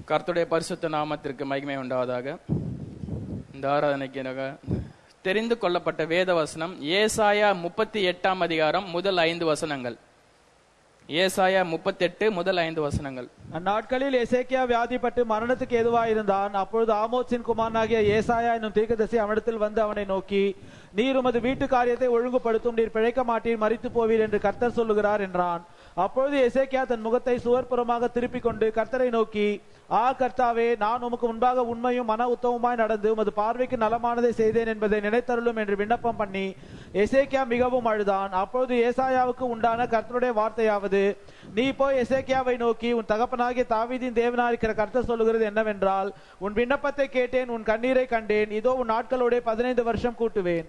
கர்த்தருடைய பரிசுத்த நாமத்திற்கு மகிமை உண்டாவதாக இந்த ஆராதனைக்கு எனக்கு தெரிந்து கொள்ளப்பட்ட வேத வசனம் ஏசாயா முப்பத்தி எட்டாம் அதிகாரம் முதல் ஐந்து வசனங்கள் ஏசாயா முப்பத்தெட்டு முதல் ஐந்து வசனங்கள் அந்நாட்களில் எசேக்கியா வியாதிப்பட்டு மரணத்துக்கு எதுவாயிருந்தான் அப்பொழுது ஆமோத்சின் குமாரனாகிய ஏசாயா என்னும் தீர்க்கதரிசி அவனிடத்தில் வந்து அவனை நோக்கி நீர் உமது வீட்டு காரியத்தை ஒழுங்குபடுத்தும் நீர் பிழைக்க மாட்டீர் மறித்து போவீர் என்று கர்த்தர் சொல்லுகிறார் என்றான் அப்பொழுது எசேக்கியா தன் முகத்தை சுவர்புறமாக திருப்பிக் கொண்டு கர்த்தரை நோக்கி ஆ கர்த்தாவே நான் உமக்கு முன்பாக உண்மையும் மன உத்தமமாய் நடந்து உமது பார்வைக்கு நலமானதை செய்தேன் என்பதை நினைத்தருளும் என்று விண்ணப்பம் பண்ணி எசேக்கியா மிகவும் அழுதான் அப்பொழுது ஏசாயாவுக்கு உண்டான கர்த்தருடைய வார்த்தையாவது நீ போய் எசேக்கியாவை நோக்கி உன் தகப்பனாகிய தாவீதின் தேவனாயிருக்கிற கர்த்தர் சொல்லுகிறது என்னவென்றால் உன் விண்ணப்பத்தை கேட்டேன் உன் கண்ணீரை கண்டேன் இதோ உன் நாட்களோட பதினைந்து வருஷம் கூட்டுவேன்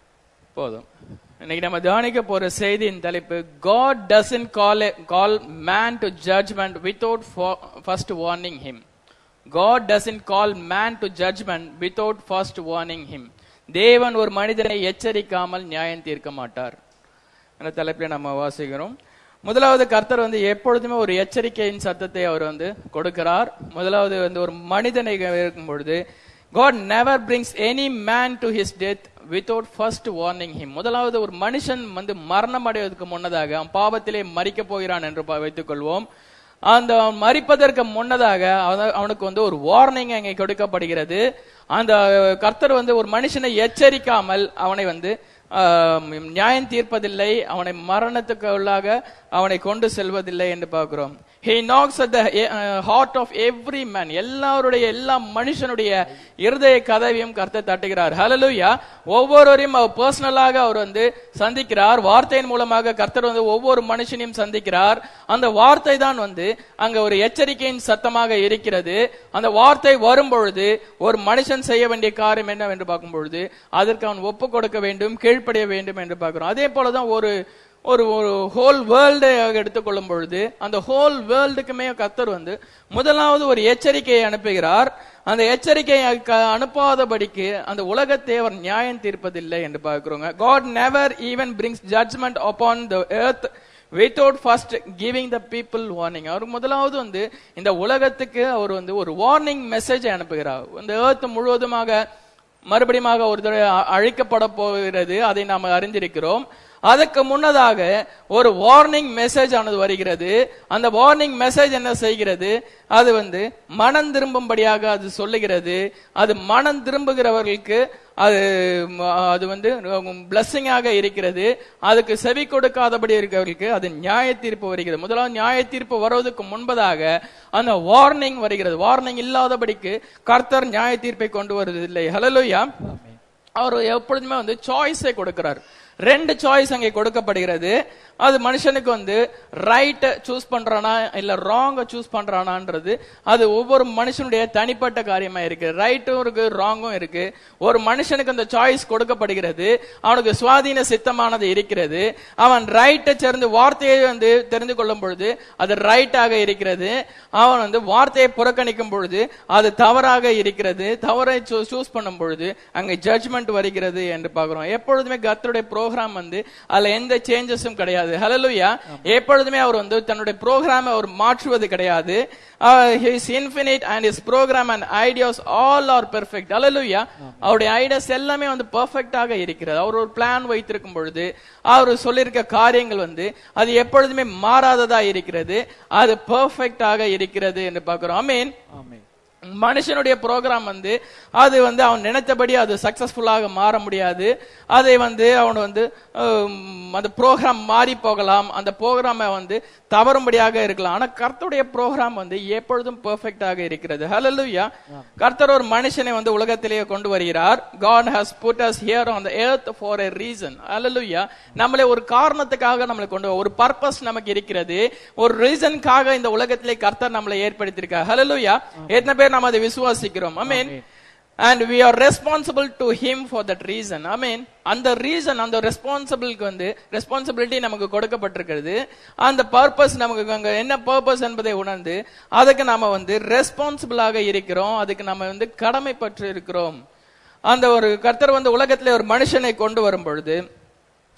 போதும் இன்னைக்கு நம்ம தியானிக்க போற செய்தியின் தலைப்பு God doesn't call call man to judgment without first warning him God doesn't call man to judgment without first warning him தேவன் ஒரு மனிதனை எச்சரிக்காமல் நியாயம் தீர்க்க மாட்டார் என்ற தலைப்பில் நம்ம வாசிக்கிறோம் முதலாவது கர்த்தர் வந்து எப்பொழுதுமே ஒரு எச்சரிக்கையின் சத்தத்தை அவர் வந்து கொடுக்கிறார் முதலாவது வந்து ஒரு மனிதனை இருக்கும் பொழுது God never brings any man to his death without first warning him முதலாவது ஒரு மனுஷன் வந்து மரணம் அடைவதற்கு முன்னதாக அவன் பாவத்திலே மறிக்க போகிறான் என்று பா- வைத்துக் கொள்வோம் அந்த அவன் மறிப்பதற்கு முன்னதாக அவன- அவனுக்கு வந்து ஒரு வார்னிங் அங்கே கொடுக்கப்படுகிறது அந்த கர்த்தர் வந்து ஒரு மனுஷனை எச்சரிக்காமல் அவனை வந்து ஆஹ், நியாயம் தீர்ப்பதில்லை அவனை மரணத்துக்கு உள்ளாக அவனை கொண்டு செல்வதில்லை என்று பார்க்கிறோம் he knocks at the uh, heart of every man எல்லாருடைய எல்லா மனுஷனுடைய இருதய கதவையும் கர்த்தர் தட்டுகிறார் ஹalleluya ஒவ்வொருவரையும் அவர் பர்சனலாக அவர் வந்து சந்திக்கிறார் வார்த்தையின் மூலமாக கர்த்தர் வந்து ஒவ்வொரு மனுஷனையும் சந்திக்கிறார் அந்த வார்த்தை தான் வந்து அங்க ஒரு எச்சரிக்கையின் சத்தமாக இருக்கிறது அந்த வார்த்தை வரும் பொழுது ஒரு மனுஷன் செய்ய வேண்டிய காரியம் என்னவென்று பார்க்கும் பொழுது அதற்கு அவன் ஒப்பு கொடுக்க வேண்டும் கீழ்ப்படிய வேண்டும் என்று பார்க்கிறோம் அதே போலதான் ஒரு ஒரு ஒரு ஹோல் வேர்ல்டை எடுத்துக்கொள்ளும் பொழுது அந்த ஹோல் வேர்ல்டுக்குமே கர்த்தர் வந்து முதலாவது ஒரு எச்சரிக்கையை அனுப்புகிறார் அந்த எச்சரிக்கையை க- அனுப்பாதபடிக்கு அந்த உலகத்தை அவர் நியாயம் தீர்ப்பதில்லை என்று பார்க்கிறோங்க God never even brings judgment upon the earth without first giving the people warning அவர் முதலாவது வந்து இந்த உலகத்துக்கு அவர் வந்து ஒரு வார்னிங் மெசேஜ் அனுப்புகிறார் இந்த எர்த் முழுவதுமாக மறுபடியும் ஒரு தடவை அ- அழிக்கப்பட போகிறது அதை நாம் அறிந்திருக்கிறோம் அதுக்கு முன்னதாக ஒரு வார்னிங் மெசேஜ் ஆனது வருகிறது அந்த வார்னிங் மெசேஜ் என்ன செய்கிறது அது வந்து மனம் திரும்பும்படியாக அது சொல்லுகிறது அது மனம் திரும்புகிறவர்களுக்கு அது ம- அது வந்து பிளஸ்ஸிங்காக இருக்கிறது அதுக்கு செவி கொடுக்காதபடி இருக்கிறவர்களுக்கு அது நியாய தீர்ப்பு வருகிறது முதலாவது நியாய தீர்ப்பு வருவதற்கு முன்பதாக அந்த வார்னிங் வருகிறது வார்னிங் இல்லாதபடிக்கு கர்த்தர் நியாய தீர்ப்பை கொண்டு வருவதில்லை ஹலலுயா அவர் எப்பொழுதுமே வந்து சாய்ஸை கொடுக்கிறார் ரெண்டு சாய்ஸ் அங்கே கொடுக்கப்படுகிறது அது மனுஷனுக்கு வந்து ரைட் சூஸ் பண்றானா இல்ல ராங்க சூஸ் பண்றானான்றது அது ஒவ்வொரு மனுஷனுடைய தனிப்பட்ட காரியமா இருக்கு ரைட்டும் இருக்கு ராங்கும் இருக்கு ஒரு மனுஷனுக்கு அந்த சாய்ஸ் கொடுக்கப்படுகிறது அவனுக்கு சுவாதீன சித்தமானது இருக்கிறது அவன் ரைட்டை சேர்ந்து வார்த்தையை வந்து தெரிந்து கொள்ளும் பொழுது அது ரைட்டாக இருக்கிறது அவன் வந்து வார்த்தையை புறக்கணிக்கும் பொழுது அது தவறாக இருக்கிறது தவறை சூஸ் பண்ணும் பொழுது அங்கே ஜட்ஜ்மெண்ட் வருகிறது என்று பார்க்கிறோம் எப்பொழுதுமே கர்த்தருடைய ப்ரோக்ராம் வந்து அதுல எந்த சேஞ்சஸும் கிடையாது ஹalleluya எப்பொழுதுமே அவர் வந்து தன்னுடைய ப்ரோக்ராமை அவர் மாற்றுவது கிடையாது his infinite and his program and ideas all are perfect hallelujah அவருடைய ஐடியாஸ் எல்லாமே வந்து பெர்ஃபெக்ட்டாக இருக்கிறது அவர் ஒரு பிளான் வைத்திருக்கும் பொழுது அவர் சொல்லியிருக்க காரியங்கள் வந்து அது எப்பொழுதுமே மாறாததா இருக்கிறது அது பெர்ஃபெக்ட்டாக இருக்கிறது என்று பார்க்கிறோம் ஐ மீன் ஆமென் மனுஷனுடைய ப்ரோக்ராம் வந்து அது வந்து அவன் நினைத்தபடி அது சக்சஸ்ஃபுல்லாக மாற முடியாது அதை வந்து அவன் வந்து ஹம், அந்த ப்ரோக்ராம் மாறி போகலாம் அந்த ப்ரோக்ராமை வந்து தவறும்படியாக இருக்கலாம் ஆனா கர்த்தருடைய ப்ரோக்ராம் வந்து எப்பொழுதும் பெர்ஃபெக்டாக இருக்கிறது ஹalleluya கர்த்தர் ஒரு மனுஷனை வந்து உலகத்திலேயே கொண்டு வருகிறார் God has put us here on the earth for a reason hallelujah நம்மளை ஒரு காரணத்துக்காக நம்மளை கொண்டு வ- ஒரு பர்பஸ் நமக்கு இருக்கிறது ஒரு ரீசனுக்காக இந்த உலகத்திலே கர்த்தர் நம்மளை ஏற்படுத்தியிருக்கார் ஹalleluya எத்தனை பேர் நம்ம அதை விசுவாசிக்கிறோம் I mean and we are responsible to him for that reason i mean அந்த ரீசன் அந்த ரெஸ்பான்சிபிலிட்டி வந்து ரெஸ்பான்சிபிலிட்டி நமக்கு கொடுக்கப்பட்டிருக்கிறது அந்த பர்பஸ் நமக்கு அங்க என்ன பர்பஸ் என்பதை உணர்ந்து அதுக்கு நாம வந்து ரெஸ்பான்சிபிளாக இருக்கிறோம் அதுக்கு நம்ம வந்து கடமைப்பட்டு இருக்கிறோம் அந்த ஒரு கர்த்தர் வந்து உலகத்திலே ஒரு மனுஷனை கொண்டு வரும் பொழுது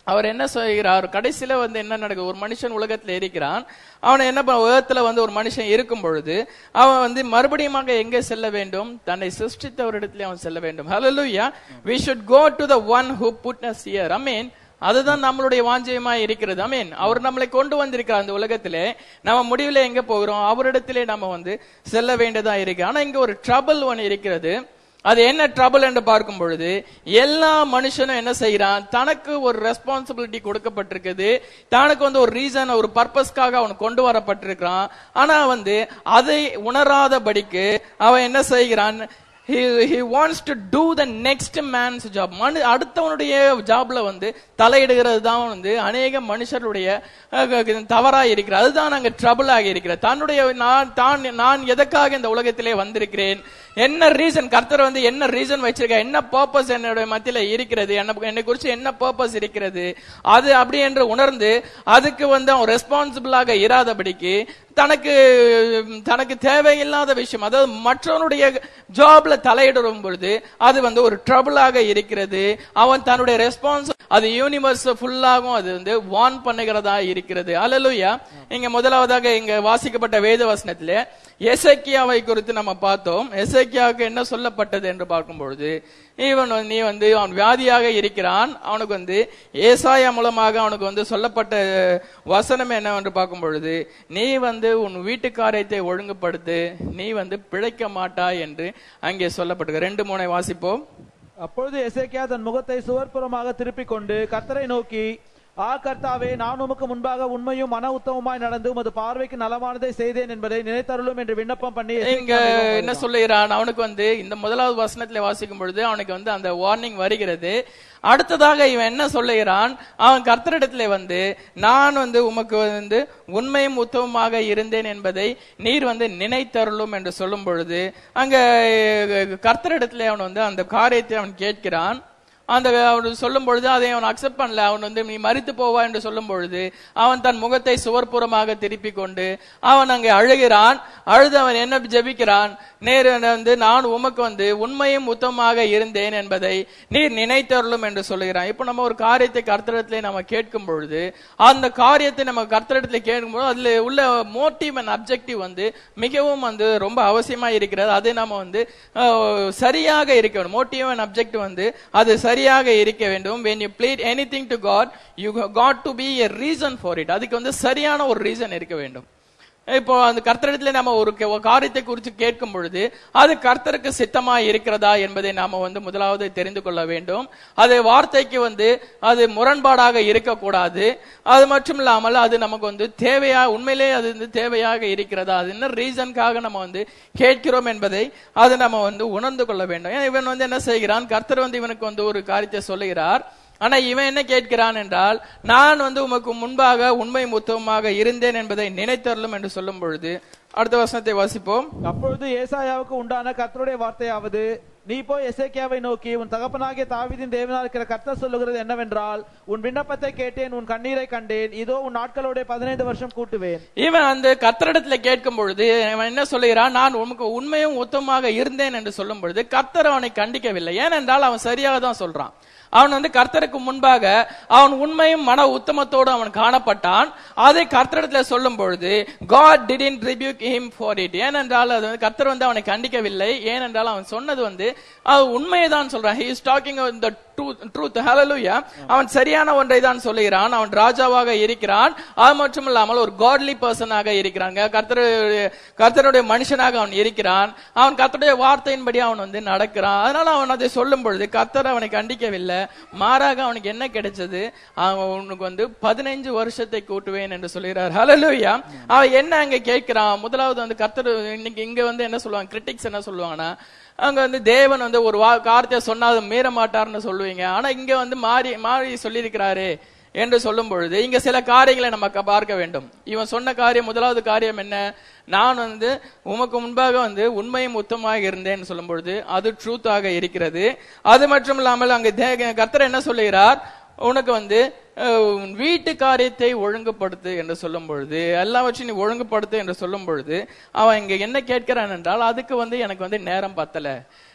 அவர் என்ன செய்கிறார் கடைசியில வந்து என்ன நடக்குது ஒரு மனுஷன் உலகத்துல இருக்கிறான் அவனை என்ன பண்ண உலகத்துல வந்து ஒரு மனுஷன் இருக்கும் பொழுது அவன் வந்து மறுபடியுமாக எங்கே செல்ல வேண்டும் தன்னை சிருஷ்டித்தவரிடத்திலே அவன் செல்ல வேண்டும் ஹalleluya we should go to the one who put us here i mean அதுதான் நம்மளுடைய வாஞ்சயமா இருக்கிறது ஐ மீன் அவர் நம்மளை கொண்டு வந்திருக்கார் அந்த உலகத்திலே நம்ம முடிவுல எங்க போகிறோம் அவரிடத்திலே நம்ம வந்து செல்ல வேண்டியதா இருக்கு ஆனா இங்க ஒரு ட்ரபிள் ஒன்று இருக்கிறது அது என்ன ட்ரபிள் என்று பார்க்கும் பொழுது எல்லா மனுஷனும் என்ன செய்யறான் தனக்கு ஒரு ரெஸ்பான்சிபிலிட்டி கொடுக்கப்பட்டிருக்குது தனக்கு வந்து ஒரு ரீசன் ஒரு பர்பஸ்க்காக அவன் கொண்டு வரப்பட்டிருக்கிறான் ஆனா வந்து அதை உணராதபடிக்கு அவன் என்ன செய்கிறான் he he wants to do the next man's job மனு அடுத்தவனுடைய ஜாப்ல வந்து தலையிடுகிறது தான் வந்து அநேக மனுஷருடைய அஹ், தவறா இருக்கிறது அதுதான் அங்க ட்ரபிள் ஆகி இருக்கிறது தன்னுடைய நான் தான் நான் எதற்காக இந்த உலகத்திலே வந்திருக்கிறேன் என்ன ரீசன் கர்த்தர் வந்து என்ன ரீசன் வச்சிருக்க என்ன பர்பஸ் என்னுடைய மத்தியில இருக்கிறது என்ன என்னை குறிச்சு என்ன பர்பஸ் இருக்கிறது அது அப்படி என்று உணர்ந்து அதுக்கு வந்து அவன் ரெஸ்பான்சிபிளாக இராதபடிக்கு தனக்கு தனக்கு தேவையில்லாத விஷயம் அதாவது மற்றவனுடைய ஜாப்ல தலையிடும் பொழுது அது வந்து ஒரு ட்ரபிளாக இருக்கிறது அவன் தன்னுடைய ரெஸ்பான்ஸ் அது யூனிவர்ஸ் ஃபுல்லாகவும் அது வந்து வான் பண்ணுகிறதா இருக்கிறது அல்லலுயா இங்க முதலாவதாக இங்க வாசிக்கப்பட்ட வேத வசனத்திலே எசக்கியாவை குறித்து நம்ம பார்த்தோம் எசக்கியாவுக்கு என்ன சொல்லப்பட்டது என்று பார்க்கும் பொழுது இவன் வந்து- நீ வந்து அவன் வியாதியாக இருக்கிறான் அவனுக்கு வந்து ஏசாயா மூலமாக அவனுக்கு வந்து சொல்லப்பட்ட வசனம் என்னவென்று பார்க்கும் பொழுது நீ வந்து உன் வீட்டு காரியத்தை ஒழுங்குபடுத்து நீ வந்து பிழைக்க மாட்டாய் என்று அங்கே சொல்லப்பட்டிருக்கு ரெண்டு மூணை வாசிப்போம் அப்பொழுது எசேக்கியா தன் முகத்தை சுவர்புறமாக திருப்பிக் கொண்டு கர்த்தரை நோக்கி ஆ கர்த்தாவே நான் உமக்கு முன்பாக உண்மையும் மன உத்தமமாய் நடந்து உமது பார்வைக்கு நலமானதை செய்தேன் என்பதை நினைத்தருளும் என்று விண்ணப்பம் பண்ணி இங்க எசேக்கியாவிடம் என்ன சொல்லுகிறான் அவனுக்கு வந்து இந்த முதலாவது வசனத்துல வாசிக்கும் பொழுது அவனுக்கு வந்து அந்த வார்னிங் வருகிறது அடுத்ததாக இவன் என்ன சொல்லுகிறான் அவன் கர்த்தரிடத்திலே வந்து நான் வந்து உமக்கு வந்து உண்மையும் உத்தமமாக இருந்தேன் என்பதை நீர் வந்து நினைத்தருளும் என்று சொல்லும் பொழுது அங்க கர்த்தரிடத்திலே அவன் வந்து அந்த காரியத்தை அவன் கேட்கிறான் அந்த அவன் சொல்லும் பொழுது அதை அவன் அக்செப்ட் பண்ணல அவன் வந்து நீ மறித்து போவா என்று சொல்லும் பொழுது அவன் தன் முகத்தை சுவர்புறமாக திருப்பி கொண்டு அவன் அங்கே அழுகிறான் அழுது அவன் என்ன ஜெபிக்கிறான் நேரு வந்து நான் உமக்கு வந்து உண்மையும் உத்தமமாக இருந்தேன் என்பதை நீர் நினைத்தருளும் என்று சொல்லுகிறான் இப்போ நம்ம ஒரு காரியத்தை கர்த்தரிடத்திலே நம்ம கேட்கும் பொழுது அந்த காரியத்தை நம்ம கர்த்தரிடத்திலே கேட்கும்போது அதுல உள்ள மோட்டிவ் அண்ட் அப்ஜெக்டிவ் வந்து மிகவும் வந்து ரொம்ப அவசியமா இருக்கிறது அது நம்ம வந்து அஹ், சரியாக இருக்க வேண்டும் மோட்டிவ் அண்ட் அப்ஜெக்டிவ் வந்து அது சரியாக இருக்க வேண்டும் when you plead anything to god you got to be a reason for it அதுக்கு வந்து சரியான ஒரு ரீசன் இருக்க வேண்டும் இப்போ அந்த கர்த்தரிடத்துல நம்ம ஒரு கே- ஒரு காரியத்தை குறித்து கேட்கும் பொழுது அது கர்த்தருக்கு சித்தமா இருக்கிறதா என்பதை நாம வந்து முதலாவது தெரிந்து கொள்ள வேண்டும் அது வார்த்தைக்கு வந்து அது முரண்பாடாக இருக்கக்கூடாது அது மட்டும் இல்லாமல் அது நமக்கு வந்து தேவையா உண்மையிலே அது வந்து தேவையாக இருக்கிறதா அது என்ன ரீசனுக்காக நம்ம வந்து கேட்கிறோம் என்பதை அது நம்ம வந்து உணர்ந்து கொள்ள வேண்டும் ஏன் இவன் வந்து என்ன செய்கிறான் கர்த்தர் வந்து இவனுக்கு வந்து ஒரு காரியத்தை சொல்லுகிறார் ஆனா இவன் என்ன கேட்கிறான் என்றால் நான் வந்து உமக்கு முன்பாக உண்மை முத்தமாக இருந்தேன் என்பதை நினைத்தருளும் என்று சொல்லும் பொழுது அடுத்த வசனத்தை வாசிப்போம் அப்பொழுது ஏசாயாவுக்கு உண்டான கர்த்தருடைய வார்த்தையாவது நீ போய் எசேக்கியாவை நோக்கி உன் தகப்பனாகிய தாவீதின் தேவனா இருக்கிற கர்த்தர் சொல்லுகிறது என்னவென்றால் உன் விண்ணப்பத்தை கேட்டேன் உன் கண்ணீரை கண்டேன் இதோ உன் நாட்களோட பதினைந்து வருஷம் கூட்டுவேன் இவன் அந்த கர்த்தரிடத்துல கேட்கும் பொழுது அவன் என்ன சொல்லுகிறான் நான் உமக்கு உண்மையும் உத்தமமாக இருந்தேன் என்று சொல்லும் பொழுது கர்த்தர் அவனை கண்டிக்கவில்லை ஏனென்றால் அவன் சரியாக தான் சொல்றான் அவன் வந்து கர்த்தருக்கு முன்பாக அவன் உண்மையும் மன உத்தமத்தோடு அவன் காணப்பட்டான் அதை கர்த்தரிடத்துல சொல்லும் பொழுது God didn't rebuke him for it ஏனென்றால் அது வந்து கர்த்தர் வந்து அவனை கண்டிக்கவில்லை ஏனென்றால் அவன் சொன்னது வந்து அது உண்மையை தான் சொல்றான் he is talking the truth hallelujah அவன் சரியான ஒன்றை தான் சொல்லுகிறான் அவன் ராஜாவாக இருக்கிறான் அது மட்டும் இல்லாமல் ஒரு காட்லி பர்சனாக இருக்கிறாங்க கர்த்தருடைய கர்த்தருடைய மனுஷனாக அவன் இருக்கிறான் அவன் கர்த்தருடைய வார்த்தையின்படி அவன் வந்து நடக்கிறான் அதனால அவன் அதை சொல்லும் பொழுது கர்த்தர் அவனை கண்டிக்கவில்லை மாறாக அவனுக்கு என்ன கிடைச்சது அவனுக்கு வந்து பதினைஞ்சு வருஷத்தை கூட்டுவேன் என்று சொல்கிறார் ஹalleluya அவன் என்ன அங்க கேட்கிறான் முதலாவது வந்து கர்த்தர் இன்னைக்கு இங்க வந்து என்ன சொல்லுவாங்க கிரிட்டிக்ஸ் என்ன சொல்லுவாங்கன்னா அங்க வந்து தேவன் வந்து ஒரு வா- காரியத்தை சொன்னா அதை மீற மாட்டார்னு சொல்லுவீங்க ஆனா இங்க வந்து மாறி மாறி சொல்லியிருக்கிறாரு என்று சொல்லும் பொழுது இங்க சில காரியங்களை நம்ம க- பார்க்க வேண்டும் இவன் சொன்ன காரியம் முதலாவது காரியம் என்ன நான் வந்து உமக்கு முன்பாக வந்து உண்மையும் உத்தமாக இருந்தேன்னு சொல்லும் பொழுது அது ட்ரூத்தாக இருக்கிறது அது மட்டும் இல்லாமல் அங்க தே- கர்த்தர் என்ன சொல்லுகிறார் உனக்கு வந்து அஹ், உன் வீட்டு காரியத்தை ஒழுங்குபடுத்து என்று சொல்லும் பொழுது எல்லாவற்றையும் நீ ஒழுங்குபடுத்து என்று சொல்லும் பொழுது அவன் இங்க என்ன கேட்கிறான் என்றால் அதுக்கு வந்து எனக்கு வந்து நேரம் பத்தல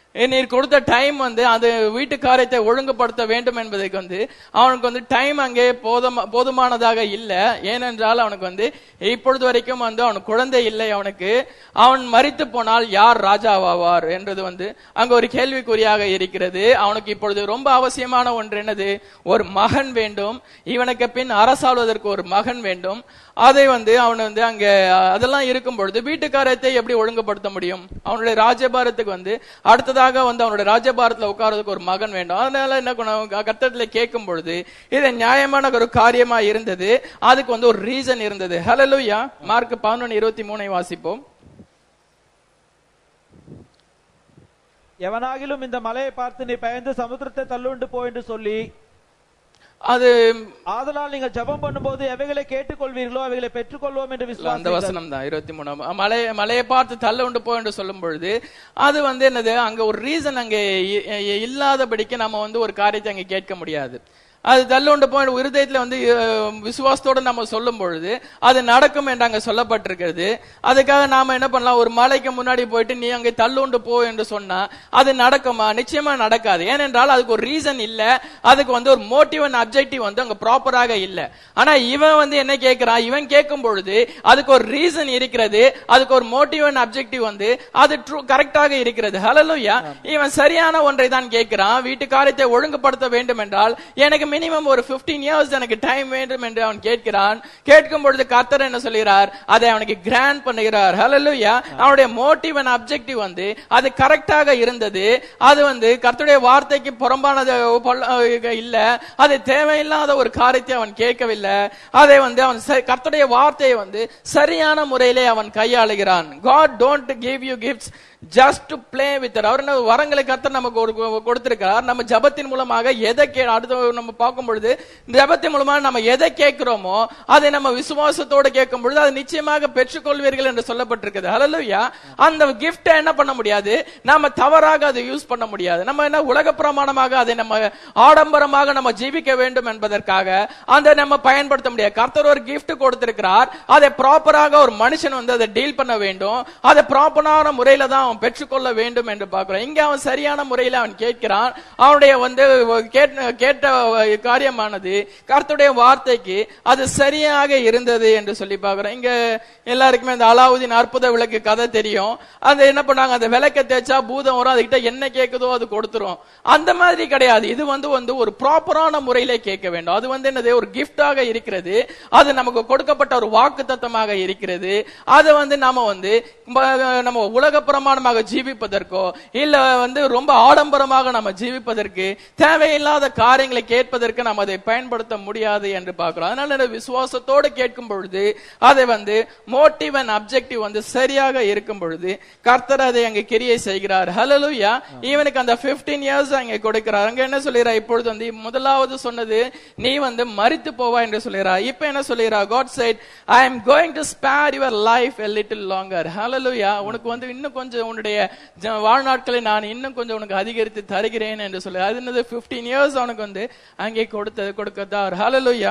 நீர் கொடுத்த டைம் வந்து அந்த வீட்டு காரியத்தை ஒழுங்குபடுத்த வேண்டும் என்பதற்கு வந்து அவனுக்கு வந்து டைம் அங்கே போதுமா போதுமானதாக இல்ல ஏனென்றால் அவனுக்கு வந்து இப்பொழுது வரைக்கும் வந்து அவன் குழந்தை இல்லை அவனுக்கு அவன் மரித்து போனால் யார் ராஜாவாவார் என்றது வந்து அங்க ஒரு கேள்விக்குறியாக இருக்கிறது அவனுக்கு இப்பொழுது ரொம்ப அவசியமான ஒன்று என்னது ஒரு மகன் வேண்டும் இவனுக்கு பின் அரசாளுவதற்கு ஒரு மகன் வேண்டும் அதை வந்து அவன் வந்து அங்க அஹ், அதெல்லாம் இருக்கும் பொழுது வீட்டு காரியத்தை எப்படி ஒழுங்குபடுத்த முடியும் அவனுடைய ராஜபாரத்துக்கு வந்து அடுத்ததாக வந்து அவனுடைய ராஜபாரத்துல உட்கார்றதுக்கு ஒரு மகன் வேண்டும் அதனால என்ன பண்ண கட்டத்துல கேட்கும் பொழுது இது நியாயமான ஒரு காரியமா இருந்தது அதுக்கு வந்து ஒரு ரீசன் இருந்தது ஹலலுயா மார்க் பதினொன்று இருபத்தி மூணை வாசிப்போம் எவனாகிலும் இந்த மலையை பார்த்து நீ பயந்து சமுத்திரத்தை தள்ளுண்டு போ என்று சொல்லி அது ஆதலால் நீங்கள் ஜெபம் பண்ணும்போது எவைகளை கேட்டுக்கொள்வீர்களோ அவைகளை பெற்றுக்கொள்வோம் என்று அந்த விசுவாசிங்கள் வசனம் தான் இருபத்தி மூணாம் மலை மலையை பார்த்து தள்ள உண்டு போ என்று சொல்லும் பொழுது அது வந்து என்னது அங்க ஒரு ரீசன் அங்க இ- இ- இல்லாதபடிக்கு நம்ம வந்து ஒரு காரியத்தை அங்க கேட்க முடியாது அது தள்ளுண்டு போய் இருதயத்துல வந்து அஹ், விசுவாசத்தோட நம்ம சொல்லும் பொழுது அது நடக்கும் என்று அங்க சொல்லப்பட்டிருக்கிறது அதுக்காக நாம என்ன பண்ணலாம் ஒரு மலைக்கு முன்னாடி போயிட்டு நீ அங்கே தள்ளுண்டு போ என்று சொன்னா அது நடக்குமா நிச்சயமா நடக்காது ஏனென்றால் அதுக்கு ஒரு ரீசன் இல்ல அதுக்கு வந்து ஒரு மோட்டிவ் அண்ட் அப்ஜெக்டிவ் வந்து அங்க ப்ராப்பராக இல்ல ஆனா இவன் வந்து என்ன கேட்கிறான் இவன் கேட்கும் பொழுது அதுக்கு ஒரு ரீசன் இருக்கிறது அதுக்கு ஒரு மோட்டிவ் அண்ட் அப்ஜெக்டிவ் வந்து அது ட்ரூ கரெக்டாக இருக்கிறது ஹalleluya இவன் சரியான ஒன்றை தான் கேட்கிறான் வீட்டு காரியத்தை ஒழுங்குபடுத்த வேண்டும் என்றால் எனக்கு மினிமம் ஒரு 15 இயர்ஸ் எனக்கு டைம் வேண்டும் என்று அவன் கேட்கிறான் கேட்கும் பொழுது கர்த்தர் என்ன சொல்கிறார் அதை அவனுக்கு கிராண்ட் பண்ணுகிறார் ஹalleluya அவனுடைய மோட்டிவ் அண்ட் அப்ஜெக்டிவ் வந்து அது கரெக்டாக இருந்தது அது வந்து கர்த்தருடைய வார்த்தைக்கு புறம்பானது பொல்ல- இல்ல அது தேவையில்லாத ஒரு காரியத்தை அவன் கேட்கவில்லை அதை வந்து அவன் ச- கர்த்தருடைய வார்த்தையை வந்து சரியான முறையிலே அவன் கையாளுகிறான் God don't give you gifts just to play with அவர் என்ன வரங்களை கர்த்தர் நமக்கு ஒரு கொ- கொடுத்திருக்கிறார் நம்ம ஜபத்தின் மூலமாக எதை கே அடுத்து நம்ம பார்க்கும் பொழுது ஜபத்தின் மூலமாக நம்ம எதை கேட்கிறோமோ அதை நம்ம விசுவாசத்தோடு கேட்கும் பொழுது அது நிச்சயமாக பெற்றுக்கொள்வீர்கள் என்று சொல்லப்பட்டிருக்கிறது ஹalleluya அந்த கிஃப்ட்டை என்ன பண்ண முடியாது நாம தவறாக அதை யூஸ் பண்ண முடியாது நம்ம என்ன உலக பிரமாணமாக அதை நம்ம ஆடம்பரமாக நம்ம ஜீவிக்க வேண்டும் என்பதற்காக அதை நம்ம பயன்படுத்த முடியாது கர்த்தர் ஒரு gift கொடுத்திருக்கிறார் அதை ப்ராப்பராக ஒரு மனுஷன் வந்து அதை டீல் பண்ண வேண்டும் அதை ப்ராப்பரான முறையில தான் அவன் பெற்றுக்கொள்ள வேண்டும் என்று பார்க்கிறோம் இங்க அவன் சரியான முறையில அவன் கேட்கிறான் அவனுடைய வந்து கேட்ட- கேட்ட காரியமானது கர்த்தருடைய வார்த்தைக்கு அது சரியாக இருந்தது என்று சொல்லி பார்க்கிறோம் இங்க எல்லாருக்குமே இந்த அலாவுதீன் அற்புத விளக்கு கதை தெரியும் அது என்ன பண்ணாங்க அந்த விளக்க தேய்ச்சா பூதம் வரும் அதுகிட்ட என்ன கேக்குதோ அது கொடுத்துரும் அந்த மாதிரி கிடையாது இது வந்து வந்து ஒரு ப்ராப்பரான முறையிலே கேட்க வேண்டும் அது வந்து என்னது ஒரு கிஃப்டாக இருக்கிறது அது நமக்கு கொடுக்கப்பட்ட ஒரு வாக்கு தத்தமாக இருக்கிறது அது வந்து நாம வந்து ம- நம்ம உலக பிரமாணமாக ஜீவிப்பதற்கோ இல்ல வந்து ரொம்ப ஆடம்பரமாக நம்ம ஜீவிப்பதற்கு தேவையில்லாத காரியங்களை கேட்பதற்கு நாம் அதை பயன்படுத்த முடியாது என்று பார்க்கிறோம் அதனால இந்த விசுவாசத்தோடு கேட்கும் பொழுது அதை வந்து மோட்டிவ் அண்ட் அப்ஜெக்டிவ் வந்து சரியாக இருக்கும் பொழுது கர்த்தர் அதை அங்க கிரியை செய்கிறார் ஹalleluya இவனுக்கு அந்த 15 இயர்ஸ் அங்க கொடுக்கிறார் அங்க என்ன சொல்லிறா இப்பொழுது வந்து முதலாவது சொன்னது நீ வந்து மரித்து போவா என்று சொல்லிறா இப்ப என்ன சொல்லிறா God said I am going to spare your life a little longer hallelujah உனக்கு வந்து இன்னும் கொஞ்சம் உன்னுடைய ஜ- வாழ்நாட்களை நான் இன்னும் கொஞ்சம் உனக்கு அதிகரித்து தருகிறேன் என்று சொல்லி அது என்னது 15 இயர்ஸ் அவனுக்கு வந்து அங்கே கொடுத்தது கொடுக்கத்தார் ஹalleluya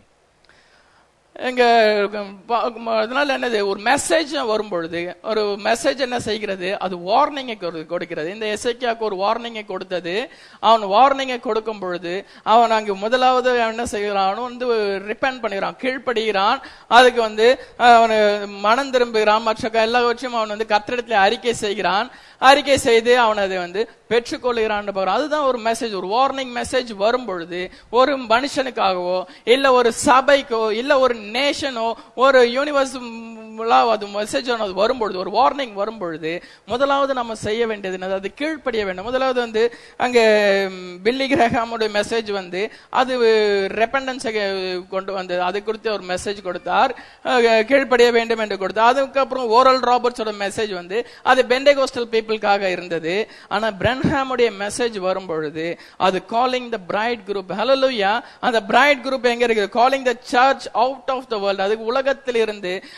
எங்க பா- அதனால என்னது ஒரு மெசேஜ் வரும் பொழுது ஒரு மெசேஜ் என்ன செய்கிறது அது வார்னிங்கை கொடுக்கிறது இந்த எசைக்கியாக்கு ஒரு வார்னிங்கை கொடுத்தது அவன் வார்னிங்கை கொடுக்கும் பொழுது அவன் அங்கு முதலாவது அவன் என்ன செய்கிறான் அவன் வந்து ரிப்பேண்ட் பண்ணுகிறான் கீழ்ப்படுகிறான் அதுக்கு வந்து அவன் மனம் திரும்புகிறான் மற்ற எல்லாவற்றையும் அவன் வந்து கத்திரத்துல அறிக்கை செய்கிறான் அறிக்கை செய்து அவன் அதை வந்து பெற்றுக்கொள்கிறான் பார்க்கிறோம். அதுதான் ஒரு மெசேஜ் ஒரு வார்னிங் மெசேஜ் வரும் பொழுது ஒரு மனுஷனுக்காகவோ இல்ல ஒரு சபைக்கோ இல்ல ஒரு நேஷனோ ஒரு யூனிவர்ஸ் அது மெசேஜ் அது வரும்பொழுது ஒரு வார்னிங் வரும்பொழுது முதலாவது நம்ம செய்ய வேண்டியது என்னது அது கீழ்ப்படிய வேண்டும் முதலாவது வந்து அங்க ம், பில்லி கிரஹாமுடைய மெசேஜ் வந்து அது ரெப்பண்டன்ஸை கொண்டு வந்து அது குறித்து ஒரு மெசேஜ் கொடுத்தார் அஹ், கீழ்ப்படிய வேண்டும் என்று கொடுத்தார் அதுக்கப்புறம் ஓரல் ராபர்ட்ஸோட மெசேஜ் வந்து அது பெண்டேகோஸ்டல் பீப்புளுக்காக இருந்தது ஆனா பிரன்ஹாமுடைய மெசேஜ் வரும் பொழுது அது calling the bride group hallelujah அந்த பிரைட் குரூப் எங்க இருக்கு calling the church out of the world அதுக்கு உலகத்தில் இருந்து அது ஒரு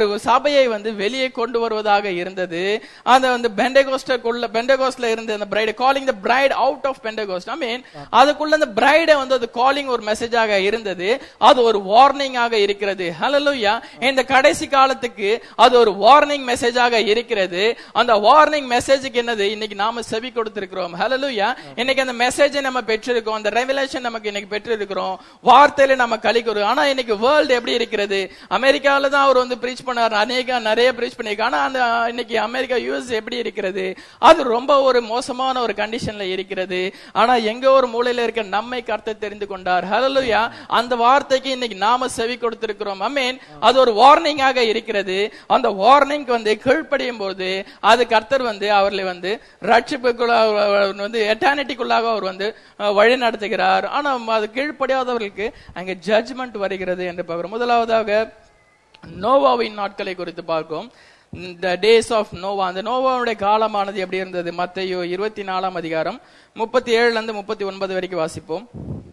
ஒரு சபையை வந்து வெளியே கொண்டு வருவதாக இருந்தது அந்த வந்து பெண்டகோஸ்டக்குள்ள பெண்டகோஸ்ட்ல இருந்த அந்த bride calling the bride out of Pentecost I mean அதுக்குள்ள அந்த பிரைடை வந்து அது காலிங் ஒரு மெசேஜாக இருந்தது அது ஒரு வார்னிங்காக இருக்கிறது ஹalleluya இந்த கடைசி காலத்துக்கு அது ஒரு வார்னிங் மெசேஜாக இருக்கிறது அந்த வார்னிங் மெசேஜுக்கு என்னது இன்னைக்கு நாம செவி கொடுத்திருக்கிறோம் ஹalleluya இன்னைக்கு அந்த மெசேஜை நம்ம பெற்றிருக்கோம் அந்த ரெவலேஷன் நமக்கு இன்னைக்கு பெற்றிருக்கிறோம் வார்த்தையில நம்ம கலிக்கிறோம் ஆனா இன்னைக்கு வேர்ல்டு எப்படி இருக்கிறது அமெரிக்கால தான் அவர் வந்து ப்ரீச் பண்ணார் அநேக நிறைய ப்ரீச் பண்ணிருக்காங்க ஆனா அந்த இன்னைக்கு அமெரிக்கா யூஎஸ் எப்படி இருக்கிறது அது ரொம்ப ஒரு மோசமான ஒரு கண்டிஷன்ல இருக்கிறது ஆனா எங்க ஒரு மூலையில இருக்க நம்மை கர்த்தர் தெரிந்து கொண்டார் ஹalleluya அந்த வார்த்தைக்கு இன்னைக்கு நாம செவி கொடுத்திருக்கிறோம் அமீன் அது ஒரு வார்னிங்காக இருக்கிறது அந்த வார்னிங் வந்து கீழ்ப்படியும் போது அது கர்த்தர் வந்து அவர்களை வந்து ரட்சிப்புக்குள்ள வந்து எட்டானிட்டிக்குள்ளாக அவர் வந்து அஹ், வழி நடத்துகிறார் ஆனா அது கீழ்ப்படியாதவர்களுக்கு அங்க ஜட்ஜ்மெண்ட் வருகிறது என்று பார்க்கிறோம் முதலாவதாக நோவாவின் நாட்களை குறித்து பார்க்கும் இந்த டேஸ் ஆஃப் நோவா அந்த நோவாவுடைய காலமானது எப்படி இருந்தது மத்தையோ இருபத்தி நாலாம் அதிகாரம் முப்பத்தி ஏழுல இருந்து முப்பத்தி ஒன்பது வரைக்கும் வாசிப்போம்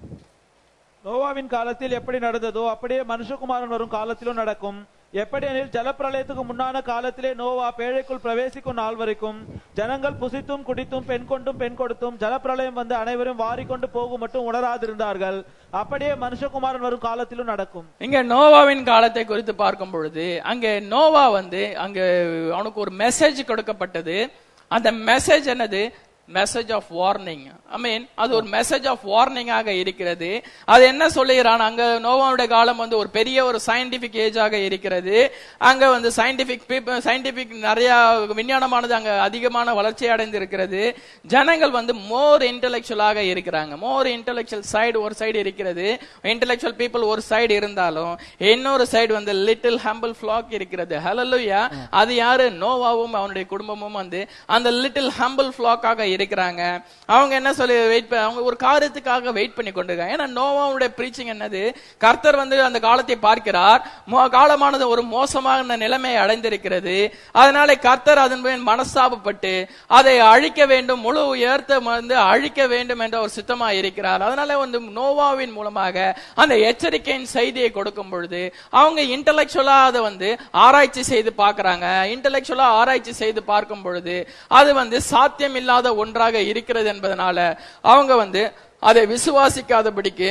நோவாவின் காலத்தில் எப்படி நடந்ததோ அப்படியே மனுஷகுமாரன் வரும் காலத்திலும் நடக்கும் எப்படி எனில் ஜலப்பிரளயத்துக்கு முன்னான காலத்திலே நோவா பேழைக்குள் பிரவேசிக்கும் நாள் வரைக்கும் ஜனங்கள் புசித்தும் குடித்தும் பெண் கொண்டும் பெண் கொடுத்தும் ஜலப்பிரளயம் வந்து அனைவரும் வாரிக்கொண்டு போகும் மட்டும் உணராதிருந்தார்கள் அப்படியே மனுஷகுமாரன் வரும் காலத்திலும் நடக்கும் இங்க நோவாவின் காலத்தை குறித்து பார்க்கும் பொழுது அங்க நோவா வந்து அங்க அவனுக்கு ஒரு மெசேஜ் கொடுக்கப்பட்டது அந்த மெசேஜ் என்னது message of warning I mean அது ஒரு மெசேஜ் ஆஃப் வார்னிங்காக இருக்கிறது அது என்ன சொல்லுகிறான் அங்க நோவாவுடைய காலம் வந்து ஒரு பெரிய ஒரு சயின்டிபிக் ஏஜாக இருக்கிறது அங்க வந்து சயின்டிபிக் சயின்டிபிக் நிறைய விஞ்ஞானமானது அங்க அதிகமான வளர்ச்சி அடைந்து இருக்கிறது ஜனங்கள் வந்து மோர் இன்டெலெக்சுவலாக இருக்கிறாங்க மோர் இன்டெலெக்சுவல் சைடு ஒரு சைடு இருக்கிறது இன்டெலெக்சுவல் பீப்புள் ஒரு சைடு இருந்தாலும் இன்னொரு சைடு வந்து லிட்டில் ஹம்பிள் ஃபிளாக் இருக்கிறது ஹalleluya அது யாரு நோவாவும் அவனுடைய குடும்பமும் வந்து அந்த லிட்டில் ஹம்பிள் ஃபிளாக்காக இருக்கிறாங்க அவங்க என்ன சொல்லி வெயிட் அவங்க ஒரு காரியத்துக்காக வெயிட் பண்ணி கொண்டிருக்காங்க ஏன்னா நோவாவுடைய பிரீச்சிங் என்னது கர்த்தர் வந்து அந்த காலத்தை பார்க்கிறார் மோ- காலமானது ஒரு மோசமான நிலைமை அடைந்திருக்கிறது அதனால கர்த்தர் அதன் மேல் மனஸ்தாபப்பட்டு அதை அழிக்க வேண்டும் முழு உயர்த்த வந்து அழிக்க வேண்டும் என்ற ஒரு சித்தமா இருக்கிறார் அதனால வந்து நோவாவின் மூலமாக அந்த எச்சரிக்கையின் செய்தியை கொடுக்கும் பொழுது அவங்க இன்டலெக்சுவலா அதை வந்து ஆராய்ச்சி செய்து பார்க்கறாங்க இன்டலெக்சுவலா ஆராய்ச்சி செய்து பார்க்கும் பொழுது அது வந்து சாத்தியம் இல்லாத ஒன்றாக இருக்கிறது என்பதனால அவங்க வந்து அதை விசுவாசிக்காதபடிக்கு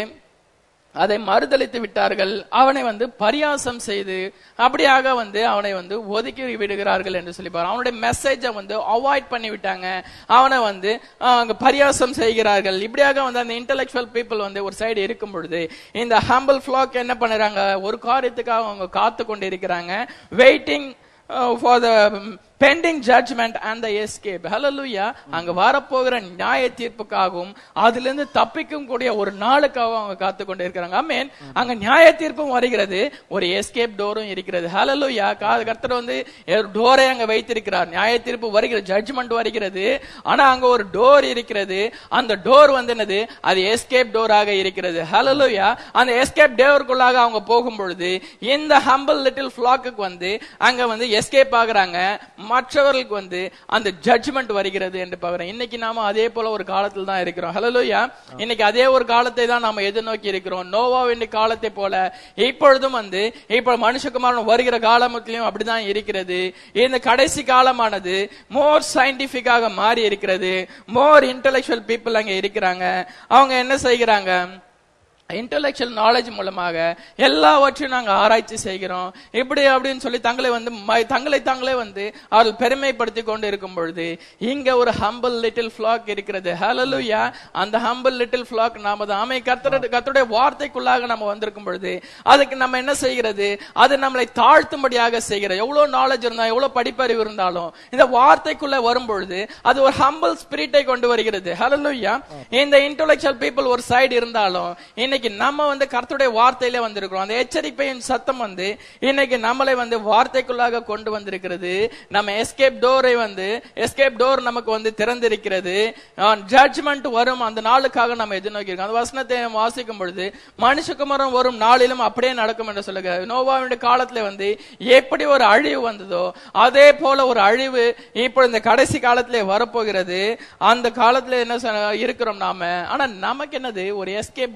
அதை மறுதளித்து விட்டார்கள் அவனை வந்து பரியாசம் செய்து அப்படியாக வந்து அவனை வந்து ஒதுக்கி விடுகிறார்கள் என்று சொல்லி பாரு அவனுடைய மெசேஜை வந்து அவாய்ட் பண்ணி விட்டாங்க அவனை வந்து ஆஹ், அங்க பரியாசம் செய்கிறார்கள் இப்படியாக வந்து அந்த இன்டெலெக்சுவல் பீப்புள் வந்து ஒரு சைடு இருக்கும் பொழுது இந்த ஹம்பிள் ஃபிளாக் என்ன பண்ணுறாங்க ஒரு காரியத்துக்காக அவங்க காத்து கொண்டு இருக்கிறாங்க waiting for the pending judgment and the escape hallelujah அங்க வரப்போகிற நியாய தீர்ப்புக்காகவும் அதிலிருந்து தப்பிக்கும் கூடிய ஒரு நாளுக்காகவும் அவங்க காத்து கொண்டு இருக்கிறாங்க ஆமென் அங்க நியாய தீர்ப்பும் வருகிறது ஒரு எஸ்கேப் டோரும் இருக்கிறது ஹalleluya கர்த்தர் வந்து டோரை அங்க வைத்திருக்கிறார் நியாய தீர்ப்பு வருகிறது ஜட்ஜ்மெண்ட் வருகிறது ஆனா அங்க ஒரு டோர் இருக்கிறது அந்த டோர் வந்து என்னது அது எஸ்கேப் டோராக இருக்கிறது ஹalleluya அந்த எஸ்கேப் டோருக்குள்ளாக அவங்க போகும் பொழுது இந்த ஹம்பிள் லிட்டில் ஃபிளாக்குக்கு வந்து அங்க வந்து எஸ்கேப் ஆகுறாங்க மற்றவர்களுக்கு வந்து அந்த ஜட்ஜ்மெண்ட் வருகிறது என்று பார்க்கிறோம் இன்னைக்கு நாம அதே போல ஒரு காலத்தில் தான் இருக்கிறோம் ஹalleluya இன்னைக்கு அதே ஒரு காலத்தை தான் நாம எதிர்நோக்கி இருக்கிறோம் நோவாவின் காலத்தை போல இப்பொழுதும் வந்து இப்போ மனுஷகுமாரன் வருகிற காலத்திலும் அப்படிதான் இருக்கிறது இந்த கடைசி காலமானது மோர் சயின்டிபிக்காக மாறி இருக்கிறது மோர் இன்டெலெக்சுவல் பீப்புள் அங்க இருக்கிறாங்க அவங்க என்ன செய்கிறாங்க இன்டெலெக்சுவல் நாலேஜ் மூலமாக எல்லாவற்றையும் நாங்க ஆராய்ச்சி செய்கிறோம் இப்படி அப்படின்னு சொல்லி தங்களை வந்து ம- தங்களை தாங்களே வந்து அவர்கள் பெருமைப்படுத்தி கொண்டு இருக்கும் பொழுது இங்க ஒரு ஹம்பிள் லிட்டில் ஃபிளாக் இருக்கிறது ஹalleluya அந்த ஹம்பிள் லிட்டில் ஃபிளாக் நாம தான் ஆமை கர்த்தர் கர்த்தருடைய வார்த்தைக்குள்ளாக நம்ம வந்திருக்கும் பொழுது அதுக்கு நம்ம என்ன செய்கிறது அது நம்மளை தாழ்த்தும்படியாக செய்கிறது எவ்வளவு நாலேஜ் இருந்தா எவ்வளவு படிப்பறிவு இருந்தாலும் இந்த வார்த்தைக்குள்ள வரும் பொழுது அது ஒரு ஹம்பிள் ஸ்பிரிட்டை கொண்டு வருகிறது ஹalleluya இந்த இன்டெலெக்சுவல் பீப்புள் ஒரு சைடு இருந்தாலும் இன்னைக்கு நம்ம வந்து கர்த்தருடைய வார்த்தையில வந்திருக்கிறோம் அந்த எச்சரிப்பையின் சத்தம் வந்து இன்னைக்கு நம்மளை வந்து வார்த்தைக்குள்ளாக கொண்டு வந்திருக்கிறது நம்ம எஸ்கேப் டோரை வந்து எஸ்கேப் டோர் நமக்கு வந்து திறந்திருக்கிறது ஜட்ஜ்மெண்ட் வரும் அந்த நாளுக்காக நம்ம எதிர்நோக்கி இருக்கோம் அந்த வசனத்தை நம்ம வாசிக்கும் பொழுது மனுஷகுமாரம் வரும் நாளிலும் அப்படியே நடக்கும் என்று சொல்லுங்க நோவாவுடைய காலத்துல வந்து எப்படி ஒரு அழிவு வந்ததோ அதே போல ஒரு அழிவு இப்போ இந்த கடைசி காலத்திலே வரப்போகிறது அந்த காலத்துல என்ன சொன்ன- இருக்கிறோம் நாம ஆனா நமக்கு என்னது ஒரு எஸ்கேப் டோர் இருக்கு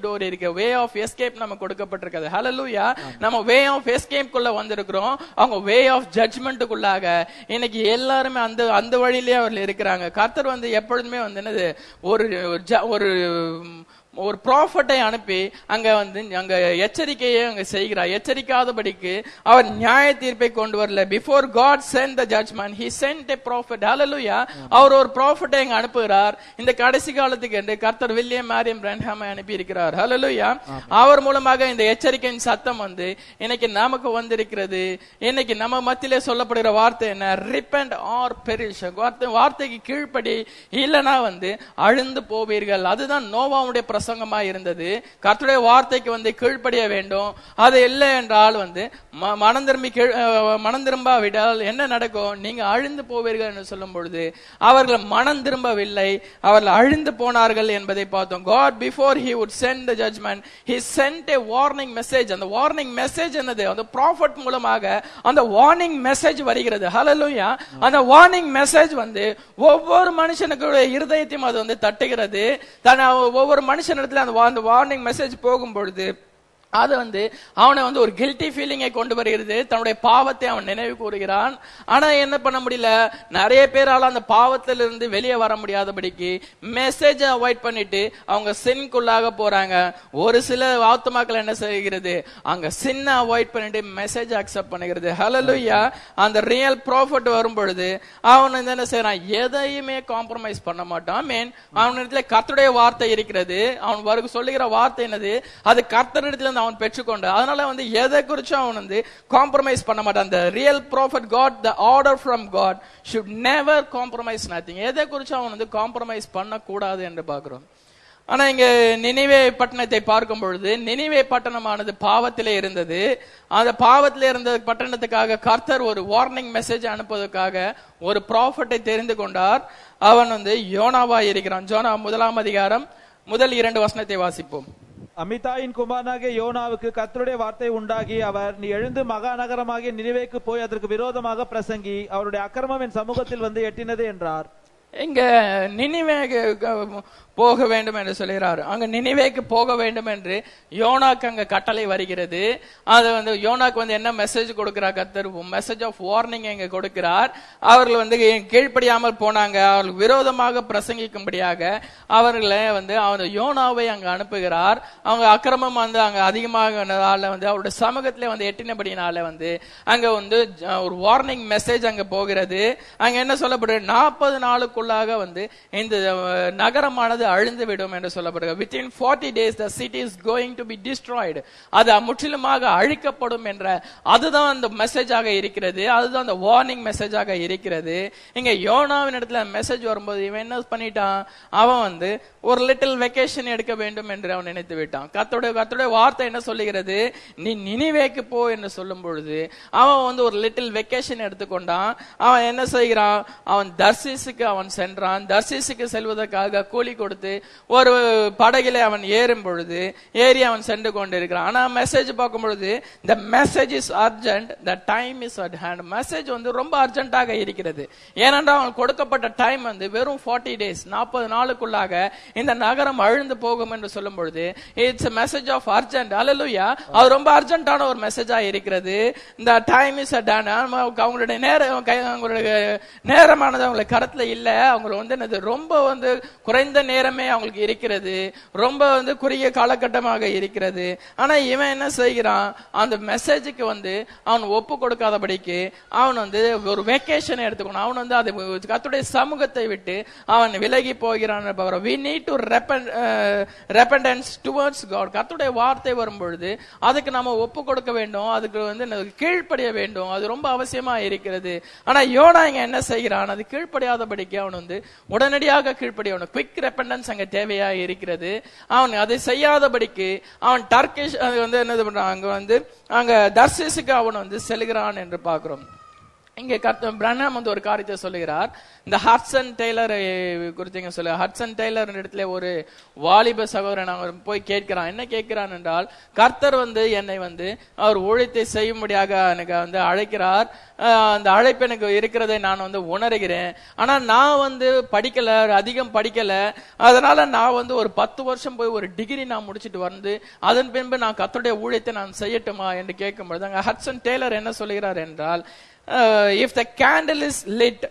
வே ஆஃப் எஸ்கேப் நம்ம கொடுக்கப்பட்டிருக்கிறது ஹalleluya நம்ம வே ஆஃப் எஸ்கேப் குள்ள வந்திருக்கிறோம் அவங்க வே ஆஃப் ஜட்ஜ்மெண்ட்டுக்குள்ளாக இன்னைக்கு எல்லாருமே அந்த அந்த வழியிலே அவர்கள் இருக்கிறாங்க கர்த்தர் வந்து எப்பொழுதுமே வந்து என்னது ஒரு ஜ- ஒரு ஒரு ப்ராஃபட்டை அனுப்பி அங்க வந்து அங்க எச்சரிக்கையை அங்க செய்கிறார் எச்சரிக்காதபடிக்கு அவர் நியாய தீர்ப்பை கொண்டு வரல before God sent the judgment he sent a prophet hallelujah அவர் ஒரு ப்ராஃபட்டை அங்க அனுப்புகிறார் இந்த கடைசி காலத்துக்கு என்று கர்த்தர் வில்லியம் மேரியம் பிரன்ஹாமை அனுப்பி இருக்கிறார் ஹalleluya அவர் மூலமாக இந்த எச்சரிக்கையின் சத்தம் வந்து இன்னைக்கு நமக்கு வந்திருக்கிறது இன்னைக்கு நம்ம மத்தியிலே சொல்லப்படுகிற வார்த்தை என்ன ரிப்பண்ட் ஆர் பெரிஷ் வார்த்தை வார்த்தைக்கு கீழ்ப்படி இல்லனா வந்து அழிந்து போவீர்கள் அதுதான் நோவாவுடைய பிரசங்கமா இருந்தது கர்த்தருடைய வார்த்தைக்கு வந்து கீழ்ப்படிய வேண்டும் அது இல்லை என்றால் வந்து ம- மனம் திரும்பி கீழ்- அஹ், மனம் திரும்பாவிட்டால் என்ன நடக்கும் நீங்க அழிந்து போவீர்கள் என்று சொல்லும் பொழுது அவர்கள் மனம் திரும்பவில்லை அவர்கள் அழிந்து போனார்கள் என்பதை பார்த்தோம் God before he would send the judgment he sent a warning message அந்த warning message என்னது அந்த prophet மூலமாக அந்த warning message வருகிறது hallelujah அந்த warning message வந்து ஒவ்வொரு மனுஷனுக்கு இருதயத்தையும் அது வந்து தட்டுகிறது தன் ஒவ்வொரு மனுஷனிடத்துல அந்த வா- அந்த வார்னிங் மெசேஜ் போகும் பொழுது அது வந்து அவனை வந்து ஒரு கில்ட்டி ஃபீலிங்கை கொண்டு வருகிறது தன்னுடைய பாவத்தை அவன் நினைவு கூறுகிறான் ஆனா என்ன பண்ண முடியல நிறைய பேரால அந்த பாவத்திலிருந்து வெளியே வர முடியாதபடிக்கு மெசேஜை அவாய்ட் பண்ணிட்டு அவங்க சின்குள்ளாக போறாங்க ஒரு சில ஆத்துமாக்கள் என்ன செய்கிறது அங்க சின்ன அவாய்ட் பண்ணிட்டு மெசேஜ் அக்செப்ட் பண்ணுகிறது ஹalleluya அந்த ரியல் ப்ராஃபிட் வரும் பொழுது அவன் வந்து என்ன செய்யறான் எதையுமே காம்ப்ரமைஸ் பண்ண மாட்டான் மீன் அவனிடத்துல கர்த்தருடைய வார்த்தை இருக்கிறது அவன் வருக சொல்லுகிற வார்த்தை என்னது அது கர்த்தரிடத்துல இருந்து அவன் பெற்றுக்கொண்டு அதனால வந்து எதை குறிச்சும் அவன் வந்து காம்ப்ரமைஸ் பண்ண மாட்டான் அந்த real prophet got the order from God should never compromise nothing எதை குறிச்சும் அவன் வந்து காம்ப்ரமைஸ் பண்ணக்கூடாது என்று பார்க்கிறோம் ஆனா இங்க நினைவே பட்டணத்தை பார்க்கும் பொழுது நினைவே பட்டணமானது பாவத்திலே இருந்தது அந்த பாவத்திலே இருந்த பட்டணத்துக்காக கர்த்தர் ஒரு வார்னிங் மெசேஜ் அனுப்புவதற்காக ஒரு ப்ராஃபட்டை தெரிந்து கொண்டார் அவன் வந்து யோனாவா இருக்கிறான் ஜோனா முதலாம் அதிகாரம் முதல் இரண்டு வசனத்தை வாசிப்போம் அமிதாயின் குமாரனாகிய யோனாவுக்கு கர்த்தருடைய வார்த்தை உண்டாகி அவர் நீ எழுந்து மகாநகரமாகிய நினைவேக்கு போய் அதற்கு விரோதமாக பிரசங்கி அவருடைய அக்கிரமம் என் சமூகத்தில் வந்து எட்டினது என்றார் இங்க நினைவேக்கு போக வேண்டும் என்று சொல்கிறார் அங்க நினைவேக்கு போக வேண்டும் என்று யோனாக்கு அங்க கட்டளை வருகிறது அது வந்து யோனாக்கு வந்து என்ன மெசேஜ் கொடுக்கிறார் கத்தர் மெசேஜ் ஆஃப் வார்னிங் இங்க கொடுக்கிறார் அவர்கள் வந்து கீழ்ப்படியாமல் போனாங்க அவர்களுக்கு விரோதமாக பிரசங்கிக்கும்படியாக அவர்களை வந்து அவர் யோனாவை அங்க அனுப்புகிறார் அவங்க அக்கிரமம் வந்து அங்க அதிகமாகனால வந்து அவருடைய சமூகத்திலே வந்து எட்டினபடினால வந்து அங்க வந்து ஜ- ஒரு வார்னிங் மெசேஜ் அங்க போகிறது அங்க என்ன சொல்லப்படுது நாற்பது நாளுக்குள்ளாக வந்து இந்த அஹ், நகரமானது அழிந்து விடும் என்று சொல்லப்படுகிறது within forty days the city is going to be destroyed அது முற்றிலுமாக அழிக்கப்படும் என்ற அதுதான் அந்த மெசேஜாக இருக்கிறது அதுதான் அந்த வார்னிங் மெசேஜாக இருக்கிறது இங்க யோனாவின் இடத்துல மெசேஜ் வரும்போது இவன் என்ன பண்ணிட்டான் அவன் வந்து ஒரு லிட்டில் வெக்கேஷன் எடுக்க வேண்டும் என்று அவன் நினைத்து விட்டான் கத்தோட கத்தோட வார்த்தை என்ன சொல்லுகிறது நீ நினிவேக்கு போ என்று சொல்லும் பொழுது அவன் வந்து ஒரு லிட்டில் வெக்கேஷன் எடுத்துக்கொண்டான் அவன் என்ன செய்கிறான் அவன் தர்சிஸுக்கு அவன் சென்றான் தர்சிஸுக்கு செல்வதற்காக கூலி கொடுத்து ஒரு படகிலே அவன் ஏறும் பொழுது ஏறி அவன் சென்று கொண்டிருக்கிறான் ஆனா மெசேஜ் பார்க்கும் பொழுது the message is urgent the time is at hand message வந்து ரொம்ப அர்ஜென்ட்டாக இருக்கிறது ஏனென்றால் அவன் கொடுக்கப்பட்ட டைம் வந்து வெறும் 40 டேஸ் நாற்பது நாளுக்குள்ளாக இந்த நகரம் அழிந்து போகும் என்று சொல்லும் பொழுது இட்ஸ் மெசேஜ் ஆஃப் அர்ஜென்ட் அல்லலுயா அது ரொம்ப அர்ஜென்ட்டான ஒரு மெசேஜா இருக்கிறது இந்த டைம் இஸ் அட் அவங்களுடைய நேரம் கை- அவங்களுடைய நேரமானது அவங்களுக்கு கரத்துல இல்ல அவங்க வந்து என்னது ரொம்ப வந்து குறைந்த நேரமே அவங்களுக்கு இருக்கிறது ரொம்ப வந்து குறுகிய காலகட்டமாக இருக்கிறது ஆனா இவன் என்ன செய்கிறான் அந்த மெசேஜுக்கு வந்து அவன் ஒப்பு கொடுக்காதபடிக்கு அவன் வந்து ஒரு வெக்கேஷன் எடுத்துக்கணும் அவன் வந்து அது கத்துடைய சமூகத்தை விட்டு அவன் விலகி போகிறான் we need to repentance towards God கத்துடைய வார்த்தை வரும் பொழுது அதுக்கு நம்ம ஒப்பு கொடுக்க வேண்டும் அதுக்கு வந்து என்னது கீழ்ப்படிய வேண்டும் அது ரொம்ப அவசியமா இருக்கிறது ஆனா யோனா இங்க என்ன செய்கிறான் அது கீழ்ப்படியாதபடிக்கு அவன் வந்து உடனடியாக கீழ்ப்படியவன் குவிக் ரெப்பண்டன்ஸ் அங்க தேவையா இருக்கிறது அவன் அதை செய்யாதபடிக்கு அவன் டர்கிஷ் அது வந்து என்னது பண்றான் அங்க வந்து அங்க தர்சிஸுக்கு அவன் வந்து செல்கிறான் என்று பார்க்கிறோம் இங்க கர்த்த பிரணாம் வந்து ஒரு காரியத்தை சொல்லுகிறார் இந்த ஹட்சன் டெய்லர் குறித்து இங்க சொல்ல ஹட்சன் டெய்லர் இடத்துல ஒரு வாலிப சகோதரன் அவர் போய் கேட்கிறான் என்ன கேட்கிறான் என்றால் கர்த்தர் வந்து என்னை வந்து அவர் ஊழியத்தை செய்யும்படியாக எனக்கு வந்து அழைக்கிறார் ஆஹ் அந்த அழைப்பு எனக்கு இருக்கிறதை நான் வந்து உணர்கிறேன் ஆனா நான் வந்து படிக்கல அதிகம் படிக்கல அதனால நான் வந்து ஒரு பத்து வருஷம் போய் ஒரு டிகிரி நான் முடிச்சிட்டு வந்து அதன் பின்பு நான் கர்த்தருடைய ஊழியத்தை நான் செய்யட்டுமா என்று கேட்கும்பொழுது அங்க ஹட்சன் டெய்லர் என்ன சொல்லுகிறார் என்றால் if the candle is lit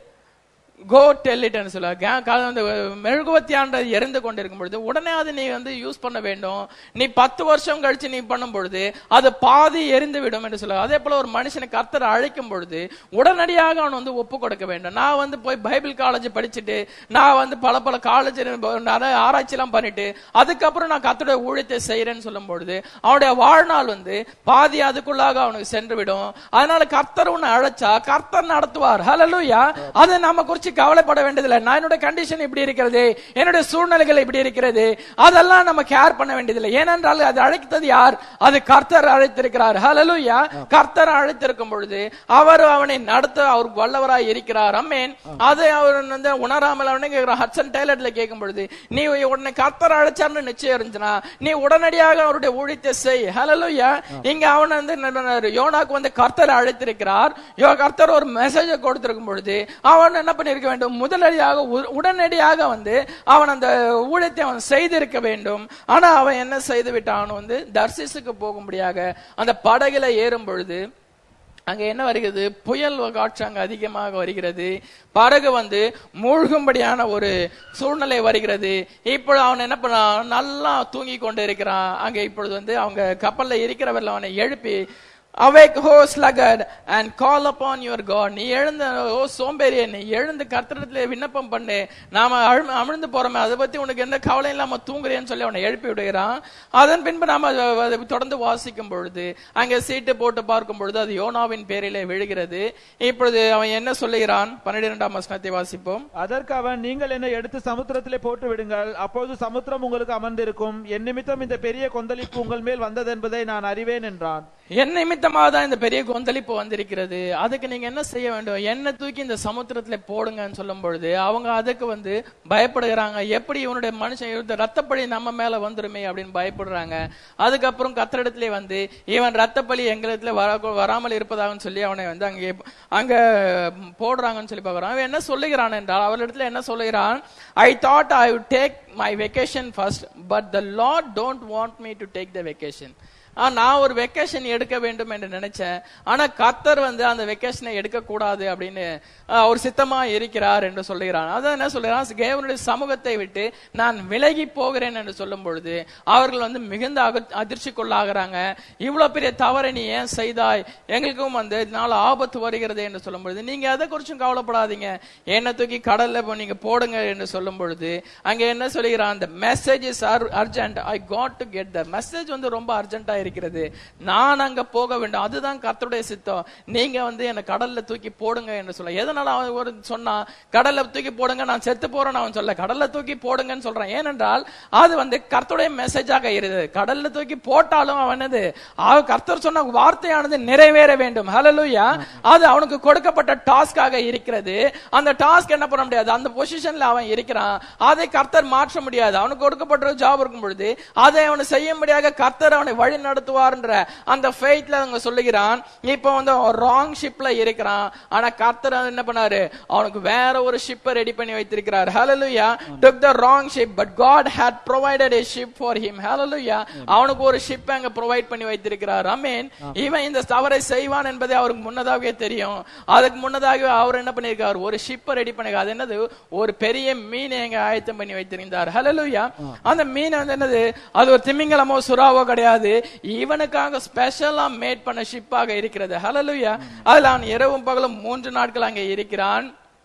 go tell it சொல்ல அந்த மெழுகுவத்தியான்றது எரிந்து கொண்டிருக்கும் பொழுது உடனே அது நீ வந்து யூஸ் பண்ண வேண்டும் நீ பத்து வருஷம் கழிச்சு நீ பண்ணும் பொழுது அது பாதி எரிந்து விடும் என்று சொல்ல அதே போல ஒரு மனுஷனை கர்த்தர் அழைக்கும் பொழுது உடனடியாக அவன் வந்து ஒப்பு கொடுக்க வேண்டும் நான் வந்து போய் பைபிள் காலேஜ் படிச்சுட்டு நான் வந்து பல பல காலேஜ் ஆராய்ச்சி எல்லாம் பண்ணிட்டு அதுக்கப்புறம் நான் கர்த்தருடைய ஊழியத்தை செய்யறேன்னு சொல்லும் பொழுது அவனுடைய வாழ்நாள் வந்து பாதி அதுக்குள்ளாக அவனுக்கு சென்று விடும் அதனால கர்த்தர் உன்னை அழைச்சா கர்த்தர் நடத்துவார் ஹalleluya அது நம்ம குறிச்சு கவலைப்பட வேண்டியதில்லை நான் என்னோட கண்டிஷன் இப்படி இருக்கிறது என்னுடைய சூழ்நிலைகள் இப்படி இருக்கிறது அதெல்லாம் நம்ம கேர் பண்ண வேண்டியதில்லை ஏனென்றால் அது அழைத்தது யார் அது கர்த்தர் அழைத்திருக்கிறார் ஹalleluya கர்த்தர் அழைத்திருக்கும் பொழுது அவர் அவனை நடத்த அவர் வல்லவராய் இருக்கிறார் அம்மேன் அது அவர் வந்து உணராமல் அவனே கேட்கிறார் ஹட்சன் டெய்லர்ல கேட்கும் பொழுது நீ உடனே கர்த்தர் அழைச்சார்னு நிச்சயம் இருந்துச்சுன்னா நீ உடனடியாக அவருடைய ஊழியத்தை செய் ஹalleluya இங்க அவன் வந்து என்ன பண்ணாரு? யோனாக்கு வந்து கர்த்தர் அழைத்திருக்கிறார் யோ கர்த்தர் ஒரு மெசேஜை கொடுத்திருக்கும் பொழுது அவன் என்ன பண்ணிருக்க வேண்டும் முதலடியாக உ- உடனடியாக வந்து அவன் அந்த ஊழியத்தை அவன் செய்திருக்க வேண்டும் ஆனா அவன் என்ன செய்து விட்டான் வந்து தர்சிசுக்கு போகும்படியாக அந்த படகுல ஏறும் பொழுது அங்க என்ன வருகிறது புயல் காற்று அங்க அதிகமாக வருகிறது படகு வந்து மூழ்கும்படியான ஒரு சூழ்நிலை வருகிறது இப்பொழுது அவன் என்ன பண்ணான் நல்லா தூங்கி கொண்டு இருக்கிறான் அங்க இப்பொழுது வந்து அவங்க கப்பல்ல இருக்கிறவர்கள் அவனை எழுப்பி awake ho sluggard and call upon your god நீ எழுந்த ஓ சோம்பேறியே நீ எழுந்து கர்த்தரிடத்துல விண்ணப்பம் பண்ணு நாம அழு- அமிழ்ந்து போறோமே அதை பத்தி உனக்கு எந்த கவலையும் இல்லாம தூங்குறேன்னு சொல்லி அவனை எழுப்பி விடுகிறான் அதன் பின்பு நாம அதை- அதை தொடர்ந்து வாசிக்கும் பொழுது அங்க சீட்டு போட்டு பார்க்கும் பொழுது அது யோனாவின் பேரிலே விழுகிறது இப்பொழுது அவன் என்ன சொல்லுகிறான் பன்னிரெண்டாம் வசனத்தை வாசிப்போம் அதற்கு அவன் நீங்கள் என்னை எடுத்து சமுத்திரத்திலே போட்டு விடுங்கள் அப்பொழுது சமுத்திரம் உங்களுக்கு அமர்ந்திருக்கும் என் நிமித்தம் இந்த பெரிய கொந்தளிப்பு உங்கள் மேல் வந்தது என்பதை நான் அறிவேன் என்றான் என் நிமித்தமாக தான் இந்த பெரிய கொந்தளிப்பு வந்திருக்கிறது அதுக்கு நீங்க என்ன செய்ய வேண்டும் என்ன தூக்கி இந்த சமுத்திரத்துல போடுங்கன்னு சொல்லும் பொழுது அவங்க அதுக்கு வந்து பயப்படுகிறாங்க எப்படி இவனுடைய மனுஷன் இந்த ரத்தப்பழி நம்ம மேல வந்துருமே அப்படின்னு பயப்படுறாங்க அதுக்கப்புறம் கத்திரிடத்திலே வந்து இவன் ரத்தப்பழி எங்களிடத்துல வர வராமல் இருப்பதாகன்னு சொல்லி அவனை வந்து அங்கே அங்க போடுறாங்கன்னு சொல்லி பார்க்கறான் அவன் என்ன சொல்லுகிறான் என்றால் அவரிடத்துல என்ன சொல்லுகிறான் I thought I would take my vacation first but the Lord don't want me to take the vacation ah, நான் ஒரு வெக்கேஷன் எடுக்க வேண்டும் என்று நினைச்சேன் ஆனா கர்த்தர் வந்து அந்த வெக்கேஷனை எடுக்க கூடாது அப்படின்னு ஆ, அவர் சித்தமா இருக்கிறார் என்று சொல்லுகிறான் அதான் என்ன சொல்லுகிறான் தேவனுடைய சமூகத்தை விட்டு நான் விலகி போகிறேன் என்று சொல்லும் பொழுது அவர்கள் வந்து மிகுந்த அக- அதிர்ச்சிக்குள்ளாகிறாங்க இவ்வளவு பெரிய தவறை நீ ஏன் செய்தாய் எங்களுக்கும் வந்து இதனால ஆபத்து வருகிறது என்று சொல்லும் பொழுது நீங்க எதை குறிச்சும் கவலைப்படாதீங்க என்ன தூக்கி கடல்ல போ- நீங்க போடுங்க என்று சொல்லும் பொழுது அங்க என்ன சொல்லுகிறான் அந்த message is urgent I got to get the message வந்து ரொம்ப அர்ஜென்ட்டா இருக்கிறது நான் அங்க போக வேண்டும் அதுதான் கர்த்தருடைய சித்தம் நீங்க வந்து என்ன கடல்ல தூக்கி போடுங்க என்று சொல்ல எதனால அவன் ஒரு சொன்னா கடல்ல தூக்கி போடுங்க நான் செத்து போறேன்னு அவன் சொல்ல கடல்ல தூக்கி போடுங்கன்னு சொல்றான் ஏனென்றால் அது வந்து கர்த்தருடைய மெசேஜாக இருக்குது கடல்ல தூக்கி போட்டாலும் அவன் என்னது அவன் கர்த்தர் சொன்ன வார்த்தையானது நிறைவேற வேண்டும் ஹalleluya அது அவனுக்கு கொடுக்கப்பட்ட டாஸ்காக இருக்கிறது அந்த டாஸ்க் என்ன பண்ண முடியாது அந்த பொசிஷன்ல அவன் இருக்கிறான் அதை கர்த்தர் மாற்ற முடியாது அவனுக்கு கொடுக்கப்பட்ட ஜாப் இருக்கும் பொழுது அதை அவனை செய்ய முடியாத கர்த்தர் அவனை வழி நடத்துவார்ன்ற அந்த ஃபெய்த்ல அவங்க சொல்லுகிறான் இப்போ வந்து ராங் ஷிப்ல இருக்கிறான் ஆனா கர்த்தர் வந்து என்ன பண்ணாரு அவனுக்கு வேற ஒரு ஷிப்பை ரெடி பண்ணி வைத்திருக்கிறார் ஹalleluya took the wrong ship but god had provided a ship for him hallelujah அவனுக்கு ஒரு ஷிப் அங்க ப்ரொவைட் பண்ணி வைத்திருக்கிறார் அமீன் இவன் இந்த தவறை செய்வான் என்பதை அவருக்கு முன்னதாகவே தெரியும் அதுக்கு முன்னதாகவே அவர் என்ன பண்ணிருக்கார் ஒரு ஷிப்பை ரெடி பண்ணிருக்கார் அது என்னது ஒரு பெரிய மீனை எங்க ஆயத்தம் பண்ணி வைத்திருந்தார் ஹalleluya அந்த மீன் வந்து என்னது அது ஒரு திமிங்கலமோ சுறாவோ கிடையாது இவனுக்காக ஸ்பெஷலா மேட் பண்ண ஷிப்பாக இருக்கிறது ஹalleluya அதுல அவன் இரவும் பகலும் மூன்று நாட்கள் அங்கே இருக்கிறான்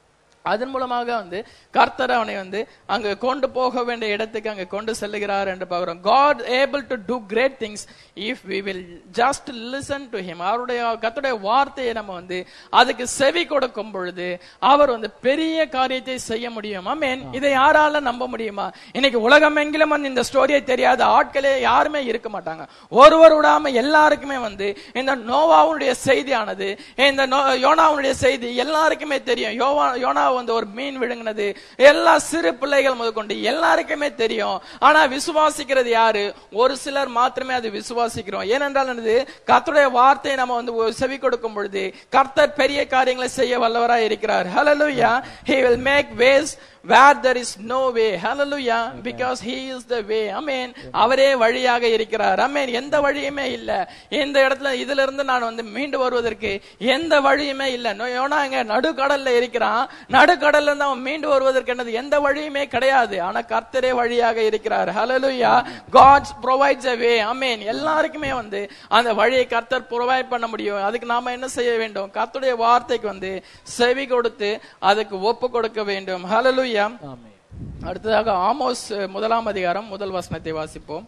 அதன் மூலமாக வந்து கர்த்தர் அவனை வந்து அங்க கொண்டு போக வேண்டிய இடத்துக்கு அங்க கொண்டு செல்லுகிறார் என்று பார்க்கிறோம் God able to do great things if we will just listen to him அவருடைய கர்த்தருடைய வார்த்தையை நம்ம வந்து அதுக்கு செவி கொடுக்கும் பொழுது அவர் வந்து பெரிய காரியத்தை செய்ய முடியும் ஆமென் இதை யாரால நம்ப முடியுமா இன்னைக்கு உலகம் எங்கிலும் வந்து இந்த ஸ்டோரியை தெரியாத ஆட்களே யாருமே இருக்க மாட்டாங்க ஒருவர் விடாம எல்லாருக்குமே வந்து இந்த நோவாவுடைய செய்தியானது இந்த நோ- யோனாவுடைய செய்தி எல்லாருக்குமே தெரியும் யோவா யோனா வந்து ஒரு மீன் விழுங்கினது எல்லா சிறு பிள்ளைகள் முதற்கொண்டு எல்லாருக்குமே தெரியும் ஆனா விசுவாசிக்கிறது யாரு ஒரு சிலர் மாத்திரமே அது விசுவாசிக்கிறோம் ஏனென்றால் என்னது கர்த்தருடைய வார்த்தையை நம்ம வந்து ஒரு செவி கொடுக்கும் பொழுது கர்த்தர் பெரிய காரியங்களை செய்ய வல்லவராய் இருக்கிறார் ஹalleluya he will make ways where there is no way hallelujah because he is the way amen அவரே வழியாக இருக்கிறார் amen எந்த வழியுமே இல்ல இந்த இடத்துல இதுல இருந்து நான் வந்து மீண்டு வருவதற்கு எந்த வழியுமே இல்ல நோ- யோனா இங்க நடுக்கடல்ல இருக்கிறான் நடுக்கடல்ல இருந்து அவன் மீண்டு வருவதற்கு என்னது எந்த வழியுமே கிடையாது ஆனா கர்த்தரே வழியாக இருக்கிறார் hallelujah god provides a way amen எல்லாருக்குமே வந்து அந்த வழியை கர்த்தர் ப்ரொவைட் பண்ண முடியும் அதுக்கு நாம என்ன செய்ய வேண்டும் கர்த்தருடைய வார்த்தைக்கு வந்து செவி கொடுத்து அதுக்கு ஒப்பு கொடுக்க வேண்டும் hallelujah ஆமென் அடுத்ததாக ஆமோஸ் அஹ், முதலாம் அதிகாரம் முதல் வசனத்தை வாசிப்போம்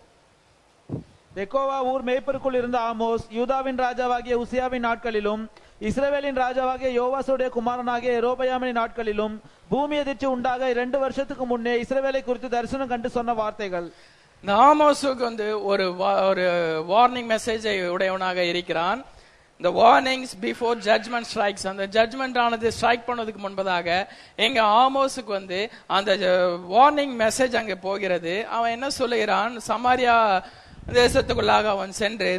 தெக்கோவா ஊர் மேய்ப்பருக்குள் இருந்த ஆமோஸ் யூதாவின் ராஜாவாகிய உசியாவின் நாட்களிலும் இஸ்ரவேலின் ராஜாவாகிய யோவாசுடைய குமாரனாகிய எரோபயாமின் நாட்களிலும் பூமி அதிர்ச்சி உண்டாக இரண்டு வருஷத்துக்கு முன்னே இஸ்ரவேலை குறித்து தரிசனம் கண்டு சொன்ன வார்த்தைகள் இந்த ஆமோஸுக்கு வந்து ஒரு வா- ஒரு வார்னிங் மெசேஜை உடையவனாக இருக்கிறான் இந்த வார்னிங்ஸ் பிஃபோர் ஜட்மெண்ட் ஸ்ட்ரைக்ஸ் அந்த ஜட்மெண்ட் ஆனது ஸ்ட்ரைக் பண்ணதுக்கு முன்பதாக எங்க ஆமோஸுக்கு வந்து அந்த வார்னிங் மெசேஜ் அங்கே போகிறது அவன் என்ன சொல்லுகிறான் சமாரியா தேசத்துக்குள்ளாக அவன் சென்று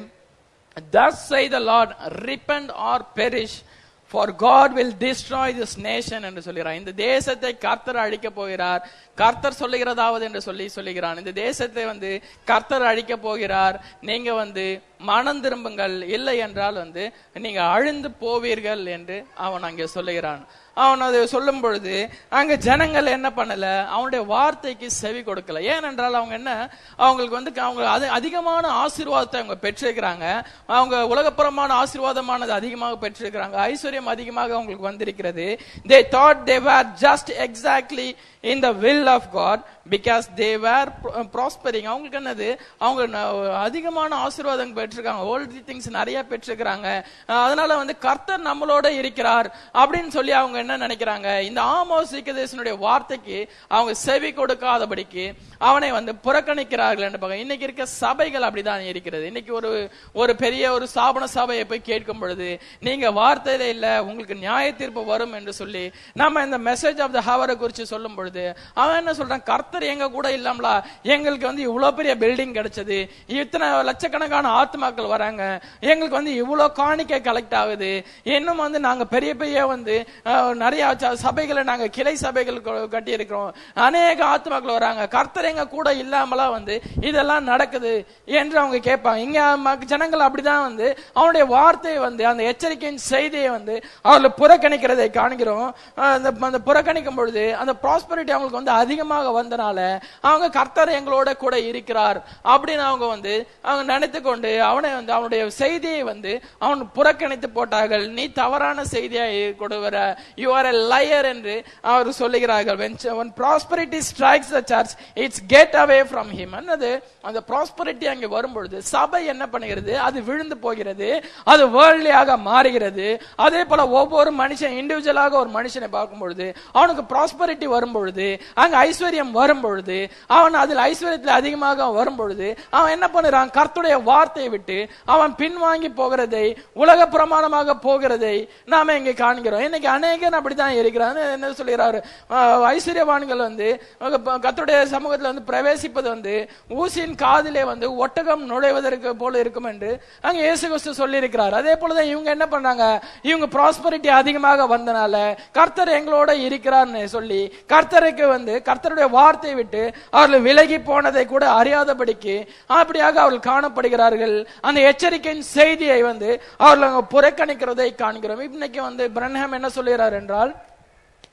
Thus say the Lord, repent or perish, for God will destroy this nation என்று சொல்கிறார் இந்த தேசத்தை கர்த்தர் அழிக்க போகிறார் கர்த்தர் சொல்லுகிறதாவது என்று சொல்லி சொல்லுகிறான் இந்த தேசத்தை வந்து கர்த்தர் அழிக்க போகிறார் நீங்க வந்து மனம் திரும்புங்கள் இல்லை என்றால் வந்து நீங்க அழிந்து போவீர்கள் என்று அவன் அங்கே சொல்லுகிறான் அவன் அதை சொல்லும் பொழுது அங்க ஜனங்கள் என்ன பண்ணல அவனுடைய வார்த்தைக்கு செவி கொடுக்கல ஏனென்றால் அவங்க என்ன அவங்களுக்கு வந்து அவங்க அது அதிகமான ஆசீர்வாதத்தை அவங்க பெற்றிருக்கிறாங்க அவங்க உலகப்புறமான ஆசீர்வாதமானது அதிகமாக பெற்றிருக்கிறாங்க ஐஸ்வர்யம் அதிகமாக அவங்களுக்கு வந்திருக்கிறது they thought they were just exactly in the will of God because they were prospering அவங்களுக்கு என்னது அவங்க ந- அதிகமான ஆசீர்வாதம் பெற்றிருக்காங்க ஓல்டு திங்ஸ் நிறைய பெற்றிருக்கிறாங்க அஹ் அதனால வந்து கர்த்தர் நம்மளோட இருக்கிறார் அப்படின்னு சொல்லி அவங்க என்ன நினைக்கிறாங்க இந்த ஆமோஸ் தீர்க்கதரிசனுடைய வார்த்தைக்கு அவங்க செவி கொடுக்காதபடிக்கு அவனை வந்து புறக்கணிக்கிறார்கள் என்று பார்க்க இன்னைக்கு இருக்க சபைகள் அப்படிதான் இருக்கிறது இன்னைக்கு ஒரு ஒரு பெரிய ஒரு ஸ்தாபன சபையை போய் கேட்கும் பொழுது நீங்க வார்த்தையில இல்ல உங்களுக்கு நியாய தீர்ப்பு வரும் என்று சொல்லி நம்ம இந்த மெசேஜ் ஆஃப் த ஹவரை குறித்து சொல்லும் பொழுது அவன் என்ன சொல்றான் கர்த்தர் எங்க கூட இல்லாமலா எங்களுக்கு வந்து இவ்வளவு பெரிய பில்டிங் கிடைச்சது இத்தனை லட்சக்கணக்கான ஆத்மாக்கள் வராங்க எங்களுக்கு வந்து இவ்வளவு காணிக்கை கலெக்ட் ஆகுது இன்னும் வந்து நாங்க பெரிய பெரிய வந்து அஹ், நிறைய ச- சபைகளை நாங்க கிளை சபைகள் கட்டி இருக்கிறோம் அநேக ஆத்மாக்கள் வராங்க கர்த்தர் எங்க கூட இல்லாமலா வந்து இதெல்லாம் நடக்குது என்று அவங்க கேட்பாங்க இங்க மக்க- ஜனங்கள் அப்படிதான் வந்து அவனுடைய வார்த்தையை வந்து அந்த எச்சரிக்கையின் செய்தியை வந்து அவர்கள் புறக்கணிக்கிறதை காண்கிறோம் அஹ் அந்த அந்த புறக்கணிக்கும் பொழுது அந்த ப்ராஸ்பரிட்டி அவங்களுக்கு வந்து அதிகமாக வந்தனால அவங்க கர்த்தர் எங்களோட கூட இருக்கிறார் அப்படின்னு அவங்க வந்து அவங்க நினைத்து கொண்டு அவனை வந்து அவனுடைய செய்தியை வந்து அவன் புறக்கணித்து போட்டார்கள் நீ தவறான செய்தியை கொடுவர யூ ஆர் எ லயர் என்று அவர் சொல்லுகிறார்கள் when when prosperity strikes the church it's get away from him என்னது அந்த prosperity அங்கே வரும்பொழுது சபை என்ன பண்ணுகிறது அது விழுந்து போகிறது அது வேர்ல்டியாக மாறுகிறது அதே போல ஒவ்வொரு மனுஷன் இண்டிவிஜுவலாக ஒரு மனுஷனை பார்க்கும் பொழுது அவனுக்கு ப்ராஸ்பரிட்டி வரும் பொழுது அங்க ஐஸ்வர்யம் வரும் பொழுது அவன் அதில் ஐஸ்வர்யத்தில் அதிகமாக வரும் பொழுது அவன் என்ன பண்ணுறான் கர்த்துடைய வார்த்தையை விட்டு அவன் பின்வாங்கி போகிறதை உலக பிரமாணமாக போகிறதை நாம இங்க காண்கிறோம் இன்னைக்கு அநேகன் அப்படிதான் இருக்கிறான் என்ன சொல்கிறாரு ஆஹ் ஐஸ்வர்யவான்கள் வந்து கர்த்தருடைய சமூகத்துல வந்து பிரவேசிப்பது வந்து ஊசியின் காதிலே வந்து ஒட்டகம் நுழைவதற்கு போல இருக்கும் என்று அங்க இயேசு கிறிஸ்து சொல்லி இருக்கிறார் அதே போலதான் இவங்க என்ன பண்றாங்க இவங்க ப்ராஸ்பரிட்டி அதிகமாக வந்தனால கர்த்தர் எங்களோட இருக்கிறார்னு சொல்லி கர்த்தருக்கு வந்து கர்த்தருடைய வார்த்தையை விட்டு அவர்கள் விலகி போனதை கூட அறியாதபடிக்கு அப்படியாக அவர்கள் காணப்படுகிறார்கள் அந்த எச்சரிக்கையின் செய்தியை வந்து அவர்கள் அங்க புறக்கணிக்கிறதை காண்கிறோம் இன்னைக்கு வந்து பிரன்ஹாம் என்ன சொல்லுகிறார் என்றால்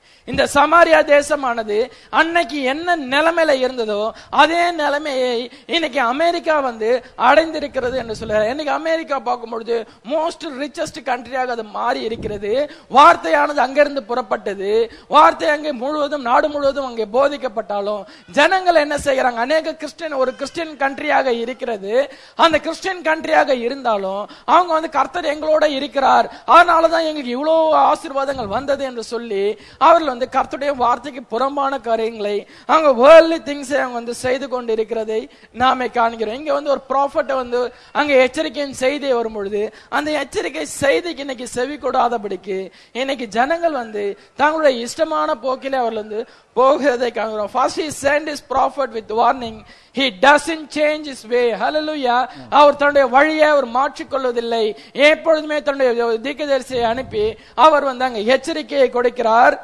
இந்த சமாரியா தேசமானது அன்னைக்கு என்ன நிலைமையில இருந்ததோ அதே நிலைமையை இன்னைக்கு அமெரிக்கா வந்து அடைந்திருக்கிறது என்று சொல்லுறாரு இன்னைக்கு அமெரிக்கா பார்க்கும் பொழுது மோஸ்ட் ரிச்சஸ்ட் கண்ட்ரியாக அது மாறி இருக்கிறது வார்த்தையானது அங்கிருந்து புறப்பட்டது வார்த்தை அங்கே முழுவதும் நாடு முழுவதும் அங்கே போதிக்கப்பட்டாலும் ஜனங்கள் என்ன செய்யறாங்க அநேக கிறிஸ்டியன் ஒரு கிறிஸ்டியன் கண்ட்ரியாக இருக்கிறது அந்த கிறிஸ்டியன் கண்ட்ரியாக இருந்தாலும் அவங்க வந்து கர்த்தர் எங்களோட இருக்கிறார் அதனாலதான் எங்களுக்கு இவ்வளவு ஆசீர்வாதங்கள் வந்தது என்று சொல்லி அவர்கள் வந்து கர்த்தருடைய வார்த்தைக்கு புறம்பான காரியங்களை அவங்க வேர்ல்ட்லி திங்ஸ் அவங்க வந்து செய்து கொண்டு இருக்கிறதை நாமே காண்கிறோம் இங்க வந்து ஒரு ப்ராஃபட் வந்து அங்க எச்சரிக்கையின் செய்தி வரும் பொழுது அந்த எச்சரிக்கை செய்திக்கு இன்னைக்கு செவி கொடாதபடிக்கு இன்னைக்கு ஜனங்கள் வந்து தங்களுடைய இஷ்டமான போக்கிலே அவர்கள் வந்து போகிறதை காண்கிறோம் first he sent his prophet with warning he doesn't change his way hallelujah அவர் தன்னுடைய வழியை அவர் மாற்றிக்கொள்வதில்லை எப்பொழுதுமே தன்னுடைய தீர்க்கதரிசியை அனுப்பி அவர் வந்து அங்க எச்சரிக்கையை கொடுக்கிறார்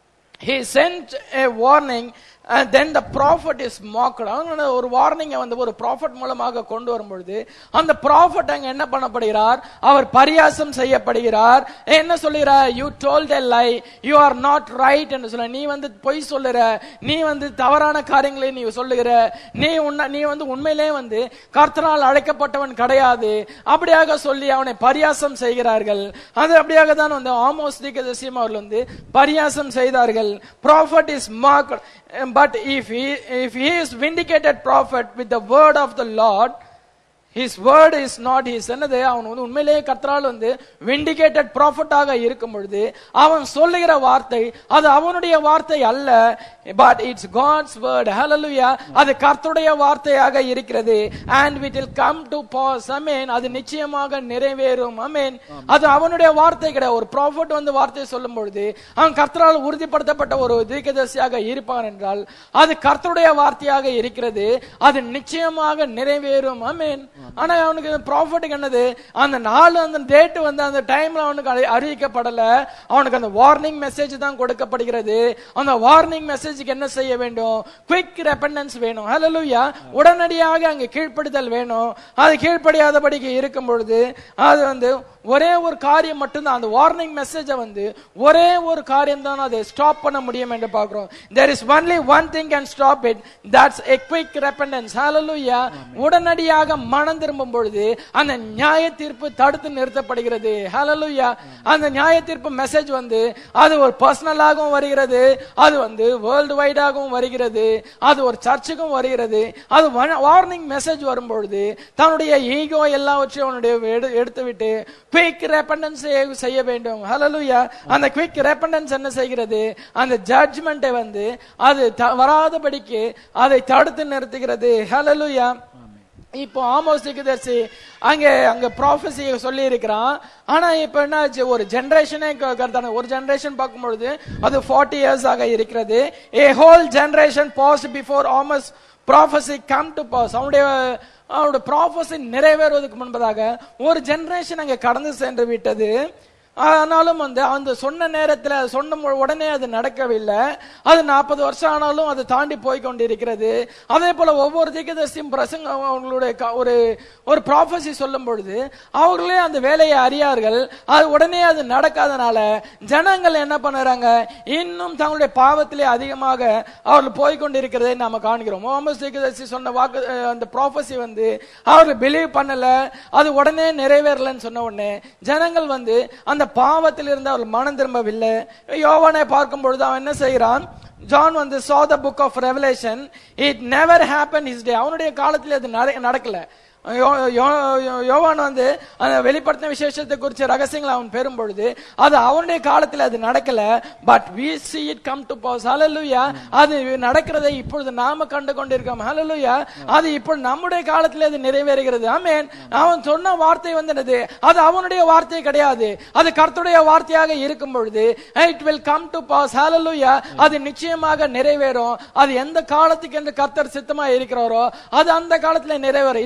he sent a warning and then the prophet is mocked அவங்க ஒரு வார்னிங்கை வந்து ஒரு ப்ராஃபட் மூலமாக கொண்டு வரும் பொழுது அந்த ப்ராஃபட் அங்க என்ன பண்ணப்படுகிறார் அவர் பரியாசம் செய்யப்படுகிறார் என்ன சொல்லுகிறார் you told a lie you are not right என்று சொல்ல நீ வந்து பொய் சொல்லுற நீ வந்து தவறான காரியங்களை நீ சொல்லுகிற நீ உன்ன நீ வந்து உண்மையிலே வந்து கர்த்தனால் அழைக்கப்பட்டவன் கிடையாது அப்படியாக சொல்லி அவனை பரியாசம் செய்கிறார்கள் அது அப்படியாக தான் வந்து ஆமோஸ் தீர்க்கதரிசியும் அவர்கள் வந்து பரியாசம் செய்தார்கள் prophet is mark but if he if he is vindicated prophet with the word of the lord his word is not his என்னது அவன் வந்து உண்மையிலேயே கர்த்தரால் வந்து விண்டிகேட்டட் ப்ராஃபட்டாக இருக்கும் பொழுது அவன் சொல்லுகிற வார்த்தை அது அவனுடைய வார்த்தை அல்ல but it's God's word hallelujah அது கர்த்தருடைய வார்த்தையாக இருக்கிறது and it will come to pass amen அது நிச்சயமாக நிறைவேறும் amen அது அவனுடைய வார்த்தை கிடையாது ஒரு ப்ராஃபட் வந்து வார்த்தை சொல்லும் பொழுது அவன் கர்த்தரால் உறுதிப்படுத்தப்பட்ட ஒரு தீர்க்கதரிசியாக இருப்பான் என்றால் அது கர்த்தருடைய வார்த்தையாக இருக்கிறது அது நிச்சயமாக நிறைவேறும் amen ஆனா அவனுக்கு ப்ராஃபிட்டுக்கு என்னது அந்த நாள் அந்த டேட் வந்து அந்த டைம்ல அவனுக்கு அறி- அறிவிக்கப்படல அவனுக்கு அந்த வார்னிங் மெசேஜ் தான் கொடுக்கப்படுகிறது அந்த வார்னிங் மெசேஜுக்கு என்ன செய்ய வேண்டும் குவிக் ரெப்பண்டன்ஸ் வேணும் ஹalleluya உடனடியாக அங்க கீழ்ப்படிதல் வேணும் அது கீழ்ப்படியாதபடிக்கு இருக்கும் பொழுது அது வந்து ஒரே ஒரு காரியம் மட்டும்தான் அந்த வார்னிங் மெசேஜை வந்து ஒரே ஒரு காரியம் தான் அதை ஸ்டாப் பண்ண முடியும் என்று பார்க்கிறோம் there is only one thing can stop it that's a quick repentance hallelujah உடனடியாக மனம் திரும்பும் பொழுது அந்த நியாய தீர்ப்பு தடுத்து நிறுத்தப்படுகிறது hallelujah அந்த நியாய தீர்ப்பு மெசேஜ் வந்து அது ஒரு பர்சனலாகவும் வருகிறது அது வந்து வேர்ல்டு வைடாகவும் வருகிறது அது ஒரு சர்ச்சுக்கும் வருகிறது அது வார்னிங் மெசேஜ் வரும்பொழுது தன்னுடைய ஈகோ எல்லாவற்றையும் அவனுடைய எடு- எடுத்து விட்டு குயிக் ரெப்பண்டன்ஸ் செய்ய வேண்டும் ஹalleluya அந்த குயிக் ரெப்பண்டன்ஸ் என்ன செய்கிறது அந்த ஜட்ஜ்மெண்ட்டை வந்து அது த- வராதபடிக்கு அதை தடுத்து நிறுத்துகிறது ஹalleluya இப்போ ஆமோஸ் தீர்க்கதரிசி அங்கே அங்க ப்ராஃபஸி சொல்லி இருக்கிறான் ஆனா இப்போ என்ன ஆச்சு ஒரு ஜெனரேஷனே கருத்தான ஒரு ஜெனரேஷன் பார்க்கும் பொழுது அது ஃபார்ட்டி இயர்ஸ் ஆக இருக்கிறது a whole generation pass before Amos prophecy come to pass அவனுடைய அவனுடைய ப்ராஃபஸி நிறைவேறுவதற்கு முன்பதாக ஒரு ஜெனரேஷன் அங்கே கடந்து சென்று விட்டது ஆனாலும் வந்து அந்த சொன்ன நேரத்துல சொன்ன மு- உடனே அது நடக்கவில்லை அது நாற்பது வருஷம் ஆனாலும் அது தாண்டி போய் கொண்டிருக்கிறது அதே போல ஒவ்வொரு தீர்க்கதரிசியும் பிரசங்க அவங்களுடைய க- ஒரு ஒரு ப்ராஃபஸி சொல்லும் பொழுது அவர்களே அந்த வேலையை அறியார்கள் அது உடனே அது நடக்காதனால ஜனங்கள் என்ன பண்ணுறாங்க இன்னும் தங்களுடைய பாவத்திலே அதிகமாக அவர்கள் போய் கொண்டிருக்கிறதை நாம காண்கிறோம் முகமது தீர்க்கதரிசி சொன்ன வாக்கு அஹ், அந்த ப்ராஃபஸி வந்து அவர்கள் பிலீவ் பண்ணல அது உடனே நிறைவேறலன்னு சொன்ன உடனே ஜனங்கள் வந்து அந்த பாவத்தில் இருந்து அவர்கள் மனம் திரும்பவில்லை யோவானை பார்க்கும் பொழுது அவன் என்ன செய்கிறான் ஜான் வந்து saw the book of revelation it never happened his day அவனுடைய காலத்தில் அது நட- நடக்கல யோ- யோ- யோ- யோவான் வந்து அந்த வெளிப்படுத்தின விசேஷத்தை குறிச்ச ரகசியங்களை அவன் பெறும் பொழுது அது அவனுடைய காலத்தில் அது நடக்கல but we see it come to pass hallelujah அது நடக்கிறதை இப்பொழுது நாம கண்டு கொண்டிருக்கோம் hallelujah அது இப்பொழுது நம்முடைய காலத்தில் அது நிறைவேறுகிறது ஆமென் அவன் சொன்ன வார்த்தை வந்து என்னது அது அவனுடைய வார்த்தை கிடையாது அது கர்த்தருடைய வார்த்தையாக இருக்கும் பொழுது it will come to pass hallelujah அது நிச்சயமாக நிறைவேறும் அது எந்த காலத்துக்கு என்று கர்த்தர் சித்தமா இருக்கிறாரோ அது அந்த காலத்துல நிறைவேறும் இது நமக்காக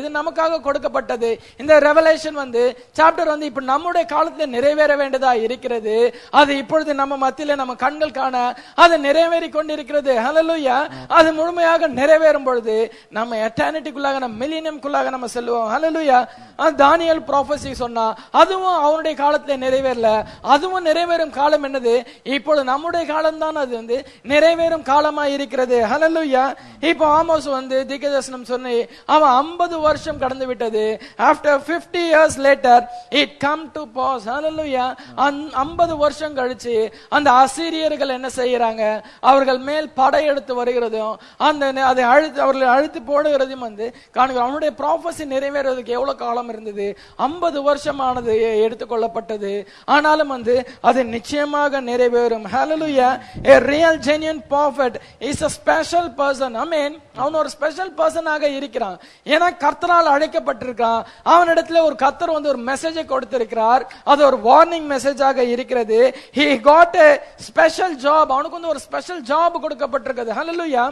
எதற்காக கொடுக்கப்பட்டது இந்த ரெவலேஷன் வந்து சாப்டர் வந்து இப்ப நம்முடைய காலத்துல நிறைவேற வேண்டியதா இருக்கிறது அது இப்பொழுது நம்ம மத்தியில நம்ம கண்கள் காண அது நிறைவேறி கொண்டிருக்கிறது ஹalleluya அது முழுமையாக நிறைவேறும் பொழுது நம்ம எட்டர்னிட்டிக்குள்ளாக நம்ம மில்லினியம்குள்ளாக நம்ம செல்லுவோம் ஹalleluya தானியல் ப்ராஃபஸி சொன்னா அதுவும் அவனுடைய காலத்துல நிறைவேறல அதுவும் நிறைவேறும் காலம் என்னது இப்பொழுது நம்முடைய காலம் தான் அது வந்து நிறைவேறும் காலமா இருக்கிறது ஹalleluya இப்போ ஆமோஸ் வந்து தீர்க்கதரிசனம் சொன்னி அவன் 50 வருஷம் கடந்து விட்டது after 50 years later it come to pass hallelujah 50 வருஷம் கழிச்சு அந்த அசீரியர்கள் என்ன செய்யறாங்க அவர்கள் மேல் படையெடுத்து வருகிறதும் அந்த நே- அதை அழுத்து அவர்களை அழுத்து போடுகிறதையும் வந்து காணுகிறோம் அவனுடைய ப்ராஃபஸி நிறைவேறதுக்கு எவ்வளவு காலம் இருந்தது 50 வருஷமானது எ- எடுத்துக்கொள்ளப்பட்டது ஆனாலும் வந்து அது நிச்சயமாக நிறைவேறும் ஹalleluya a real genuine prophet is a special person i mean அவன் ஒரு ஸ்பெஷல் பர்சனாக இருக்கிறான் ஏன்னா கர்த்தரால் அழைக்கப்பட்டிருக்கான் அவனிடத்துல ஒரு கர்த்தர் வந்து ஒரு மெசேஜை கொடுத்திருக்கிறார் அது ஒரு வார்னிங் மெசேஜாக இருக்கிறது he got a special job அவனுக்கு வந்து ஒரு ஸ்பெஷல் ஜாப் கொடுக்கப்பட்டிருக்கிறது ஹalleluya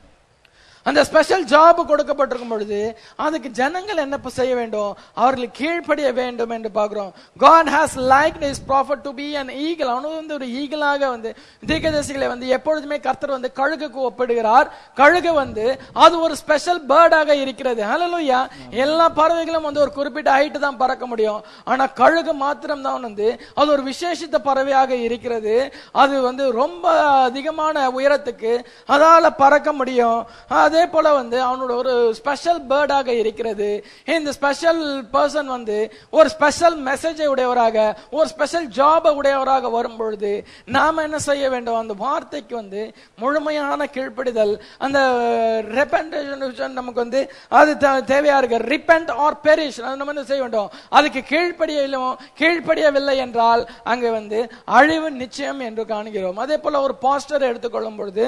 அந்த ஸ்பெஷல் ஜாப் கொடுக்கப்பட்டிருக்கும் பொழுது அதுக்கு ஜனங்கள் என்ன இப்ப செய்ய வேண்டும் அவர்களுக்கு கீழ்ப்படிய வேண்டும் என்று பார்க்கிறோம் God has liked his prophet to be an eagle அவனு வந்து ஒரு ஈகிளாக வந்து தீர்க்கதரிசிகளை வந்து எப்பொழுதுமே கர்த்தர் வந்து கழுகுக்கு ஒப்பிடுகிறார் கழுகு வந்து அது ஒரு ஸ்பெஷல் பேர்டாக இருக்கிறது ஹalleluya எல்லா பறவைகளும் வந்து ஒரு குறிப்பிட்ட ஹைட் தான் பறக்க முடியும் ஆனா கழுகு மாத்திரம் தான் வந்து அது ஒரு விசேஷித்த பறவையாக இருக்கிறது அது வந்து ரொம்ப அதிகமான உயரத்துக்கு அதால பறக்க முடியும் அதே போல வந்து அவனோட ஒரு ஸ்பெஷல் பேர்டாக இருக்கிறது இந்த ஸ்பெஷல் பர்சன் வந்து ஒரு ஸ்பெஷல் மெசேஜை உடையவராக ஒரு ஸ்பெஷல் ஜாபை உடையவராக வரும் பொழுது நாம என்ன செய்ய வேண்டும் அந்த வார்த்தைக்கு வந்து முழுமையான கீழ்ப்படிதல் அந்த ரெப்பன்டேஷன் நமக்கு வந்து அது தே- தேவையா இருக்கு ரிப்பெண்ட் ஆர் பெரிஷ் நம்ம என்ன செய்ய வேண்டும் அதுக்கு கீழ்ப்படியலும் கீழ்ப்படியவில்லை என்றால் அங்கே வந்து அழிவு நிச்சயம் என்று காண்கிறோம் அதே போல ஒரு பாஸ்டர் எடுத்துக்கொள்ளும் பொழுது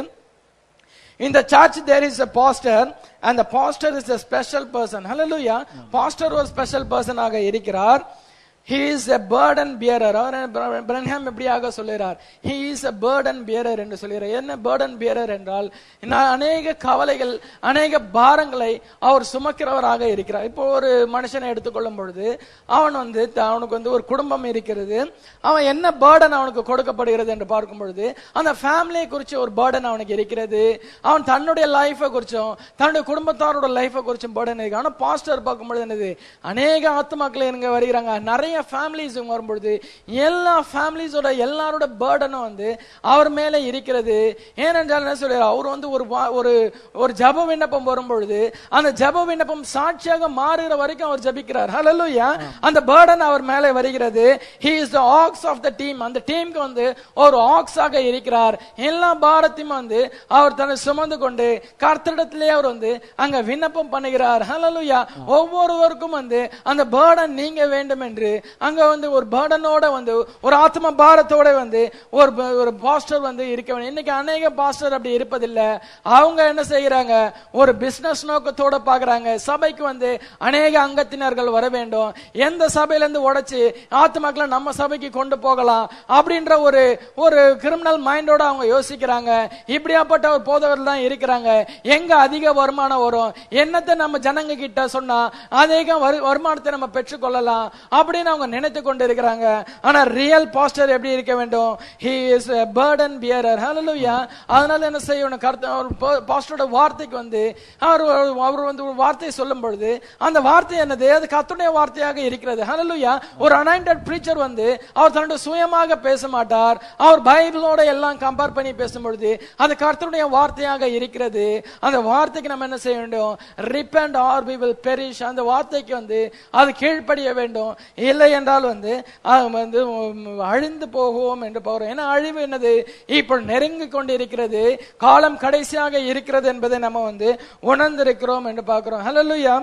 In the church, there is a pastor, and the pastor is a special person. Hallelujah. Pastor ஒரு special person ஆக இருக்கிறார். He is a burden bearer. அவர் பிரன்ஹாம் எப்படியாக சொல்லுகிறார் He is a burden bearer என்று சொல்கிறார் என்ன burden bearer என்றால் நான் அநேக கவலைகள் அநேக பாரங்களை அவர் சுமக்கிறவராக இருக்கிறார் இப்போ ஒரு மனுஷனை எடுத்துக்கொள்ளும் பொழுது அவன் வந்து த- அவனுக்கு வந்து ஒரு குடும்பம் இருக்கிறது அவன் என்ன பேர்டன் அவனுக்கு கொடுக்கப்படுகிறது என்று பார்க்கும் பொழுது அந்த ஃபேமிலியை குறித்து ஒரு பேர்டன் அவனுக்கு இருக்கிறது அவன் தன்னுடைய லைஃபை குறிச்சும் தன்னுடைய குடும்பத்தாரோட லைஃபை குறிச்சும் பேர்டன் இருக்கு ஆனா பாஸ்டர் பார்க்கும்பொழுது என்னது அநேக ஆத்துமாக்கள் இங்க வருகிறாங்க நிறைய ஃபேமிலிஸ் வரும்பொழுது எல்லா ஃபேமிலிஸோட எல்லாரோட பேர்டனும் வந்து அவர் மேல இருக்கிறது ஏனென்றால் என்ன சொல்றாரு அவர் வந்து ஒரு வா- ஒரு ஒரு ஜப விண்ணப்பம் வரும்பொழுது அந்த ஜப விண்ணப்பம் சாட்சியாக மாறுகிற வரைக்கும் அவர் ஜபிக்கிறார் ஹalleluya அந்த பேர்டன் அவர் மேலே வருகிறது he is the ox of the team அந்த டீமுக்கு வந்து ஒரு ஆக்ஸ் ஆக இருக்கிறார் எல்லா பாரத்தையும் வந்து அவர் தன்னை சுமந்து கொண்டு கர்த்தரிடத்திலே அவர் வந்து அங்க விண்ணப்பம் பண்ணுகிறார் ஹalleluya ஒவ்வொருவருக்கும் வந்து அந்த பேர்டன் நீங்க வேண்டும் என்று அங்க வந்து ஒரு பேர்டனோட வந்து ஒரு ஆத்ம பாரத்தோட வந்து ஒரு ப- ஒரு பாஸ்டர் வந்து இருக்க வேண்டும் இன்னைக்கு அநேக பாஸ்டர் அப்படி இருப்பதில்லை அவங்க என்ன செய்யறாங்க ஒரு பிசினஸ் நோக்கத்தோட பாக்குறாங்க சபைக்கு வந்து அநேக அங்கத்தினர்கள் வர வேண்டும் எந்த சபையில இருந்து உடைச்சு ஆத்மாக்களை நம்ம சபைக்கு கொண்டு போகலாம் அப்படின்ற ஒரு ஒரு கிரிமினல் மைண்டோட அவங்க யோசிக்கிறாங்க இப்படியாப்பட்ட ஒரு போதவர்கள் தான் இருக்கிறாங்க எங்க அதிக வருமானம் வரும் என்னத்தை நம்ம ஜனங்க கிட்ட சொன்னா அதிக வரு- வருமானத்தை நம்ம பெற்றுக்கொள்ளலாம் அப்படின்னு அவங்க நினைத்து கொண்டு இருக்கிறாங்க ஆனா ரியல் பாஸ்டர் எப்படி இருக்க வேண்டும் he is burden bearer hallelujah அதனால என்ன செய்யணும் கருத்து அவர் பாஸ்டரோட வார்த்தைக்கு வந்து அவர் ஒரு- அவர் வந்து ஒரு வார்த்தை சொல்லும் பொழுது அந்த வார்த்தை என்னது அது கர்த்தருடைய வார்த்தையாக இருக்கிறது ஹalleluya ஒரு அனாயிண்டட் பிரீச்சர் வந்து அவர் தன்னுடைய சுயமாக பேச மாட்டார் அவர் பைபிளோட எல்லாம் கம்பேர் பண்ணி பேசும் பொழுது அது கர்த்தருடைய வார்த்தையாக இருக்கிறது அந்த வார்த்தைக்கு நம்ம என்ன செய்ய வேண்டும் repent or we will perish அந்த வார்த்தைக்கு வந்து அது கீழ்ப்படிய வேண்டும் இல்லை என்றால் வந்து அது வந்து உம், அழிந்து போகுவோம் என்று போகிறோம் ஏன்னா அழிவு என்னது இப்போ நெருங்கி கொண்டு இருக்கிறது காலம் கடைசியாக இருக்கிறது என்பதை நம்ம வந்து உணர்ந்திருக்கிறோம் என்று பார்க்கிறோம் ஹalleluya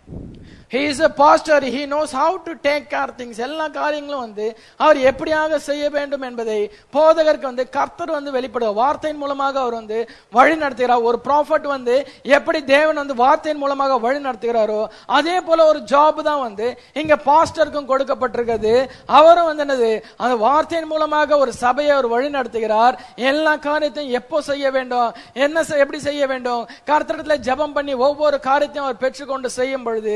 he is a pastor he knows how to take care things எல்லா காரியங்களும் வந்து அவர் எப்படியாக செய்ய வேண்டும் என்பதை போதகருக்கு வந்து கர்த்தர் வந்து வெளிப்படுவார் வார்த்தையின் மூலமாக அவர் வந்து வழி நடத்துகிறார் ஒரு ப்ராஃபட் வந்து எப்படி தேவன் வந்து வார்த்தையின் மூலமாக வழி நடத்துகிறாரோ அதே போல ஒரு ஜாப் தான் வந்து இங்க பாஸ்டருக்கும் கொடுக்கப்பட்டிருக்கிறது அவரும் வந்து என்னது அந்த வார்த்தையின் மூலமாக ஒரு சபையை அவர் வழி நடத்துகிறார் எல்லா காரியத்தையும் எப்போ செய்ய வேண்டும் என்ன செய்- எப்படி செய்ய வேண்டும் கர்த்தரிடத்துல ஜெபம் பண்ணி ஒவ்வொரு காரியத்தையும் அவர் பெற்றுக்கொண்டு செய்யும் பொழுது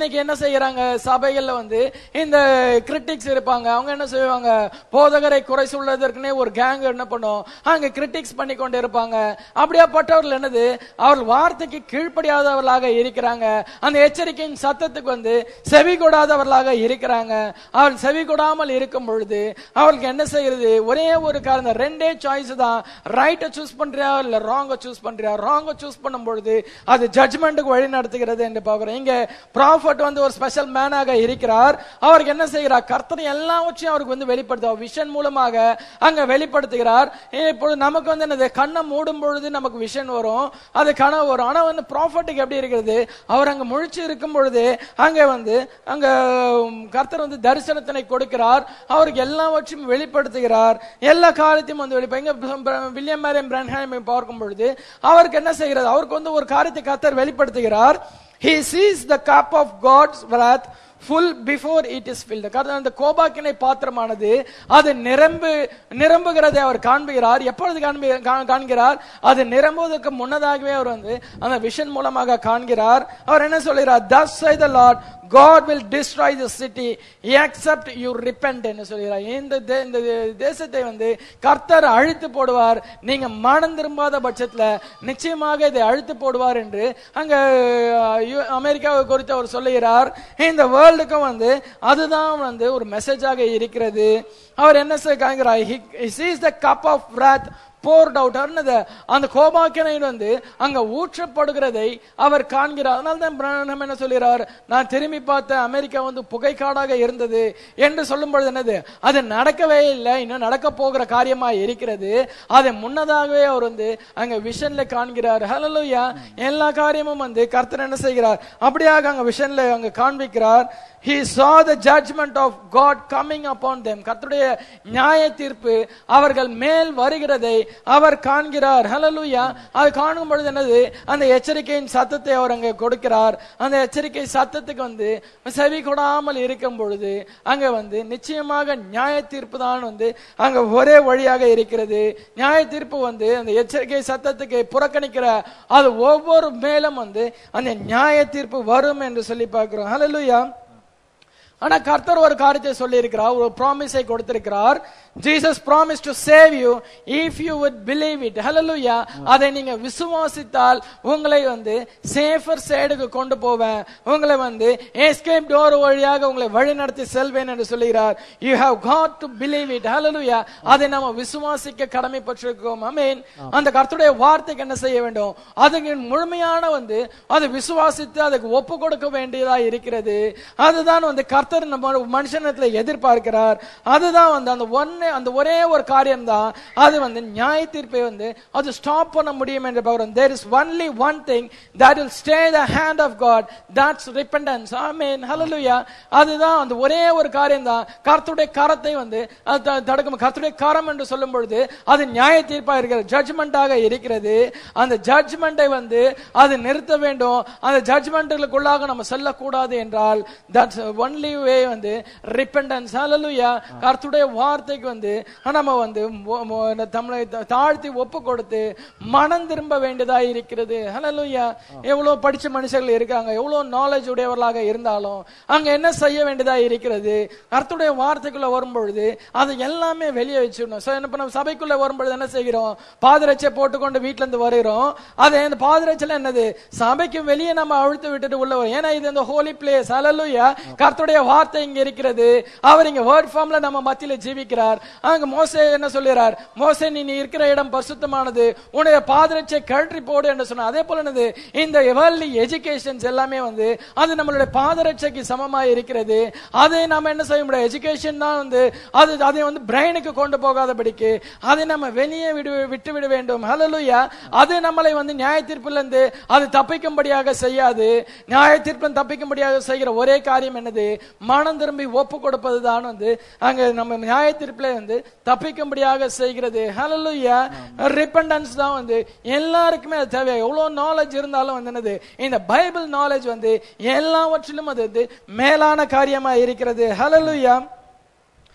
இன்னைக்கு என்ன செய்யறாங்க சபைகள்ல வந்து இந்த கிரிட்டிக்ஸ் இருப்பாங்க அவங்க என்ன செய்வாங்க போதகரை குறை சொல்வதற்குனே ஒரு கேங் என்ன பண்ணும் அங்க கிரிட்டிக்ஸ் பண்ணி கொண்டு இருப்பாங்க அப்படியாப்பட்டவர்கள் என்னது அவர்கள் வார்த்தைக்கு கீழ்ப்படியாதவர்களாக இருக்கிறாங்க அந்த எச்சரிக்கையின் சத்தத்துக்கு வந்து செவி கொடாதவர்களாக இருக்கிறாங்க அவர்கள் செவி கொடாமல் இருக்கும் பொழுது அவர்களுக்கு என்ன செய்யறது ஒரே ஒரு காரணம் ரெண்டே சாய்ஸ் தான் ரைட்டை சூஸ் பண்றியா இல்ல ராங்க சூஸ் பண்றியா ராங்க சூஸ் பண்ணும் பொழுது அது ஜட்ஜ்மெண்ட்டுக்கு வழி நடத்துகிறது என்று பார்க்கிறோம் இங்க ப்ராஃபட் வந்து ஒரு ஸ்பெஷல் மேனாக இருக்கிறார் அவருக்கு என்ன செய்கிறார் கர்த்தனை எல்லாவற்றையும் அவருக்கு வந்து வெளிப்படுத்துவார் விஷன் மூலமாக அங்க வெளிப்படுத்துகிறார் இப்பொழுது நமக்கு வந்து என்னது கண்ணை மூடும் பொழுது நமக்கு விஷன் வரும் அது கனவு வரும் ஆனா வந்து ப்ராஃபட்டுக்கு எப்படி இருக்கிறது அவர் அங்க முழிச்சு இருக்கும் பொழுது அங்க வந்து அங்க உம், கர்த்தர் வந்து தரிசனத்தினை கொடுக்கிறார் அவருக்கு எல்லாவற்றையும் வெளிப்படுத்துகிறார் எல்லா காரியத்தையும் வந்து வெளிப்ப இங்க வில்லியம் மேரியம் பிரன்ஹாம் பார்க்கும் பொழுது அவருக்கு என்ன செய்கிறது அவருக்கு வந்து ஒரு காரியத்தை கர்த்தர் வெளிப்படுத்துகிறார் he sees the cup of god's wrath full before it is filled கர்த்தர் அந்த கோபாக்கினை பாத்திரமானது அது நிரம்பு நிரம்புகிறதை அவர் காண்புகிறார் எப்பொழுது காண்பி- கா- காண்கிறார் அது நிரம்புவதற்கு முன்னதாகவே அவர் வந்து அந்த விஷன் மூலமாக காண்கிறார் அவர் என்ன சொல்கிறார் thus say the lord god will destroy the city except you repent என்று சொல்கிறார் இந்த தே- இந்த தேசத்தை வந்து கர்த்தர் அழித்து போடுவார் நீங்க மனம் திரும்பாத பட்சத்துல நிச்சயமாக இதை அழித்து போடுவார் என்று அங்க அஹ், யு- அமெரிக்காவை குறித்து அவர் சொல்லுகிறார் இந்த வேர்ல்டுக்கும் வந்து அதுதான் வந்து ஒரு மெசேஜாக இருக்கிறது அவர் என்ன செய்ய காண்கிறார் he sees the cup of wrath poured out அருணத அந்த கோபாக்கினை வந்து அங்க ஊற்றப்படுகிறதை அவர் காண்கிறார் அதனால தான் பிராணம் என்ன சொல்கிறார் நான் திரும்பி பார்த்த அமெரிக்கா வந்து புகைக்காடாக இருந்தது என்று சொல்லும் பொழுது என்னது அது நடக்கவே இல்லை இன்னும் நடக்க போகிற காரியமா இருக்கிறது அதை முன்னதாகவே அவர் வந்து அங்க விஷன்ல காண்கிறார் ஹalleluya எல்லா காரியமும் வந்து கர்த்தர் என்ன செய்கிறார் அப்படியாக அங்க விஷன்ல அங்க காண்பிக்கிறார் he saw the judgment of god coming upon them கர்த்தருடைய நியாய தீர்ப்பு அவர்கள் மேல் வருகிறதை அவர் காண்கிறார் ஹalleluya அது காணும் பொழுது என்னது அந்த எச்சரிக்கையின் சத்தத்தை அவர் அங்க கொடுக்கிறார் அந்த எச்சரிக்கை சத்தத்துக்கு வந்து செவி கொடாமல் இருக்கும் பொழுது அங்க வந்து நிச்சயமாக நியாய தீர்ப்பு தான் வந்து அங்க ஒரே வழியாக இருக்கிறது நியாய தீர்ப்பு வந்து அந்த எச்சரிக்கை சத்தத்துக்கு புறக்கணிக்கிற அது ஒவ்வொரு மேலும் வந்து அந்த நியாய தீர்ப்பு வரும் என்று சொல்லி பார்க்கிறோம் ஹalleluya ஆனா கர்த்தர் ஒரு காரியத்தை சொல்லி இருக்கிறார் ஒரு ப்ராமிஸை கொடுத்திருக்கிறார் Jesus promise to save you if you would believe it hallelujah அதை நீங்க விசுவாசித்தால் உங்களை வந்து சேஃபர் சைடுக்கு கொண்டு போவேன் உங்களை வந்து எஸ்கேப் டோர் வழியாக உங்களை வழி நடத்தி செல்வேன் என்று சொல்லுகிறார் you have got to believe it hallelujah அதை நாம விசுவாசிக்க கடமைப்பட்டிருக்கோம் அமீன் அந்த கர்த்தருடைய வார்த்தைக்கு என்ன செய்ய வேண்டும் அதுக்கு முழுமையான வந்து அதை விசுவாசித்து அதுக்கு ஒப்பு கொடுக்க வேண்டியதா இருக்கிறது அதுதான் வந்து கர்த்தர் நம்ம மனுஷனத்துல எதிர்பார்க்கிறார் அதுதான் வந்து அந்த ஒன்னு அந்த ஒரே ஒரு காரியம் தான் அது வந்து நியாய தீர்ப்பை வந்து அது ஸ்டாப் பண்ண முடியும் என்று பார்க்கிறோம் there is only one thing that will stay the hand of god that's repentance amen hallelujah அதுதான் அந்த ஒரே ஒரு காரியம் தான் கர்த்தருடைய கரத்தை வந்து அது த- தடுக்கும் கர்த்தருடைய கரம் என்று சொல்லும் பொழுது அது நியாய தீர்ப்பா இருக்கிறது ஜட்ஜ்மெண்டாக இருக்கிறது அந்த ஜட்ஜ்மெண்டை வந்து அது நிறுத்த வேண்டும் அந்த ஜட்ஜ்மெண்ட்டுகளுக்குள்ளாக நம்ம செல்லக்கூடாது என்றால் தட்ஸ் ஒன்லி வே வந்து ரிப்பெண்டன்ஸ் ஹalleluya கர்த்தருடைய வார்த்தைக்கு வந்து நம்ம வந்து மொ- மொ- தமிழை தா- தாழ்த்தி ஒப்பு கொடுத்து மனம் திரும்ப வேண்டியதா இருக்கிறது ஹalleluya எவ்வளவு படிச்ச மனுஷர்கள் இருக்காங்க எவ்வளவு நாலேஜ் உடையவர்களாக இருந்தாலும் அங்க என்ன செய்ய வேண்டியதா இருக்கிறது கர்த்தருடைய வார்த்தைக்குள்ள வரும்பொழுது அது எல்லாமே வெளியே வச்சிடணும் So, என்ன பண்ண சபைக்குள்ள வரும்பொழுது என்ன செய்கிறோம் பாதரட்சை போட்டுக்கொண்டு வீட்ல இருந்து வருகிறோம் அது இந்த பாதரட்சைல என்னது சபைக்கு வெளியே நம்ம அழுத்து விட்டுட்டு உள்ள வரும் ஏன்னா இது இந்த ஹோலி பிளேஸ் ஹalleluya கர்த்தருடைய வார்த்தை இங்க இருக்கிறது அவர் இங்க வேர்ட் ஃபார்ம்ல நம்ம மத்தியில ஜீவிக்கிறார் அங்க மோசே என்ன சொல்லுறார் மோசே நீ நீ இருக்கிற இடம் பரிசுத்தமானது உன்னுடைய பாதரட்சை கழற்றி போடு என்று சொன்ன அதே போல என்னது இந்த வேர்ல்ட்லி எஜுகேஷன்ஸ் எல்லாமே வந்து அது நம்மளுடைய பாதரட்சைக்கு சமமா இருக்கிறது அதை நாம என்ன செய்ய முடியாது எஜுகேஷன் தான் வந்து அது அதை வந்து பிரெயினுக்கு கொண்டு போகாதபடிக்கு அதை நம்ம வெளியே விடு விட்டு விட வேண்டும் ஹalleluya அது நம்மளை வந்து நியாய தீர்ப்புல இருந்து அது தப்பிக்கும்படியாக செய்யாது நியாய தீர்ப்பில் தப்பிக்கும்படியாக செய்கிற ஒரே காரியம் என்னது மனம் திரும்பி ஒப்பு கொடுப்பது தான் வந்து அங்க நம்ம நியாய தீர்ப்புல வந்து தப்பிக்கும்படியாக செய்கிறது ஹalleluya ரிப்பண்டன்ஸ் தான் வந்து எல்லாருக்குமே அது தேவை எவ்வளவு நாலேஜ் இருந்தாலும் வந்து என்னது இந்த பைபிள் நாலேஜ் வந்து எல்லாவற்றிலும் அது வந்து மேலான காரியமா இருக்கிறது ஹalleluya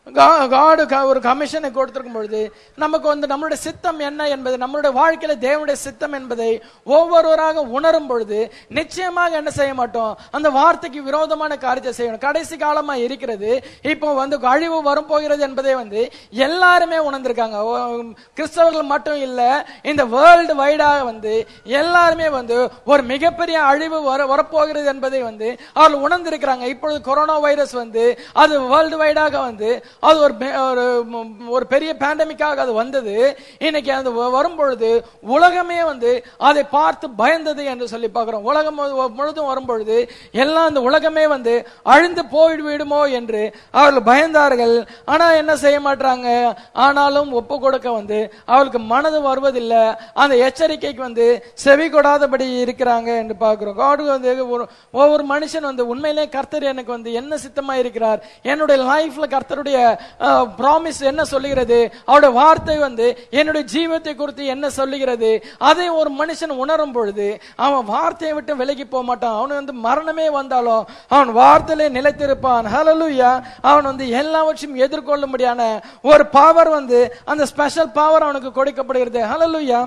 காடு ஒரு கமிஷனை கொடுத்திருக்கும் பொழுது நமக்கு வந்து நம்மளுடைய சித்தம் என்ன என்பது நம்மளுடைய வாழ்க்கையில தேவனுடைய சித்தம் என்பதை ஒவ்வொருவராக உணரும் பொழுது நிச்சயமாக என்ன செய்ய மாட்டோம் அந்த வார்த்தைக்கு விரோதமான காரியத்தை செய்யணும் கடைசி காலமா இருக்கிறது இப்போ வந்து அழிவு வரும் போகிறது என்பதை வந்து எல்லாருமே உணர்ந்திருக்காங்க ஓ, கிறிஸ்தவர்கள் மட்டும் இல்ல இந்த வேர்ல்டு வைடாக வந்து எல்லாருமே வந்து ஒரு மிகப்பெரிய அழிவு வர வரப்போகிறது என்பதை வந்து அவர்கள் உணர்ந்திருக்கிறாங்க இப்பொழுது கொரோனா வைரஸ் வந்து அது வேர்ல்டு வைடாக வந்து அது ஒரு பெ- ஒரு ம், ஒரு பெரிய பேண்டமிக்காக அது வந்தது இன்னைக்கு அது வ- வரும் பொழுது உலகமே வந்து அதை பார்த்து பயந்தது என்று சொல்லி பார்க்கிறோம் உலகம் மு- முழுதும் வரும் பொழுது எல்லாம் அந்த உலகமே வந்து அழிந்து போய்விடுமோ என்று அவர்கள் பயந்தார்கள் ஆனா என்ன செய்ய மாட்டாங்க ஆனாலும் ஒப்பு கொடுக்க வந்து அவளுக்கு மனது வருவதில்லை அந்த எச்சரிக்கைக்கு வந்து செவி கொடாதபடி இருக்கிறாங்க என்று பார்க்கிறோம் காடு வந்து ஒரு ஒவ்வொரு மனுஷன் வந்து உண்மையிலே கர்த்தர் எனக்கு வந்து என்ன சித்தமா இருக்கிறார் என்னுடைய லைஃப்ல கர்த்தருடைய ப்ராமிஸ் என்ன சொல்லுகிறது அவருடைய வார்த்தை வந்து என்னுடைய ஜீவத்தை குறித்து என்ன சொல்லுகிறது அதை ஒரு மனுஷன் உணரும் பொழுது அவன் வார்த்தையை விட்டு விலகி போக மாட்டான் அவன் வந்து மரணமே வந்தாலும் அவன் வார்த்தையிலே நிலைத்திருப்பான் ஹalleluya அவன் வந்து எல்லாவற்றையும் எதிர்கொள்ளும்படியான ஒரு பவர் வந்து அந்த ஸ்பெஷல் பவர் அவனுக்கு கொடுக்கப்படுகிறது ஹalleluya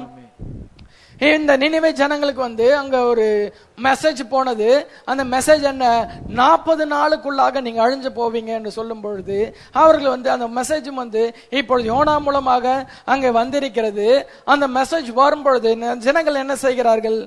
இந்த நினைவே ஜனங்களுக்கு வந்து அங்க ஒரு மெசேஜ் போனது அந்த மெசேஜ் என்ன நாற்பது நாளுக்குள்ளாக நீங்க அழிஞ்சு போவீங்க என்று சொல்லும் பொழுது அவர்கள் வந்து அந்த மெசேஜும் வந்து இப்பொழுது யோனா மூலமாக அங்கே வந்திருக்கிறது அந்த மெசேஜ் வரும் பொழுது ந- ஜனங்கள் என்ன செய்கிறார்கள்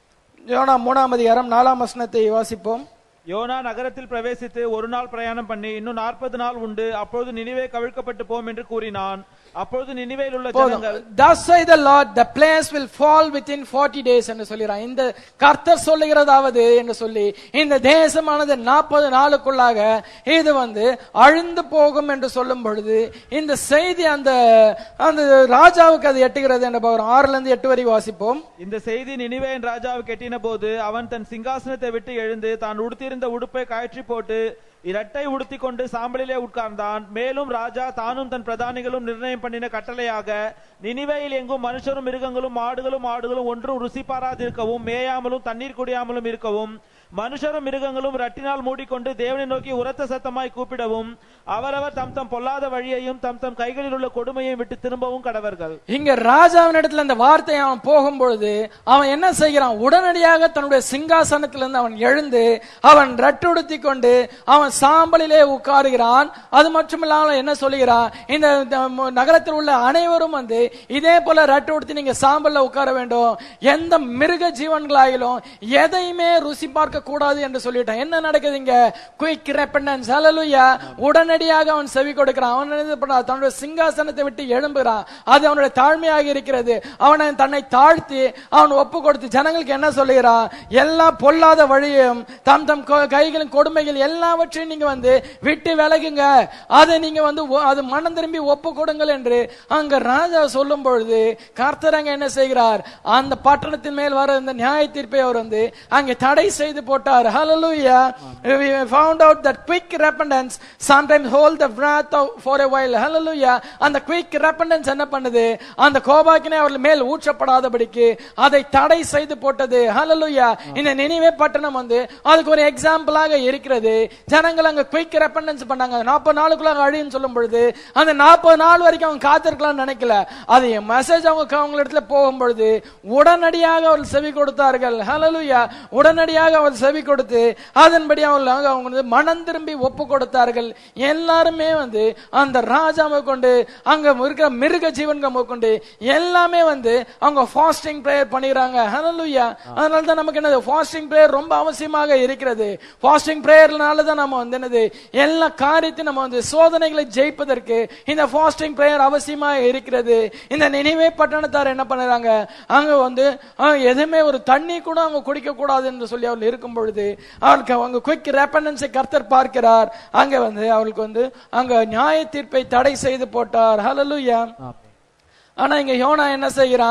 யோனா மூணாம் அதிகாரம் நாலாம் வசனத்தை வாசிப்போம் யோனா நகரத்தில் பிரவேசித்து ஒரு நாள் பிரயாணம் பண்ணி இன்னும் நாற்பது நாள் உண்டு அப்பொழுது நினிவே கவிழ்க்கப்பட்டு போம் என்று கூறினான் அப்பொழுது நினிவேயில் உள்ள போதும் ஜனங்கள் thus say the lord the place will fall within 40 days என்று சொல்கிறான் இந்த கர்த்தர் சொல்லுகிறதாவது என்று சொல்லி இந்த தேசமானது நாற்பது நாளுக்குள்ளாக இது வந்து அழிந்து போகும் என்று சொல்லும் பொழுது இந்த செய்தி அந்த அந்த ராஜாவுக்கு அது எட்டுகிறது என்று பார்க்கிறோம் ஆறுல இருந்து எட்டு வரை வாசிப்போம் இந்த செய்தி நினிவேயின் ராஜாவுக்கு எட்டின போது அவன் தன் சிங்காசனத்தை விட்டு எழுந்து தான் உடுத்தியிருந்த உடுப்பை கழற்றி போட்டு இரட்டை உடுத்தி கொண்டு சாம்பலிலே உட்கார்ந்தான் மேலும் ராஜா தானும் தன் பிரதானிகளும் நிர்ணயம் பண்ணின கட்டளையாக நினிவேயில் எங்கும் மனுஷரும் மிருகங்களும் மாடுகளும் ஆடுகளும் ஒன்றும் ருசி பாராதிருக்கவும் மேயாமலும் தண்ணீர் குடியாமலும் இருக்கவும் மனுஷரும் மிருகங்களும் ரட்டினால் மூடிக்கொண்டு தேவனை நோக்கி உரத்த சத்தமாய் கூப்பிடவும் அவரவர் தம் தம் பொல்லாத வழியையும் தம் தம் கைகளில் உள்ள கொடுமையையும் விட்டு திரும்பவும் கடவர்கள் இங்க ராஜாவின் இடத்துல இந்த வார்த்தை அவன் போகும் பொழுது அவன் என்ன செய்கிறான் உடனடியாக தன்னுடைய சிங்காசனத்திலிருந்து அவன் எழுந்து அவன் ரட்டுடுத்தி கொண்டு அவன் சாம்பலிலே உட்காருகிறான் அது மட்டுமில்லாமல் என்ன சொல்லுகிறான் இந்த இந்த மு- நகரத்தில் உள்ள அனைவரும் வந்து இதே போல ரட்டு உடுத்தி நீங்க சாம்பல்ல உட்கார வேண்டும் எந்த மிருக ஜீவன்களாயிலும் எதையுமே ருசி பார்க்க கூடாது என்று சொல்லிட்டான் என்ன நடக்குது இங்க குயிக் ரெப்பண்டன்ஸ் ஹalleluya உடனடியாக அவன் செவி கொடுக்கிறான் அவன் என்ன பண்றான் தன்னுடைய சிங்காசனத்தை விட்டு எழும்புகிறான் அது அவனுடைய தாழ்மையாக இருக்கிறது அவனை தன்னை தாழ்த்தி அவன் ஒப்பு கொடுத்து ஜனங்களுக்கு என்ன சொல்லுகிறான் எல்லா பொல்லாத வழியும் தம் தம் கொ- கைகளின் கொடுமைகள் எல்லாவற்றையும் நீங்க வந்து விட்டு விலகுங்க அதை நீங்க வந்து ஒ- அது மனம் திரும்பி ஒப்பு கொடுங்கள் என்று அங்க ராஜா சொல்லும் பொழுது கர்த்தர் அங்க என்ன செய்கிறார் அந்த பட்டணத்தின் மேல் வர இந்த நியாய தீர்ப்பை அவர் வந்து அங்கே தடை செய்து போட்டார் hallelujah we found out that quick repentance sometimes hold the wrath of- for a while hallelujah அந்த quick repentance என்ன பண்ணுது அந்த கோபாக்கினை அவர்கள் மேல் ஊற்றப்படாதபடிக்கு அதை தடை செய்து போட்டது hallelujah இந்த நினைவே பட்டணம் வந்து அதுக்கு ஒரு எக்ஸாம்பிளாக இருக்கிறது ஜனங்கள் அங்க குயிக் ரெப்பண்டன்ஸ் பண்ணாங்க நாற்பது நாளுக்குள்ள அழின்னு சொல்லும் பொழுது அந்த நாற்பது நாள் வரைக்கும் அவங்க காத்திருக்கலாம்னு நினைக்கல அது மெசேஜ் அவங்க அவங்க இடத்துல போகும் பொழுது உடனடியாக அவர்கள் செவி கொடுத்தார்கள் ஹalleluya உடனடியாக அவர் செவி கொடுத்து அதன்படி அவர்கள் அவங்க அவங்க வந்து மனம் திரும்பி ஒப்பு கொடுத்தார்கள் எல்லாருமே வந்து அந்த ராஜாவை கொண்டு அங்க இருக்கிற மிருக ஜீவன்களை கொண்டு எல்லாமே வந்து அவங்க ஃபாஸ்டிங் பிரேயர் பண்ணிடுறாங்க ஹalleluya அதனால தான் நமக்கு என்னது ஃபாஸ்டிங் பிரேயர் ரொம்ப அவசியமாக இருக்கிறது ஃபாஸ்டிங் பிரேயர்னால தான் நம்ம வந்து என்னது எல்லா காரியத்தையும் நம்ம வந்து சோதனைகளை ஜெயிப்பதற்கு இந்த ஃபாஸ்டிங் பிரேயர் அவசியமாக இருக்கிறது இந்த நினைவே பட்டணத்தார் என்ன பண்ணுறாங்க அங்க வந்து அஹ், எதுவுமே ஒரு தண்ணி கூட அவங்க குடிக்க கூடாது என்று சொல்லி அவர்கள் இருக்கும் பொழுது அவருக்கு அவங்க குயிக் ரெப்பண்டன்ஸை கர்த்தர் பார்க்கிறார் அங்க வந்து அவளுக்கு வந்து அங்க நியாய தீர்ப்பை தடை செய்து போட்டார் ஹalleluya ஆனா இங்க யோனா என்ன செய்கிறான்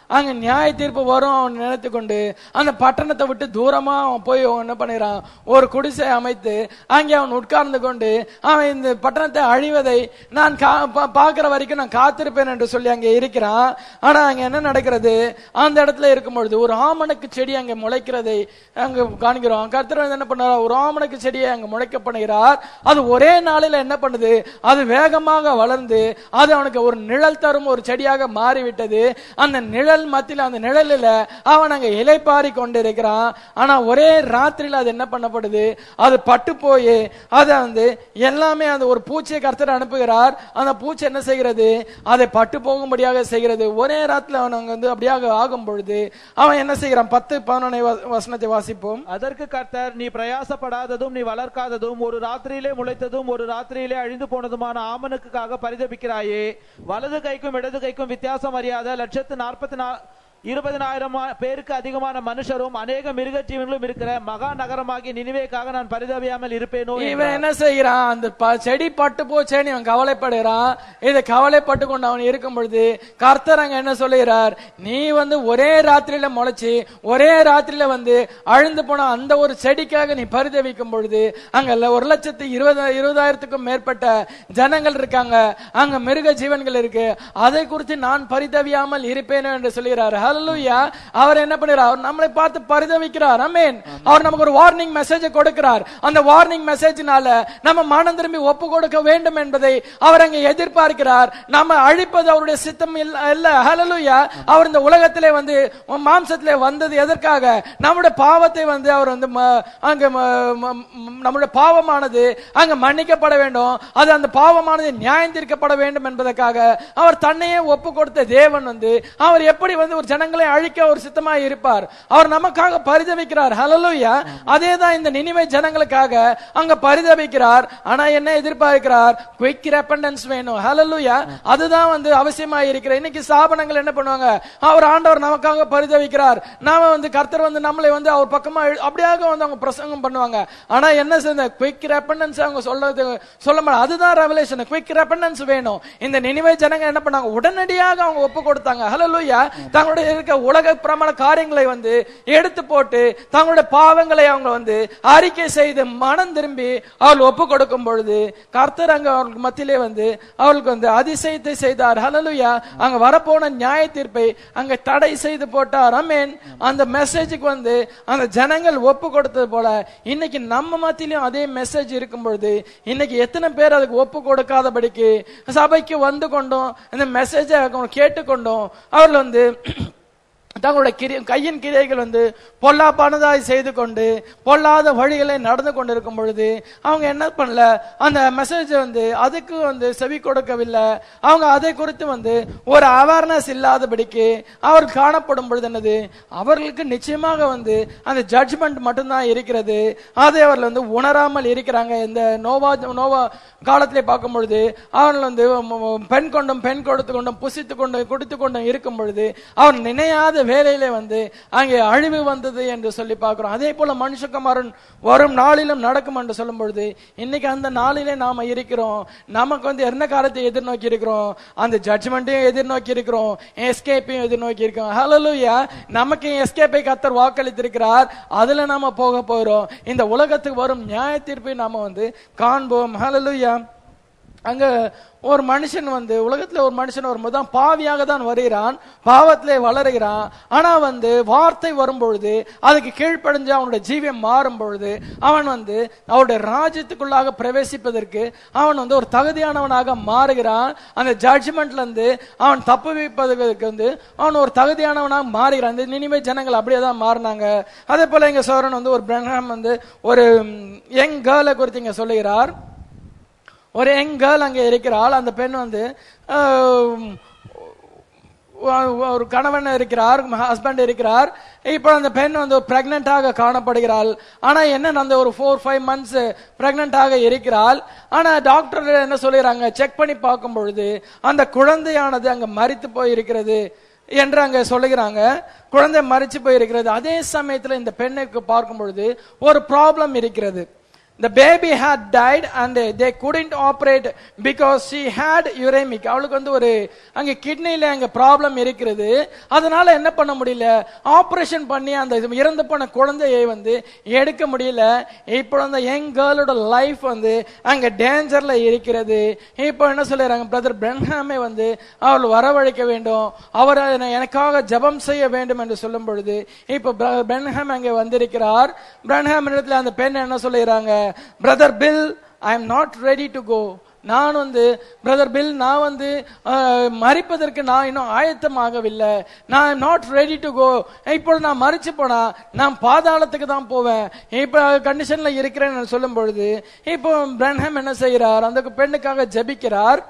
அங்க நியாய தீர்ப்பு வரும் அவன் நினைத்து கொண்டு அந்த பட்டணத்தை விட்டு தூரமா அவன் போய் அவன் என்ன பண்ணிறான் ஒரு குடிசை அமைத்து அங்கே அவன் உட்கார்ந்து கொண்டு அவன் இந்த பட்டணத்தை அழிவதை நான் கா- பா- பார்க்கிற வரைக்கும் நான் காத்திருப்பேன் என்று சொல்லி அங்கே இருக்கிறான் ஆனா அங்க என்ன நடக்கிறது அந்த இடத்துல இருக்கும் பொழுது ஒரு ஆமணக்கு செடி அங்கே முளைக்கிறதை அங்க காண்கிறோம் கர்த்தர் வந்து என்ன பண்ணார் ஒரு ஆமணக்கு செடியை அங்க முளைக்க பண்ணுகிறார் அது ஒரே நாளில என்ன பண்ணுது அது வேகமாக வளர்ந்து அது அவனுக்கு ஒரு நிழல் தரும் ஒரு செடியாக மாறிவிட்டது அந்த நிழல் மத்தியில் அந்த நிழலில் அவன் அங்க இலைப்பாரி கொண்டிருக்கிறான் ஆனா ஒரே ராத்திரியில அது என்ன பண்ணப்படுது அது பட்டு போய் அதை வந்து எல்லாமே அந்த ஒரு பூச்சியை கர்த்தர் அனுப்புகிறார் அந்த பூச்சி என்ன செய்கிறது அதை பட்டு போகும்படியாக செய்கிறது ஒரே ராத்திரில அவன் அங்க வந்து அப்படியாக ஆகும் பொழுது அவன் என்ன செய்கிறான் பத்து பதினொன்னை வசனத்தை வாசிப்போம் அதற்கு கர்த்தர் நீ பிரயாசப்படாததும் நீ வளர்க்காததும் ஒரு ராத்திரியிலே முளைத்ததும் ஒரு ராத்திரியிலே அழிந்து போனதுமான ஆமனுக்காக பரிதபிக்கிறாயே வலது கைக்கும் இடது கைக்கும் வித்தியாசம் அறியாத லட்சத்து நாற்பத்தி நா இருபதினாயிரம் பேருக்கு அதிகமான மனுஷரும் அநேக மிருக ஜீவன்களும் இருக்கிற மகா நகரமாகிய நினைவேக்காக நான் பரிதபியாமல் இருப்பேனோ இவன் என்றார். என்ன செய்கிறான் அந்த ப- செடி பட்டு போச்சேன்னு இவன் கவலைப்படுகிறான் இதை கவலைப்பட்டு கொண்டு அவன் இருக்கும் பொழுது கர்த்தர் அங்க என்ன சொல்லுகிறார் நீ வந்து ஒரே ராத்திரியில முளைச்சு ஒரே ராத்திரியில வந்து அழிந்து போன அந்த ஒரு செடிக்காக நீ பரிதவிக்கும் பொழுது அங்க ல- ஒரு லட்சத்து இருபது இருபதாயிரத்துக்கும் மேற்பட்ட ஜனங்கள் இருக்காங்க அங்க மிருக ஜீவன்கள் இருக்கு அதை குறித்து நான் பரிதவியாமல் இருப்பேனோ என்று சொல்கிறார் ஹalleluya அவர் என்ன பண்ணுகிறார் அவர் நம்மளை பார்த்து பரிதவிக்கிறார் ஆமென் அவர் நமக்கு ஒரு வார்னிங் மெசேஜ் கொடுக்கிறார் அந்த வார்னிங் மெசேஜ்னால நம்ம மனம் திரும்பி ஒப்பு கொடுக்க வேண்டும் என்பதை அவர் அங்கே எதிர்பார்க்கிறார் நம்ம அழிப்பது அவருடைய சித்தம் இல்ல இல்ல ஹalleluya அவர் இந்த உலகத்திலே வந்து மாம்சத்திலே வந்தது எதற்காக நம்முடைய பாவத்தை வந்து அவர் வந்து ம- அங்க ம- ம- ம- நம்முடைய பாவமானது அங்க மன்னிக்கப்பட வேண்டும் அது அந்த பாவமானது நியாயம் தீர்க்கப்பட வேண்டும் என்பதற்காக அவர் தன்னையே ஒப்பு கொடுத்த தேவன் வந்து அவர் எப்படி வந்து ஒரு ஜனங்களை அழிக்க ஒரு சித்தமாய் இருப்பார் அவர் நமக்காக பரிதவிக்கிறார் ஹalleluya அதே தான் இந்த நினிவை ஜனங்களுக்காக அங்க பரிதவிக்கிறார் ஆனா என்ன எதிர்பார்க்கிறார் குயிக் ரெப்பண்டன்ஸ் வேணும் ஹalleluya அதுதான் வந்து அவசியமா இருக்கிற இன்னைக்கு ஸ்தாபனங்கள் என்ன பண்ணுவாங்க அவர் ஆண்டவர் நமக்காக பரிதவிக்கிறார் நாம வந்து கர்த்தர் வந்து நம்மளை வந்து அவர் பக்கமா இழு- அப்படியாக வந்து அவங்க பிரசங்கம் பண்ணுவாங்க ஆனா என்ன செய்ய குயிக் ரெப்பண்டன்ஸ் அவங்க சொல்றது சொல்ல மாட்டாங்க அதுதான் ரெவலேஷன் குயிக் ரெப்பண்டன்ஸ் வேணும் இந்த நினைவை ஜனங்க என்ன பண்ணாங்க உடனடியாக அவங்க ஒப்பு கொடுத்தாங்க ஹalleluya தங்களுடைய இருக்க உலக பிரமாண காரியங்களை வந்து எடுத்து போட்டு தங்களுடைய பாவங்களை அவங்க வந்து அறிக்கை செய்து மனம் திரும்பி அவள் ஒப்பு கொடுக்கும் பொழுது கர்த்தர் அங்க அவர்களுக்கு மத்தியிலே வந்து அவளுக்கு வந்து அதிசயத்தை செய்தார் ஹalleluya அங்க வரப்போன நியாய தீர்ப்பை அங்க தடை செய்து போட்டார் அமேன் அந்த மெசேஜுக்கு வந்து அந்த ஜனங்கள் ஒப்பு கொடுத்தது போல இன்னைக்கு நம்ம மத்தியிலும் அதே மெசேஜ் இருக்கும் பொழுது இன்னைக்கு எத்தனை பேர் அதுக்கு ஒப்பு கொடுக்காதபடிக்கு சபைக்கு வந்து கொண்டும் இந்த மெசேஜை கேட்டுக்கொண்டும் அவர்கள் வந்து தங்களுடைய கிரி கையின் கிரைகள் வந்து பொல்லாப்பானதாய் செய்து கொண்டு பொல்லாத வழிகளை நடந்து கொண்டிருக்கும் பொழுது அவங்க என்ன பண்ணல அந்த மெசேஜ் வந்து அதுக்கு வந்து செவி கொடுக்கவில்லை அவங்க அதை குறித்து வந்து ஒரு அவேர்னஸ் இல்லாதபடிக்கு அவர் காணப்படும் பொழுது என்னது அவர்களுக்கு நிச்சயமாக வந்து அந்த ஜட்ஜ்மெண்ட் மட்டும்தான் இருக்கிறது அதை அவர்கள் வந்து உணராமல் இருக்கிறாங்க இந்த நோவா நோவா காலத்திலே பார்க்கும் பொழுது அவர்கள் வந்து ம- ம- பெண் கொண்டும் பெண் கொடுத்து கொண்டும் புசித்து கொண்டும் குடித்து கொண்டும் இருக்கும் பொழுது அவர் நினையாத வேலையிலே வந்து அங்கே அழிவு வந்தது என்று சொல்லி பார்க்கிறோம் அதே போல மனுஷகுமாரன் வரும் நாளிலும் நடக்கும் என்று சொல்லும் பொழுது இன்னைக்கு அந்த நாளிலே நாம இருக்கிறோம் நமக்கு வந்து என்ன காலத்தை எதிர்நோக்கி இருக்கிறோம் அந்த ஜட்ஜ்மெண்ட்டையும் எதிர்நோக்கி இருக்கிறோம் எஸ்கேப்பையும் எதிர்நோக்கி இருக்கோம் ஹalleluya நமக்கு எஸ்கேப்பை கத்தர் வாக்களித்திருக்கிறார் அதுல நாம போக போறோம் இந்த உலகத்துக்கு வரும் நியாய தீர்ப்பை நாம வந்து காண்போம் ஹalleluya அங்க ஒரு மனுஷன் வந்து உலகத்துல ஒரு மனுஷன் வரும்போது தான் பாவியாக தான் வருகிறான் பாவத்திலே வளருகிறான் ஆனா வந்து வார்த்தை வரும்பொழுது அதுக்கு கீழ்ப்படிஞ்சு அவனுடைய ஜீவியம் மாறும் பொழுது அவன் வந்து அவருடைய ராஜ்யத்துக்குள்ளாக பிரவேசிப்பதற்கு அவன் வந்து ஒரு தகுதியானவனாக மாறுகிறான் அந்த ஜட்ஜ்மெண்ட்ல இருந்து அவன் தப்பு வைப்பதற்கு வந்து அவன் ஒரு தகுதியானவனாக மாறுகிறான் இந்த நினைவை ஜனங்கள் அப்படியே தான் மாறினாங்க அதே போல எங்க சோரன் வந்து ஒரு பிரஹாம் வந்து ஒரு யங் கேர்ளை குறித்து இங்க சொல்லுகிறார் ஒரு யங் கேர்ள் அங்கே இருக்கிறாள் அந்த பெண் வந்து ஆம், ஒ- ஒரு கணவன் இருக்கிறார் ஹஸ்பண்ட் இருக்கிறார் இப்போ அந்த பெண் வந்து பிரெக்னென்ட்டாக காணப்படுகிறாள் ஆனா என்ன அந்த ஒரு ஃபோர் ஃபைவ் மந்த்ஸ் பிரெக்னென்ட்டாக இருக்கிறாள் ஆனா டாக்டர் என்ன சொல்லிடுறாங்க செக் பண்ணி பார்க்கும் பொழுது அந்த குழந்தையானது அங்க மரித்து போய் இருக்கிறது என்று அங்க சொல்லுகிறாங்க குழந்தை மறிச்சு போயிருக்கிறது அதே சமயத்துல இந்த பெண்ணுக்கு பார்க்கும் பொழுது ஒரு ப்ராப்ளம் இருக்கிறது the baby had died and they, they couldn't operate because she had uremic அவளுக்கு வந்து ஒரு அங்க கிட்னில அங்க ப்ராப்ளம் இருக்கிறது அதனால என்ன பண்ண முடியல ஆபரேஷன் பண்ணி அந்த இறந்து போன குழந்தையை வந்து எடுக்க முடியல இப்போ அந்த யங் கேர்ளோட லைஃப் வந்து அங்க டேஞ்சர்ல இருக்கிறது இப்போ என்ன சொல்லுறாங்க பிரதர் பிரன்ஹாமே வந்து அவள் வரவழைக்க வேண்டும் அவர் எனக்காக ஜெபம் செய்ய வேண்டும் என்று சொல்லும் பொழுது இப்போ பிரன்ஹாம் அங்கே வந்திருக்கிறார் பிரன்ஹாம் இடத்துல அந்த பெண் என்ன சொல்லுகிறாங்க brother Bill I am not ready to go நான் வந்து பிரதர் பில் நான் வந்து அஹ், மரிப்பதற்கு நான் இன்னும் ஆயத்தமாகவில்லை நான் நாட் ரெடி டு கோ இப்பொழுது நான் மறிச்சு போனா நான் பாதாளத்துக்கு தான் போவேன் இப்ப கண்டிஷன்ல இருக்கிறேன்னு சொல்லும் பொழுது இப்போ பிரன்ஹம் என்ன செய்கிறார் அந்த பெண்ணுக்காக ஜெபிக்கிறார்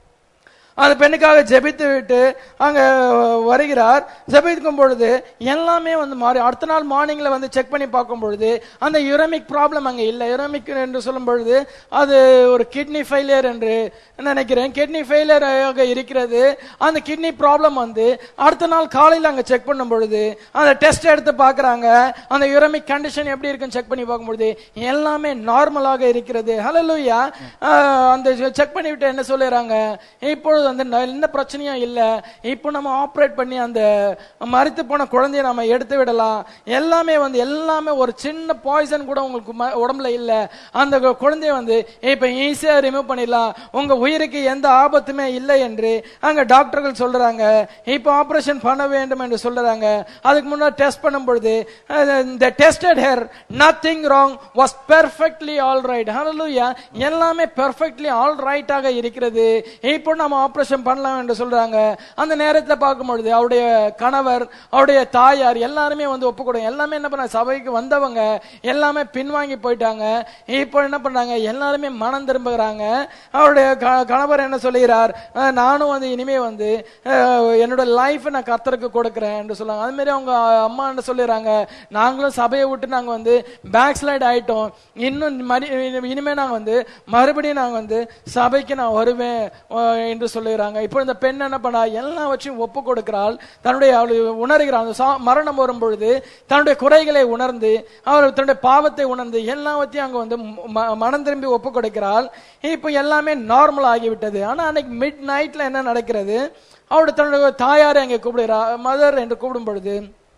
அந்த பெண்ணுக்காக ஜெபித்து விட்டு அங்க வருகிறார் ஜெபிக்கும் பொழுது எல்லாமே வந்து மாறி அடுத்த நாள் மார்னிங்ல வந்து செக் பண்ணி பார்க்கும் பொழுது அந்த யுரமிக் ப்ராப்ளம் அங்க இல்ல யுரமிக் என்று சொல்லும் பொழுது அது ஒரு கிட்னி ஃபெயிலியர் என்று நினைக்கிறேன் கிட்னி ஃபெயிலியர் ஆக இருக்கிறது அந்த கிட்னி ப்ராப்ளம் வந்து அடுத்த நாள் காலையில அங்க செக் பண்ணும் பொழுது அந்த டெஸ்ட் எடுத்து பார்க்கறாங்க அந்த யுரமிக் கண்டிஷன் எப்படி இருக்குன்னு செக் பண்ணி பார்க்கும் பொழுது எல்லாமே நார்மலாக இருக்கிறது ஹalleluya ஆஹ் அந்த செக் பண்ணி விட்டு என்ன சொல்லுறாங்க இப்பொழுது வந்து ந- எந்த பிரச்சனையும் இல்ல இப்போ நம்ம ஆப்ரேட் பண்ணி அந்த மரித்து போன குழந்தைய நம்ம எடுத்து விடலாம் எல்லாமே வந்து எல்லாமே ஒரு சின்ன பாய்சன் கூட உங்களுக்கு ம- உடம்புல இல்ல அந்த கு- குழந்தைய வந்து இப்ப ஈஸியா ரிமூவ் பண்ணிடலாம் உங்க உயிருக்கு எந்த ஆபத்துமே இல்லை என்று அங்க டாக்டர்கள் சொல்றாங்க இப்போ ஆபரேஷன் பண்ண வேண்டும் என்று சொல்றாங்க அதுக்கு முன்னாடி டெஸ்ட் பண்ணும் பொழுது the tested her nothing wrong was perfectly all right hallelujah எல்லாமே perfectly all right ஆக இருக்கிறது இப்போ நம்ம ஆபரேஷன் பண்ணலாம் என்று சொல்றாங்க அந்த நேரத்துல பார்க்கும் பொழுது அவருடைய கணவர் அவருடைய தாயார் எல்லாருமே வந்து ஒப்புக்கொடுங்க எல்லாமே என்ன பண்ண சபைக்கு வந்தவங்க எல்லாமே பின்வாங்கி போயிட்டாங்க இப்போ என்ன பண்றாங்க எல்லாருமே மனம் திரும்புகிறாங்க அவருடைய க- கணவர் என்ன சொல்லுகிறார் அஹ், நானும் வந்து இனிமே வந்து அஹ், என்னோட லைஃப் நான் கர்த்தருக்கு கொடுக்கிறேன் என்று சொல்லுவாங்க அது மாதிரி அவங்க அம்மா என்ன சொல்லிடுறாங்க நாங்களும் சபையை விட்டு நாங்க வந்து பேக் ஸ்லைட் ஆயிட்டோம் இன்னும் மறு- இனிமே நாங்க வந்து மறுபடியும் நாங்க வந்து சபைக்கு நான் வருவேன் அஹ், என்று சொல்லுகிறாங்க இப்போ இந்த பெண் என்ன பண்ணா எல்லாவற்றையும் ஒப்பு கொடுக்கிறாள் தன்னுடைய அவள் உணர்கிறாள் அந்த சா- மரணம் வரும் பொழுது தன்னுடைய குறைகளை உணர்ந்து அவர் தன்னுடைய பாவத்தை உணர்ந்து எல்லாவற்றையும் அங்க வந்து ம- மனம் திரும்பி ஒப்பு கொடுக்கிறாள் இப்போ எல்லாமே நார்மல் ஆகிவிட்டது ஆனா அன்னைக்கு மிட் நைட்ல என்ன நடக்கிறது அவருடைய தன்னுடைய தாயாரை அங்கே கூப்பிடுகிறா மதர் என்று கூப்பிடும் பொழுது